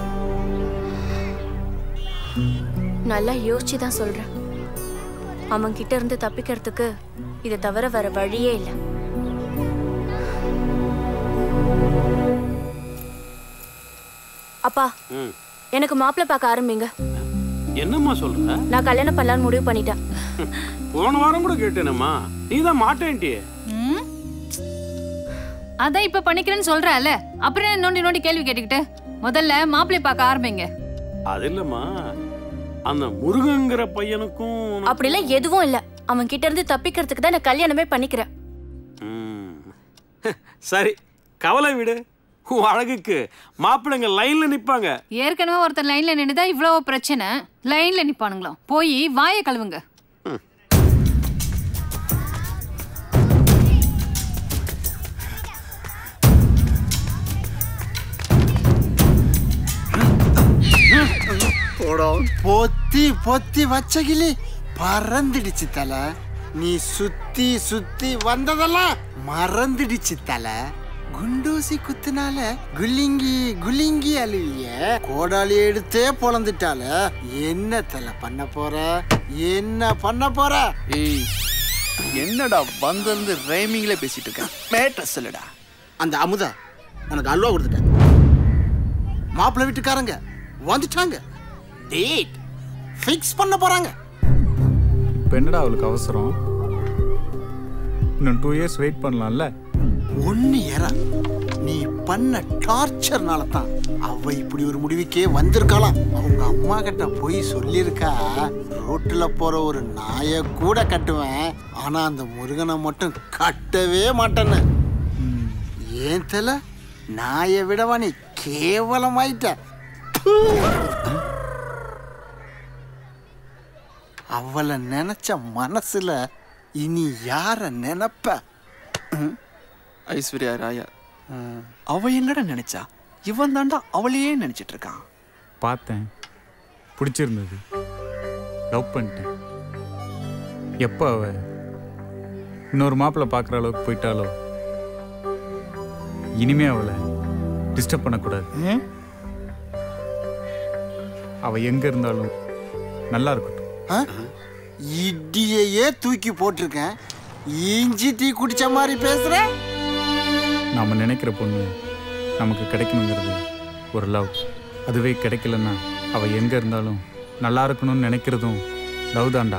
நல்லா யோசிச்சு தான் சொல்றேன் அவன் கிட்ட இருந்து தப்பிக்கிறதுக்கு இதை தவிர வேற வழியே இல்லை அப்பா எனக்கு மாப்பிள்ளை பார்க்க ஆரம்பிங்க என்னம்மா சொல்ற நான் கல்யாணம் பண்ணலாம்னு முடிவு பண்ணிட்டேன் போன வாரம் கூட கேட்டேனம்மா நீ தான் மாட்டேன்ட்டியே ம்? அதான் இப்ப பண்ணிக்கிறேன்னு சொல்றல அப்புறம் என்ன நோண்டி நோண்டி கேள்வி கேட்டுக்கிட்டு முதல்ல மாப்பிள்ளை பார்க்க ஆரம்பிங்க அது இல்லம்மா அந்த முருகங்கிற பையனுக்கும் உனக்கு- அப்படிலாம் எதுவும் இல்லை அவன் கிட்ட இருந்து தப்பிக்கிறதுக்கு தான் நான் கல்யாணமே பண்ணிக்கிறேன் ம். சரி கவலை விடு உன் அழகுக்கு மாப்பிள்ளைங்க லைன்ல நிப்பாங்க ஏற்கனவே ஒருத்தர் லைன்ல நின்னுதான் இவ்வளவு பிரச்சனை லைன்ல நிப்பானுங்களாம் போய் வாயை கழுவுங்க பொத்தி பொத்தி வச்ச கிளி பறந்துடுச்சு தல நீ சுத்தி சுத்தி வந்ததெல்லாம் மறந்துடுச்சு தல குண்டூசி குத்துனால குல்லிங்கி குல்லிங்கி அழுவிய கோடாலி எடுத்தே பொழந்துட்டால என்ன தல பண்ண போற என்ன பண்ண போற ஏய் என்னடா வந்திருந்து ரைமிங்ல பேசிட்டு இருக்கேன் மேட்ரஸ் சொல்லுடா அந்த அமுதா உனக்கு அல்வா கொடுத்துட்டேன் மாப்பிள்ளை வீட்டுக்காரங்க வந்துட்டாங்க டேட் ஃபிக்ஸ் பண்ண போறாங்க இப்போ என்னடா அவளுக்கு அவசரம் இன்னும் டூ இயர்ஸ் வெயிட் பண்ணலாம்ல ஒன்னு ஏறா நீ பண்ண டார்ச்சர்னால தான் அவ இப்படி ஒரு முடிவுக்கே வந்திருக்கலாம் அவங்க அம்மா கிட்ட போய் சொல்லியிருக்கா ரோட்டுல போற ஒரு நாயை கூட கட்டுவேன் ஆனா அந்த முருகனை மட்டும் கட்டவே மாட்டேன்னு ஏன் தல நாயை விடவா நீ கேவலமாயிட்ட ப்பு. அவளை நினைச்ச மனசுல இனி யார நினைப்ப ஐஸ்வர்யா ராயா அவ எங்கடா நினைச்சா இவன் தாண்டா அவளையே நினைச்சிட்டு இருக்கான் பார்த்தேன் பிடிச்சிருந்தது லவ் பண்ணிட்டேன் எப்போ அவ இன்னொரு மாப்பிள்ளை பார்க்குற அளவுக்கு போயிட்டாலோ இனிமே அவளை டிஸ்டர்ப் பண்ணக்கூடாது அவ எங்க இருந்தாலும் நல்லா இருக்கட்டும் ஆ? இடியையே தூக்கி போட்டிருக்கேன் இஞ்சி டீ குடிச்ச மாதிரி பேசுற நாம நினைக்கிற பொண்ணு நமக்கு கிடைக்கணுங்கிறது ஒரு லவ் அதுவே கிடைக்கலன்னா அவ எங்க இருந்தாலும் நல்லா இருக்கணும்னு நினைக்கிறதும் லவ் தான்டா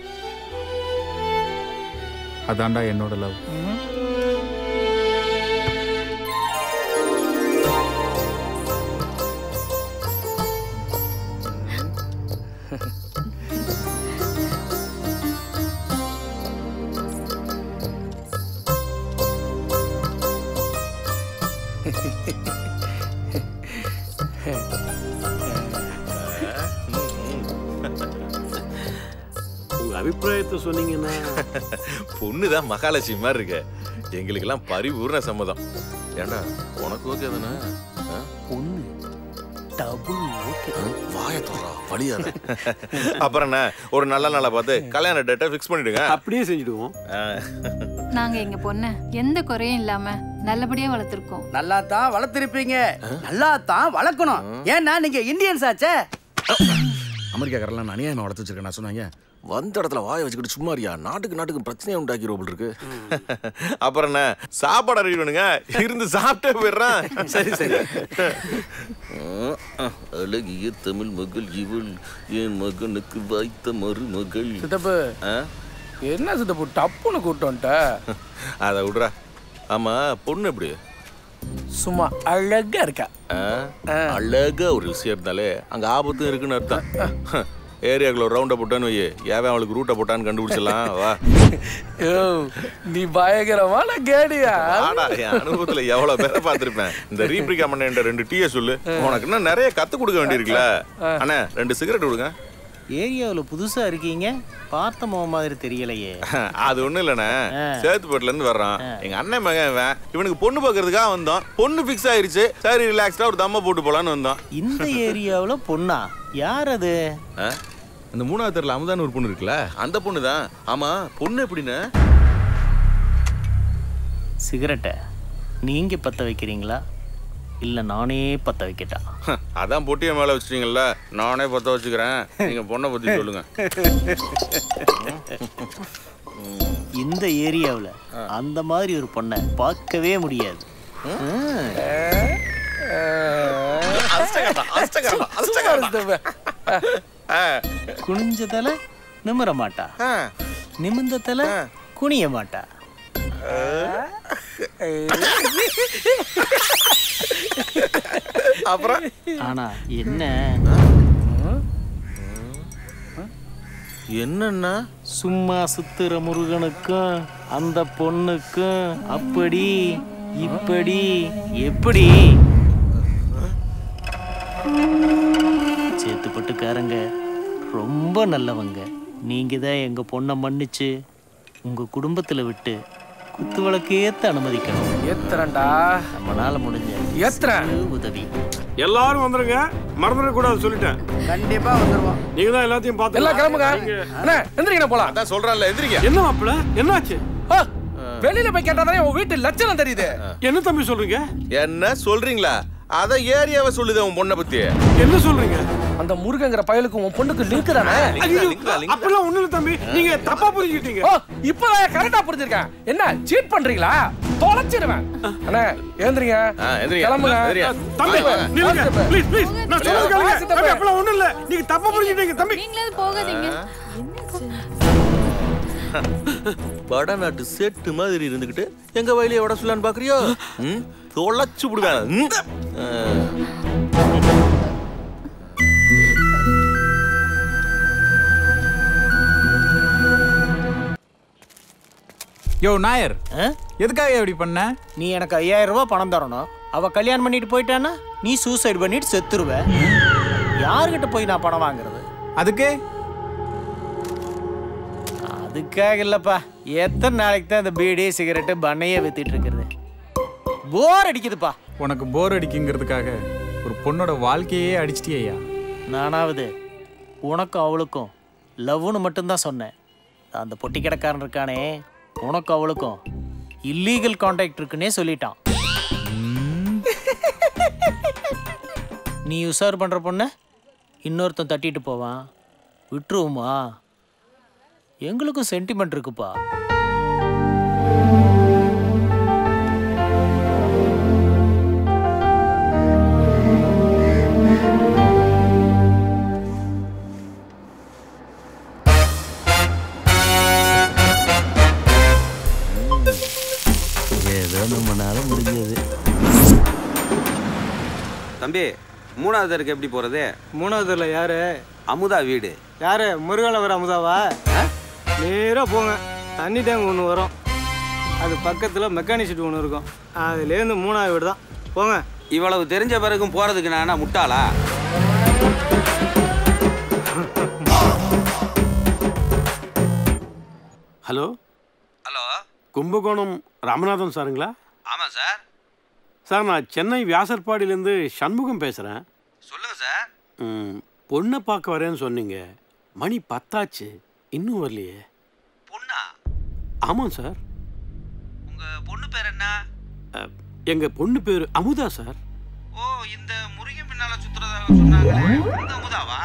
அதான்டா என்னோட லவ் உங்க அபிப்பிராயத்தை சொன்னீங்கன்னா பொண்ணு தான் மகாலட்சுமி மாதிரி இருக்க எங்களுக்கெல்லாம் பரிபூர்ண சம்மதம் ஏண்டா உனக்கு ஓகே தானே பொண்ணு டபுள் ஓகே வாய தோறா வழியாத அப்புறம் என்ன ஒரு நல்ல நாளா பார்த்து கல்யாண டேட்டை ஃபிக்ஸ் பண்ணிடுங்க அப்படியே செஞ்சுடுவோம் நாங்க எங்க பொண்ண எந்த குறையும் இல்லாம நல்லபடியா வளர்த்துருக்கோம் நல்லா தான் வளர்த்திருப்பீங்க நல்லா தான் வளர்க்கணும் ஏன்னா நீங்க இந்தியன்ஸ் ஆச்சே அமெரிக்காக்காரெல்லாம் அநியாயமா வளர்த்து வச்சிருக்கேன் நான் சொன்னாங்க வந்த இடத்துல வாயை வச்சுக்கிட்டு சும்மா இருக்கியா நாட்டுக்கு நாட்டுக்கு பிரச்சனையை உண்டாக்கிடுவோம் இருக்கு அப்புறம் என்ன சாப்பாடு அறிவிக்கணுங்க இருந்து சாப்பிட்டே போயிடுறான் சரி சரி அழகிய தமிழ் மகள் இவள் என் மகனுக்கு வாய்த்த மருமகள் சித்தப்பு என்ன சித்தப்பு டப்புன்னு கூப்பிட்டு வந்துட்ட அதை விடுறா ஆமா பொண்ணு எப்படி சும்மா அழகா இருக்கா ஆ? அழகா ஒரு விஷயம் இருந்தாலே அங்க ஆபத்தும் இருக்குன்னு அர்த்தம் ஏரியாக்குள்ள ரவுண்டை போட்டான்னு வையே ஏன் அவளுக்கு ரூட்டை போட்டான்னு கண்டுபிடிச்சிடலாம் வா யோ நீ பயங்கரமான கேடியா ஆடா என் அனுபவத்துல எவ்வளவு பேரை பார்த்திருப்பேன் இந்த ரீப்ரிகா மண்ண ரெண்டு டீயை சொல்லு உனக்கு இன்னும் நிறைய கத்து கொடுக்க வேண்டியிருக்குல்ல அண்ணா ரெண்டு சிகரெட் கொடுங்க ஏரியாவில் புதுசா இருக்கீங்க பார்த்த முகம் மாதிரி தெரியலையே அது ஒண்ணும் இல்லண்ணே சேத்துப்பேட்டில இருந்து வர்றான் எங்க அண்ணன் மகன் இவன் இவனுக்கு பொண்ணு பார்க்கறதுக்காக வந்தோம் பொண்ணு ஃபிக்ஸ் ஆயிருச்சு சரி ரிலாக்ஸ்டா ஒரு தம்ம போட்டு போலான்னு வந்தோம் இந்த ஏரியாவில் பொண்ணா யார் அது ஆ? அந்த மூணாவது தெருல அமுதான்னு ஒரு பொண்ணு இருக்குல்ல அந்த பொண்ணு தான் ஆமா பொண்ணு எப்படின்னு சிகரெட்டை நீங்க பத்த வைக்கிறீங்களா இல்ல நானே பத்த வைக்கட்டா அதான் பொட்டிய மேல வச்சிட்டீங்கல்ல நானே பத்த வச்சுக்கிறேன் நீங்க பொண்ணை பத்தி சொல்லுங்க இந்த ஏரியாவில் அந்த மாதிரி ஒரு பொண்ணை பார்க்கவே முடியாது குனிஞ்ச தலை நிமிர மாட்டா நிமிர்ந்த தலை குனிய மாட்டா அப்புறம் ஆனா என்ன என்னன்னா சும்மா சுத்துற முருகனுக்கும் அந்த பொண்ணுக்கும் அப்படி இப்படி எப்படி சேத்துப்பட்டுக்காரங்க ரொம்ப நல்லவங்க நீங்க தான் எங்க பொண்ணை மன்னிச்சு உங்க குடும்பத்துல விட்டு குத்து விளக்கு ஏத்த அனுமதிக்கணும் ஏத்துறேன்டா நம்மளால முடிஞ்ச ஏத்துறேன் சிறு உதவி எல்லாரும் வந்துருங்க மறந்துட கூடாது சொல்லிட்டேன் கண்டிப்பா வந்துருவோம் நீங்க தான் எல்லாத்தையும் பார்த்து எல்லாம் கிளம்புங்க அண்ணே எந்திரிங்க போலாம் அதான் சொல்றேன்ல எந்திரிங்க என்ன மாப்பிள என்னாச்சு ஆ, வெளியில போய் கேட்டாதானே உன் வீட்டு லட்சணம் தெரியுது என்ன தம்பி சொல்றீங்க என்ன சொல்றீங்களா அத ஏரியாவை சொல்லுது உன் பொண்ணை பத்தி என்ன சொல்றீங்க அந்த முருகங்கிற பயலுக்கு உன் பொண்ணுக்கு லிங்க் தானே ஐயோ, அப்பெல்லாம் ஒண்ணு இல்ல தம்பி நீங்க தப்பா புரிஞ்சுக்கிட்டீங்க ஓ இப்பதான் கரெக்டா புரிஞ்சிருக்கேன் என்ன சீட் பண்றீங்களா தொலைச்சிருவேன் அண்ணா ஏந்திரிங்க ஆ, எந்திரிங்க. கிளம்புங்க எந்திரிங்க. தம்பி வாங்க, வாங்க. நில்லுங்க ப்ளீஸ் ப்ளீஸ் நான் சொல்றது கேளுங்க வாசி தம்பி. தம்பி அப்பலாம் ஒண்ணும் இல்ல நீங்க தப்பா புரிஞ்சுட்டீங்க தம்பி நீங்களே போகாதீங்க வடநாட்டு செட்டு மாதிரி இருந்துகிட்டு எங்க வயலையே வட சொல்லலான்னு பாக்குறியோ ம்? தொலைச்சு விடுவேன் ம்? ஆ. யோ நாயர் எதுக்காக இப்படி பண்ண நீ எனக்கு ஐயாயிரம் ரூபாய் பணம் தரணும் அவ கல்யாணம் பண்ணிட்டு போயிட்டான்னா நீ சூசைட் பண்ணிட்டு செத்துருவ யார்கிட்ட போய் நான் பணம் வாங்குறது அதுக்கு அதுக்காக இல்லப்பா எத்தனை நாளைக்கு தான் இந்த பீடி சிகரெட்டு பண்ணையே வித்திட்டு இருக்கிறது போர் அடிக்குதுப்பா உனக்கு போர் அடிக்குங்கிறதுக்காக ஒரு பொண்ணோட வாழ்க்கையே அடிச்சிட்டியா நானாவது உனக்கும் அவளுக்கும் லவ்னு மட்டும்தான் சொன்னேன் அந்த பொட்டி கடைக்காரன் இருக்கானே உனக்கும் அவளுக்கும் இல்லீகல் கான்டாக்ட் இருக்குன்னே சொல்லிட்டான் நீ உசார் பண்ற பொண்ண இன்னொருத்தன் தட்டிட்டு போவான் விட்டுருவோமா எங்களுக்கும் சென்டிமெண்ட் இருக்குப்பா ஏதோ நம்மனால முடிஞ்சது தம்பி மூணாவது தெருக்கு எப்படி போறது மூணாவதுல யாரு அமுதா வீடு யாரு முருகனவர் அமுதாவா நேரா போங்க தண்ணி டேங்க் ஒன்று வரும் அது பக்கத்தில் மெக்கானிக் ஷெட் ஒன்று இருக்கும் அதுலேருந்து மூணாவது வீடு தான் போங்க இவ்வளவு தெரிஞ்ச பிறகும் போறதுக்கு நான் என்ன முட்டாளா ஹலோ ஹலோ கும்பகோணம் ராமநாதன் சாருங்களா ஆமா சார் சார் நான் சென்னை வியாசர்பாடியிலேருந்து சண்முகம் பேசுகிறேன் சொல்லுங்க சார் பொண்ணை பார்க்க வரேன்னு சொன்னீங்க மணி பத்தாச்சு இன்னும் வரலையே பொண்ணா ஆமாம் சார் உங்க பொண்ணு பேர் என்ன எங்கள் பொண்ணு பேர் அமுதா சார் ஓ இந்த முருகன் பின்னால சுத்துறதாக சொன்னாங்களே இந்த அமுதாவா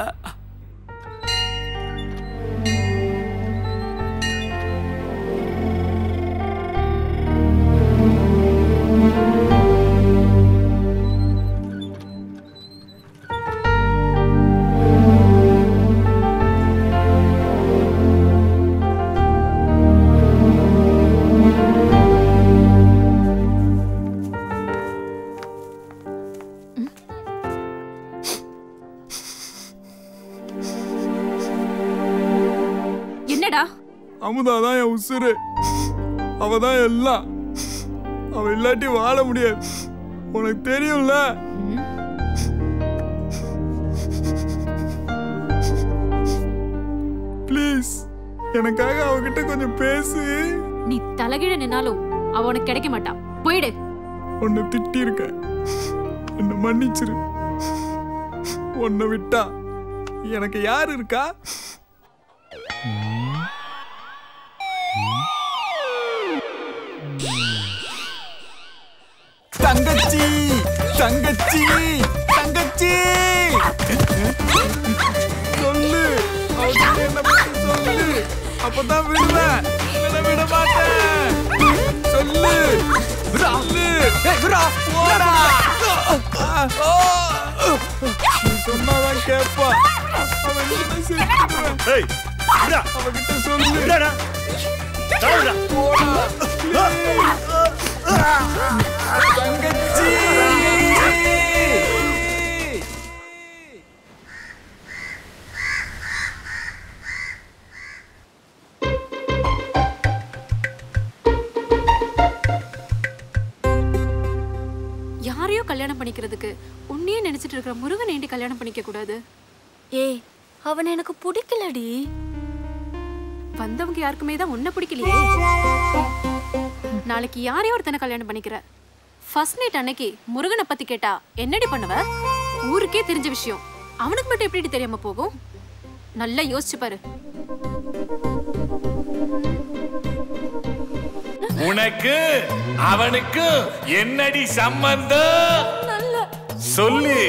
என்னடா அமுதா தான் என் உசுரு அவ தான் எல்லாம் அவ இல்லாட்டி வாழ முடியாது உனக்கு தெரியும்ல ப்ளீஸ் எனக்காக அவகிட்ட கொஞ்சம் பேசு நீ தலைகீழ நின்னாலும் அவ உனக்கு கிடைக்க மாட்டா போயிடு உன்னை திட்டி இருக்க என்ன மன்னிச்சிரு உன்னை விட்டா எனக்கு யார் இருக்கா தங்கச்சி தங்கச்சி தங்கச்சி சொல்லு அவகிட்ட என்ன பத்தி சொல்லு அப்பதான் விடுவேன் இல்லைன்னா விட மாட்டேன் சொல்லு சொல்லு போடா நீ சொன்னாதான் கேட்பா அவன் என்ன செஞ்சுடுவேன் அவகிட்ட சொல்லு போடா தங்கச்சி யாரையோ கல்யாணம் பண்ணிக்கிறதுக்கு உன்னையே நினைச்சிட்டு இருக்கிற முருகன் ஏண்டி கல்யாணம் பண்ணிக்க கூடாது ஏய் அவன் எனக்கு பிடிக்கலடி வந்தவங்க யாருக்குமே தான் உன்னை பிடிக்கலையே நாளைக்கு யாரையோ ஒருத்தனை கல்யாணம் பண்ணிக்கிற ஃபர்ஸ்ட் நைட் அன்னைக்கு முருகனை பத்தி கேட்டா என்னடி பண்ணுவ ஊருக்கே தெரிஞ்ச விஷயம் அவனுக்கு மட்டும் எப்படி தெரியாம போகும் நல்லா யோசிச்சு பாரு உனக்கு அவனுக்கு என்னடி சம்பந்தம் சொல்லு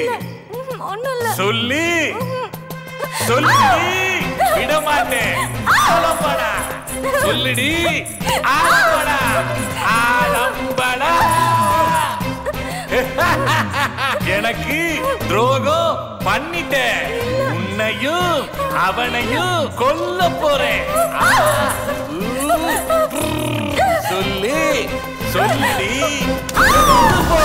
சொல்லி சொல்லி விட மாட்டேன் கவலைப்படா. சொல்லுடி ஆம்பளா ஆடம்பளா எனக்கு துரோகம் பண்ணிட்டேன் உன்னையும் அவனையும் கொல்ல போறேன் ஆ, ஊ, சொல்லு சொல்லுடி கொண்டு போ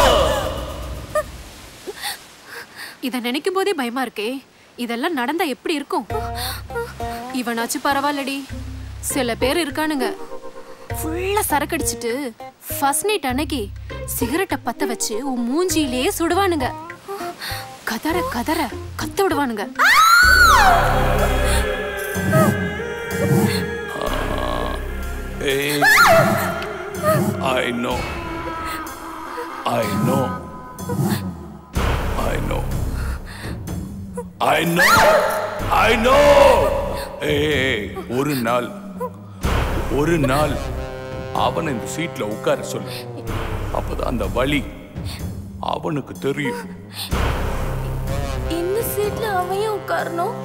இத நினைக்கும் போதே பயமா இருக்கே இதெல்லாம் நடந்தா எப்படி இருக்கும் இவனாச்சும் பரவாயில்லடி சில பேர் இருக்கானுங்க ஃபுல்லா சரக்கடிச்சிட்டு ஃபர்ஸ்ட் நைட் அன்னைக்கு சிகரெட்டை பத்த வச்சு உன் மூஞ்சியிலேயே சுடுவானுங்க கதற கதற கத்த விடுவானுங்க Hey, I know. I know. I know. I know. I know. ஏய் ஒரு நாள் ஒரு நாள் அவனை இந்த சீட்ல உட்கார சொல்லு அப்பதான் அந்த வலி அவனுக்கு தெரியும் இந்த சீட்ல அவையும் உட்காரணும்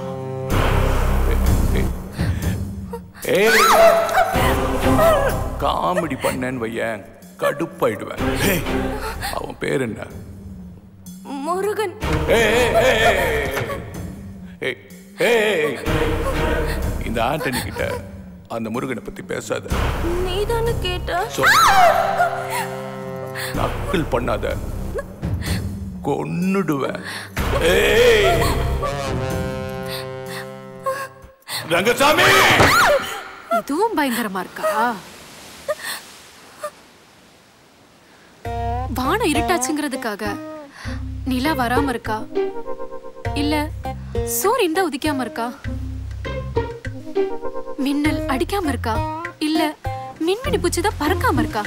ஏய் காமெடி பண்ணேன்னு வையேன் கடுப்பாயிடுவேன் ஏய், அவன் பேர் என்ன முருகன் ஏய், ஏய், ஏய், ஏய், ஏய், ஏய், இந்த ஆண்டனி கிட்ட அந்த முருகனை பத்தி பேசாத நீதானே கேட்ட சொல். நக்கல் பண்ணாத கொன்னுடுவேன் ஏய் ரங்கசாமி இதுவும் பயங்கரமா இருக்கா வானம் இருட்டாச்சுங்கிறதுக்காக நிலா வராம இருக்கா இல்ல சூரியன் தான் உதிக்காம இருக்கா மின்னல் அடிக்காம இருக்கா இல்ல மின்மினி பூச்சி தான் பறக்காம இருக்கா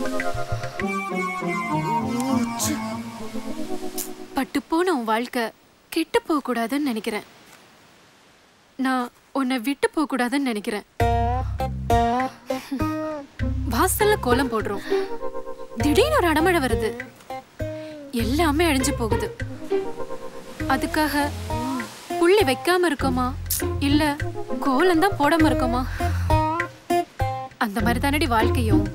ச்சே. பட்டு போன உன் வாழ்க்கை கெட்டு போக கூடாதுன்னு நினைக்கிறேன் நான் உன்னை விட்டு போக கூடாதுன்னு நினைக்கிறேன் வாசல்ல கோலம் போடுறோம் திடீர்னு ஒரு அடமழை வருது எல்லாமே அழிஞ்சு போகுது அதுக்காக புள்ளி வைக்காம இருக்கோமா இல்ல கோலம் தான் போடாம இருக்கோமா அந்த மாதிரி தானடி வாழ்க்கையும்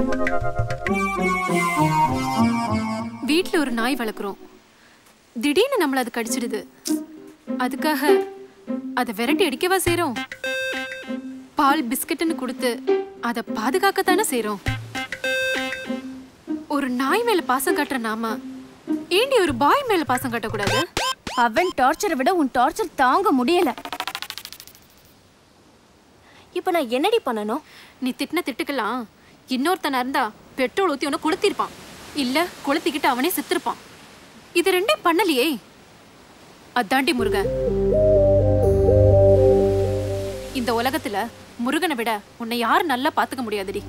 வீட்ல ஒரு நாய் வளர்க்குறோம் திடீர்னு நம்மள அது கடிச்சிடுது அதுக்காக அதை விரட்டி அடிக்கவா செய்றோம் பால் பிஸ்கட்னு கொடுத்து அதை பாதுகாக்கத்தானே செய்றோம் ஒரு நாய் மேல பாசம் காட்டுற நாம ஏண்டி ஒரு பாய் மேல பாசம் காட்டக்கூடாது அவன் டார்ச்சரை விட உன் டார்ச்சர் தாங்க முடியல இப்ப நான் என்னடி பண்ணணும் நீ திட்டின திட்டுக்கலாம் இன்னொருத்தனா இருந்தா பெட்ரோல் ஊத்தி உன்னை கொளுத்திருப்பான் இல்ல கொளுத்திக்கிட்டு அவனே செத்துருப்பான் இது ரெண்டையும் பண்ணலையே அதாண்டி முருகன் இந்த உலகத்துல முருகனை விட உன்னை யாரும் நல்லா பாத்துக்க முடியாதுடி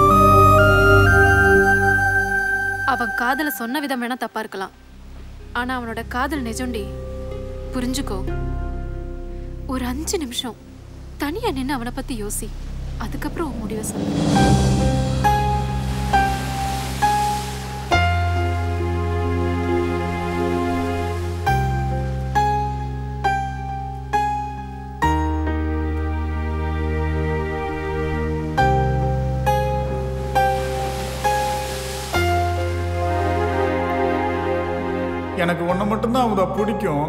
அவன் காதல சொன்ன விதம் வேணா தப்பா இருக்கலாம் ஆனா அவனோட காதல் நிஜம்டி புரிஞ்சுக்கோ ஒரு அஞ்சு நிமிஷம் தனியா நின்னு அவனை பத்தி யோசி அதுக்கப்புறம் உன் முடிவை சொல்லு எனக்கு ஒன்றை மட்டும்தான் அவங்க பிடிக்கும்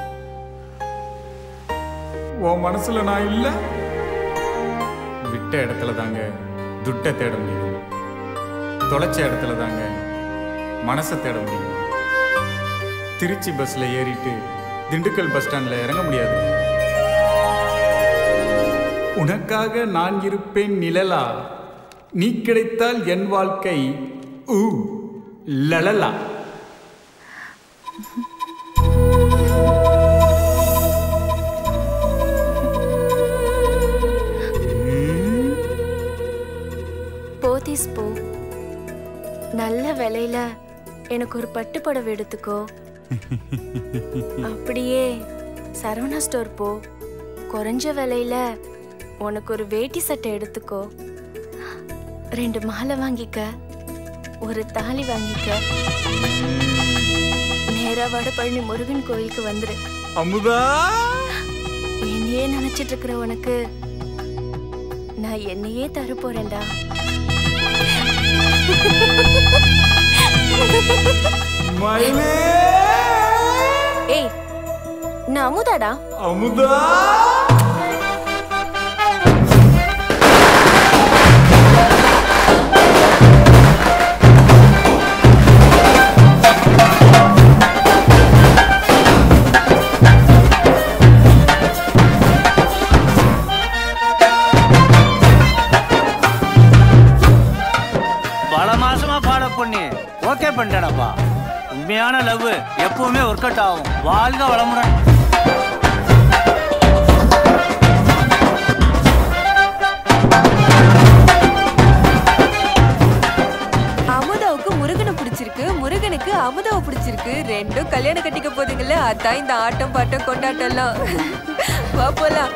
உன் மனசுல நான் இல்லை விட்ட இடத்துல தாங்க துட்டை தேட முடியும் தொலைச்ச இடத்துல தாங்க மனசை தேட முடியும் திருச்சி பஸ்ல ஏறிட்டு திண்டுக்கல் பஸ் ஸ்டாண்ட்ல இறங்க முடியாது உனக்காக நான் இருப்பேன் நிழலா நீ கிடைத்தால் என் வாழ்க்கை ஊ லலலா போத்தீஸ் போ நல்ல விலையில எனக்கு ஒரு பட்டு புடவை எடுத்துக்கோ அப்படியே சரவணா ஸ்டோர் போ குறைஞ்ச விலையில உனக்கு ஒரு வேட்டி சட்டை எடுத்துக்கோ ரெண்டு மாலை வாங்கிக்க ஒரு தாலி வாங்கிக்க நேரா வடபழனி முருகன் கோயிலுக்கு வந்துரு அமுதா என்னையே நினைச்சிட்டு இருக்கிற உனக்கு நான் என்னையே தர போறேன்டா ஏய் நான் அமுதாடா அமுதா பல மாசமா ஃபாலோ பண்ணி ஓகே பண்ணிட்டேனப்பா உண்மையான லவ் எப்பவுமே ஒர்க் அவுட் ஆகும் வாழ்க வளமுடன் அமுதாவுக்கு முருகனை பிடிச்சிருக்கு முருகனுக்கு அமுதாவை பிடிச்சிருக்கு ரெண்டும் கல்யாணம் கட்டிக்க போதுங்கல்ல அதான் இந்த ஆட்டம் பாட்டம் கொண்டாட்டம்லாம் வா போலாம்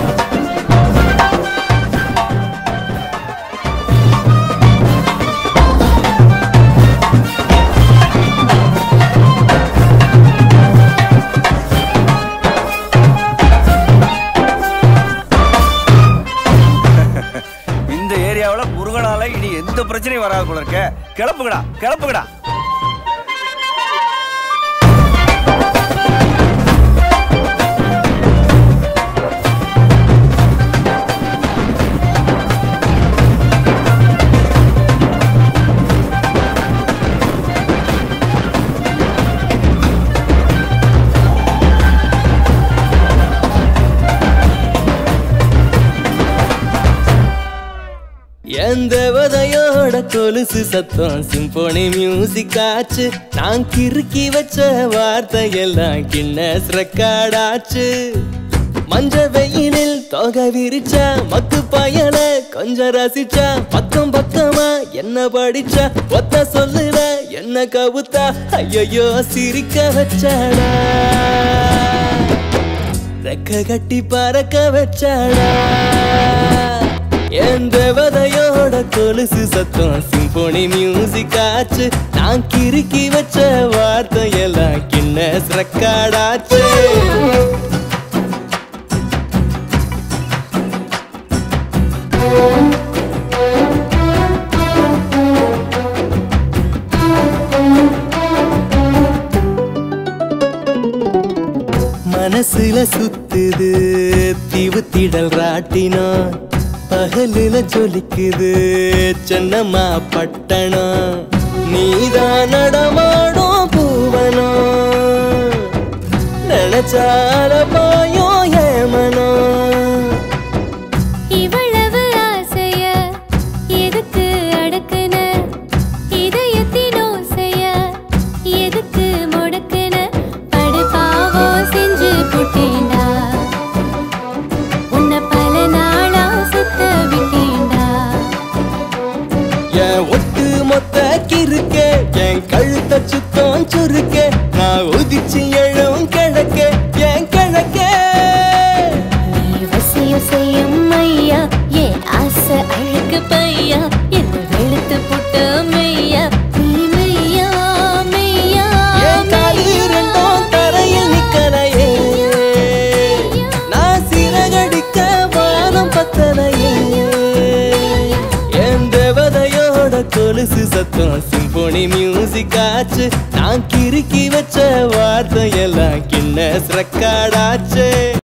இந்த ஏரியாவுல முருகனால இனி எந்த பிரச்சனையும் வராது போல இருக்க கிளப்புங்கடா கிளப்புங்கடா என் தேவதையோட கொலுசு சத்தம் சிம்போனி மியூசிக் ஆச்சு நான் கிறுக்கி வச்ச வார்த்தையெல்லாம் கின்னஸ் ரெக்கார்டாச்சு மஞ்ச வெயிலில் தொகை விரிச்சா மக்கு பயல கொஞ்சம் ரசிச்சா பக்கம் பக்கமா என்ன படிச்சா ஒத்த சொல்லுல என்ன கவுத்தா ஐயோ சிரிக்க வச்சாடா ரெக்க கட்டி பறக்க வச்சாடா என் தேவதையோட கொலுசு சத்தம் சிம்போனி மியூசிக் ஆச்சு நான் கிறுக்கி வச்ச வார்த்தையெல்லாம் கின்னஸ் ரெக்கார்டாச்சு மனசுல சுத்துது தீவு திடல் ராட்டினம் பகலுல ஜொலிக்குது சென்னம்மா பட்டணம் நீதான் நடமாடும் பூவனம் நினைச்சால பாயோ ஏமனம் இவ்வளவு ஆசைய எதுக்கு அடக்குன இதயத்தின் ஓசைய எதுக்கு முடக்குன படுபாவோ செஞ்சு புட்டேண்டா உன்னை பல நாளா சுத்த விட்டேண்டா என் ஒட்டு மொத்த கிறுக்க என் கழுத்த சுத்தம் சுருக்க நான் உதிச்சு எழும் கிழக்க என் கிழக்க நீ வசியம் செய்யும் ஐயா என் ஆசை அழகு பையா என்ன வெளுத்து புட்ட மெய்யா நீ மெய்யா மெய்யா என் காலு ரெண்டும் தரையில் நிக்கலையே நான் சிறகடிக்க வானம் பத்தலையே என் தேவதையோட கொலுசு சத்தம் சிம்போனி மியூசிக் ஆச்சு நான் கிறுக்கி வச்ச வார்த்தையெல்லாம் கின்னஸ் ரெக்கார்டாச்சு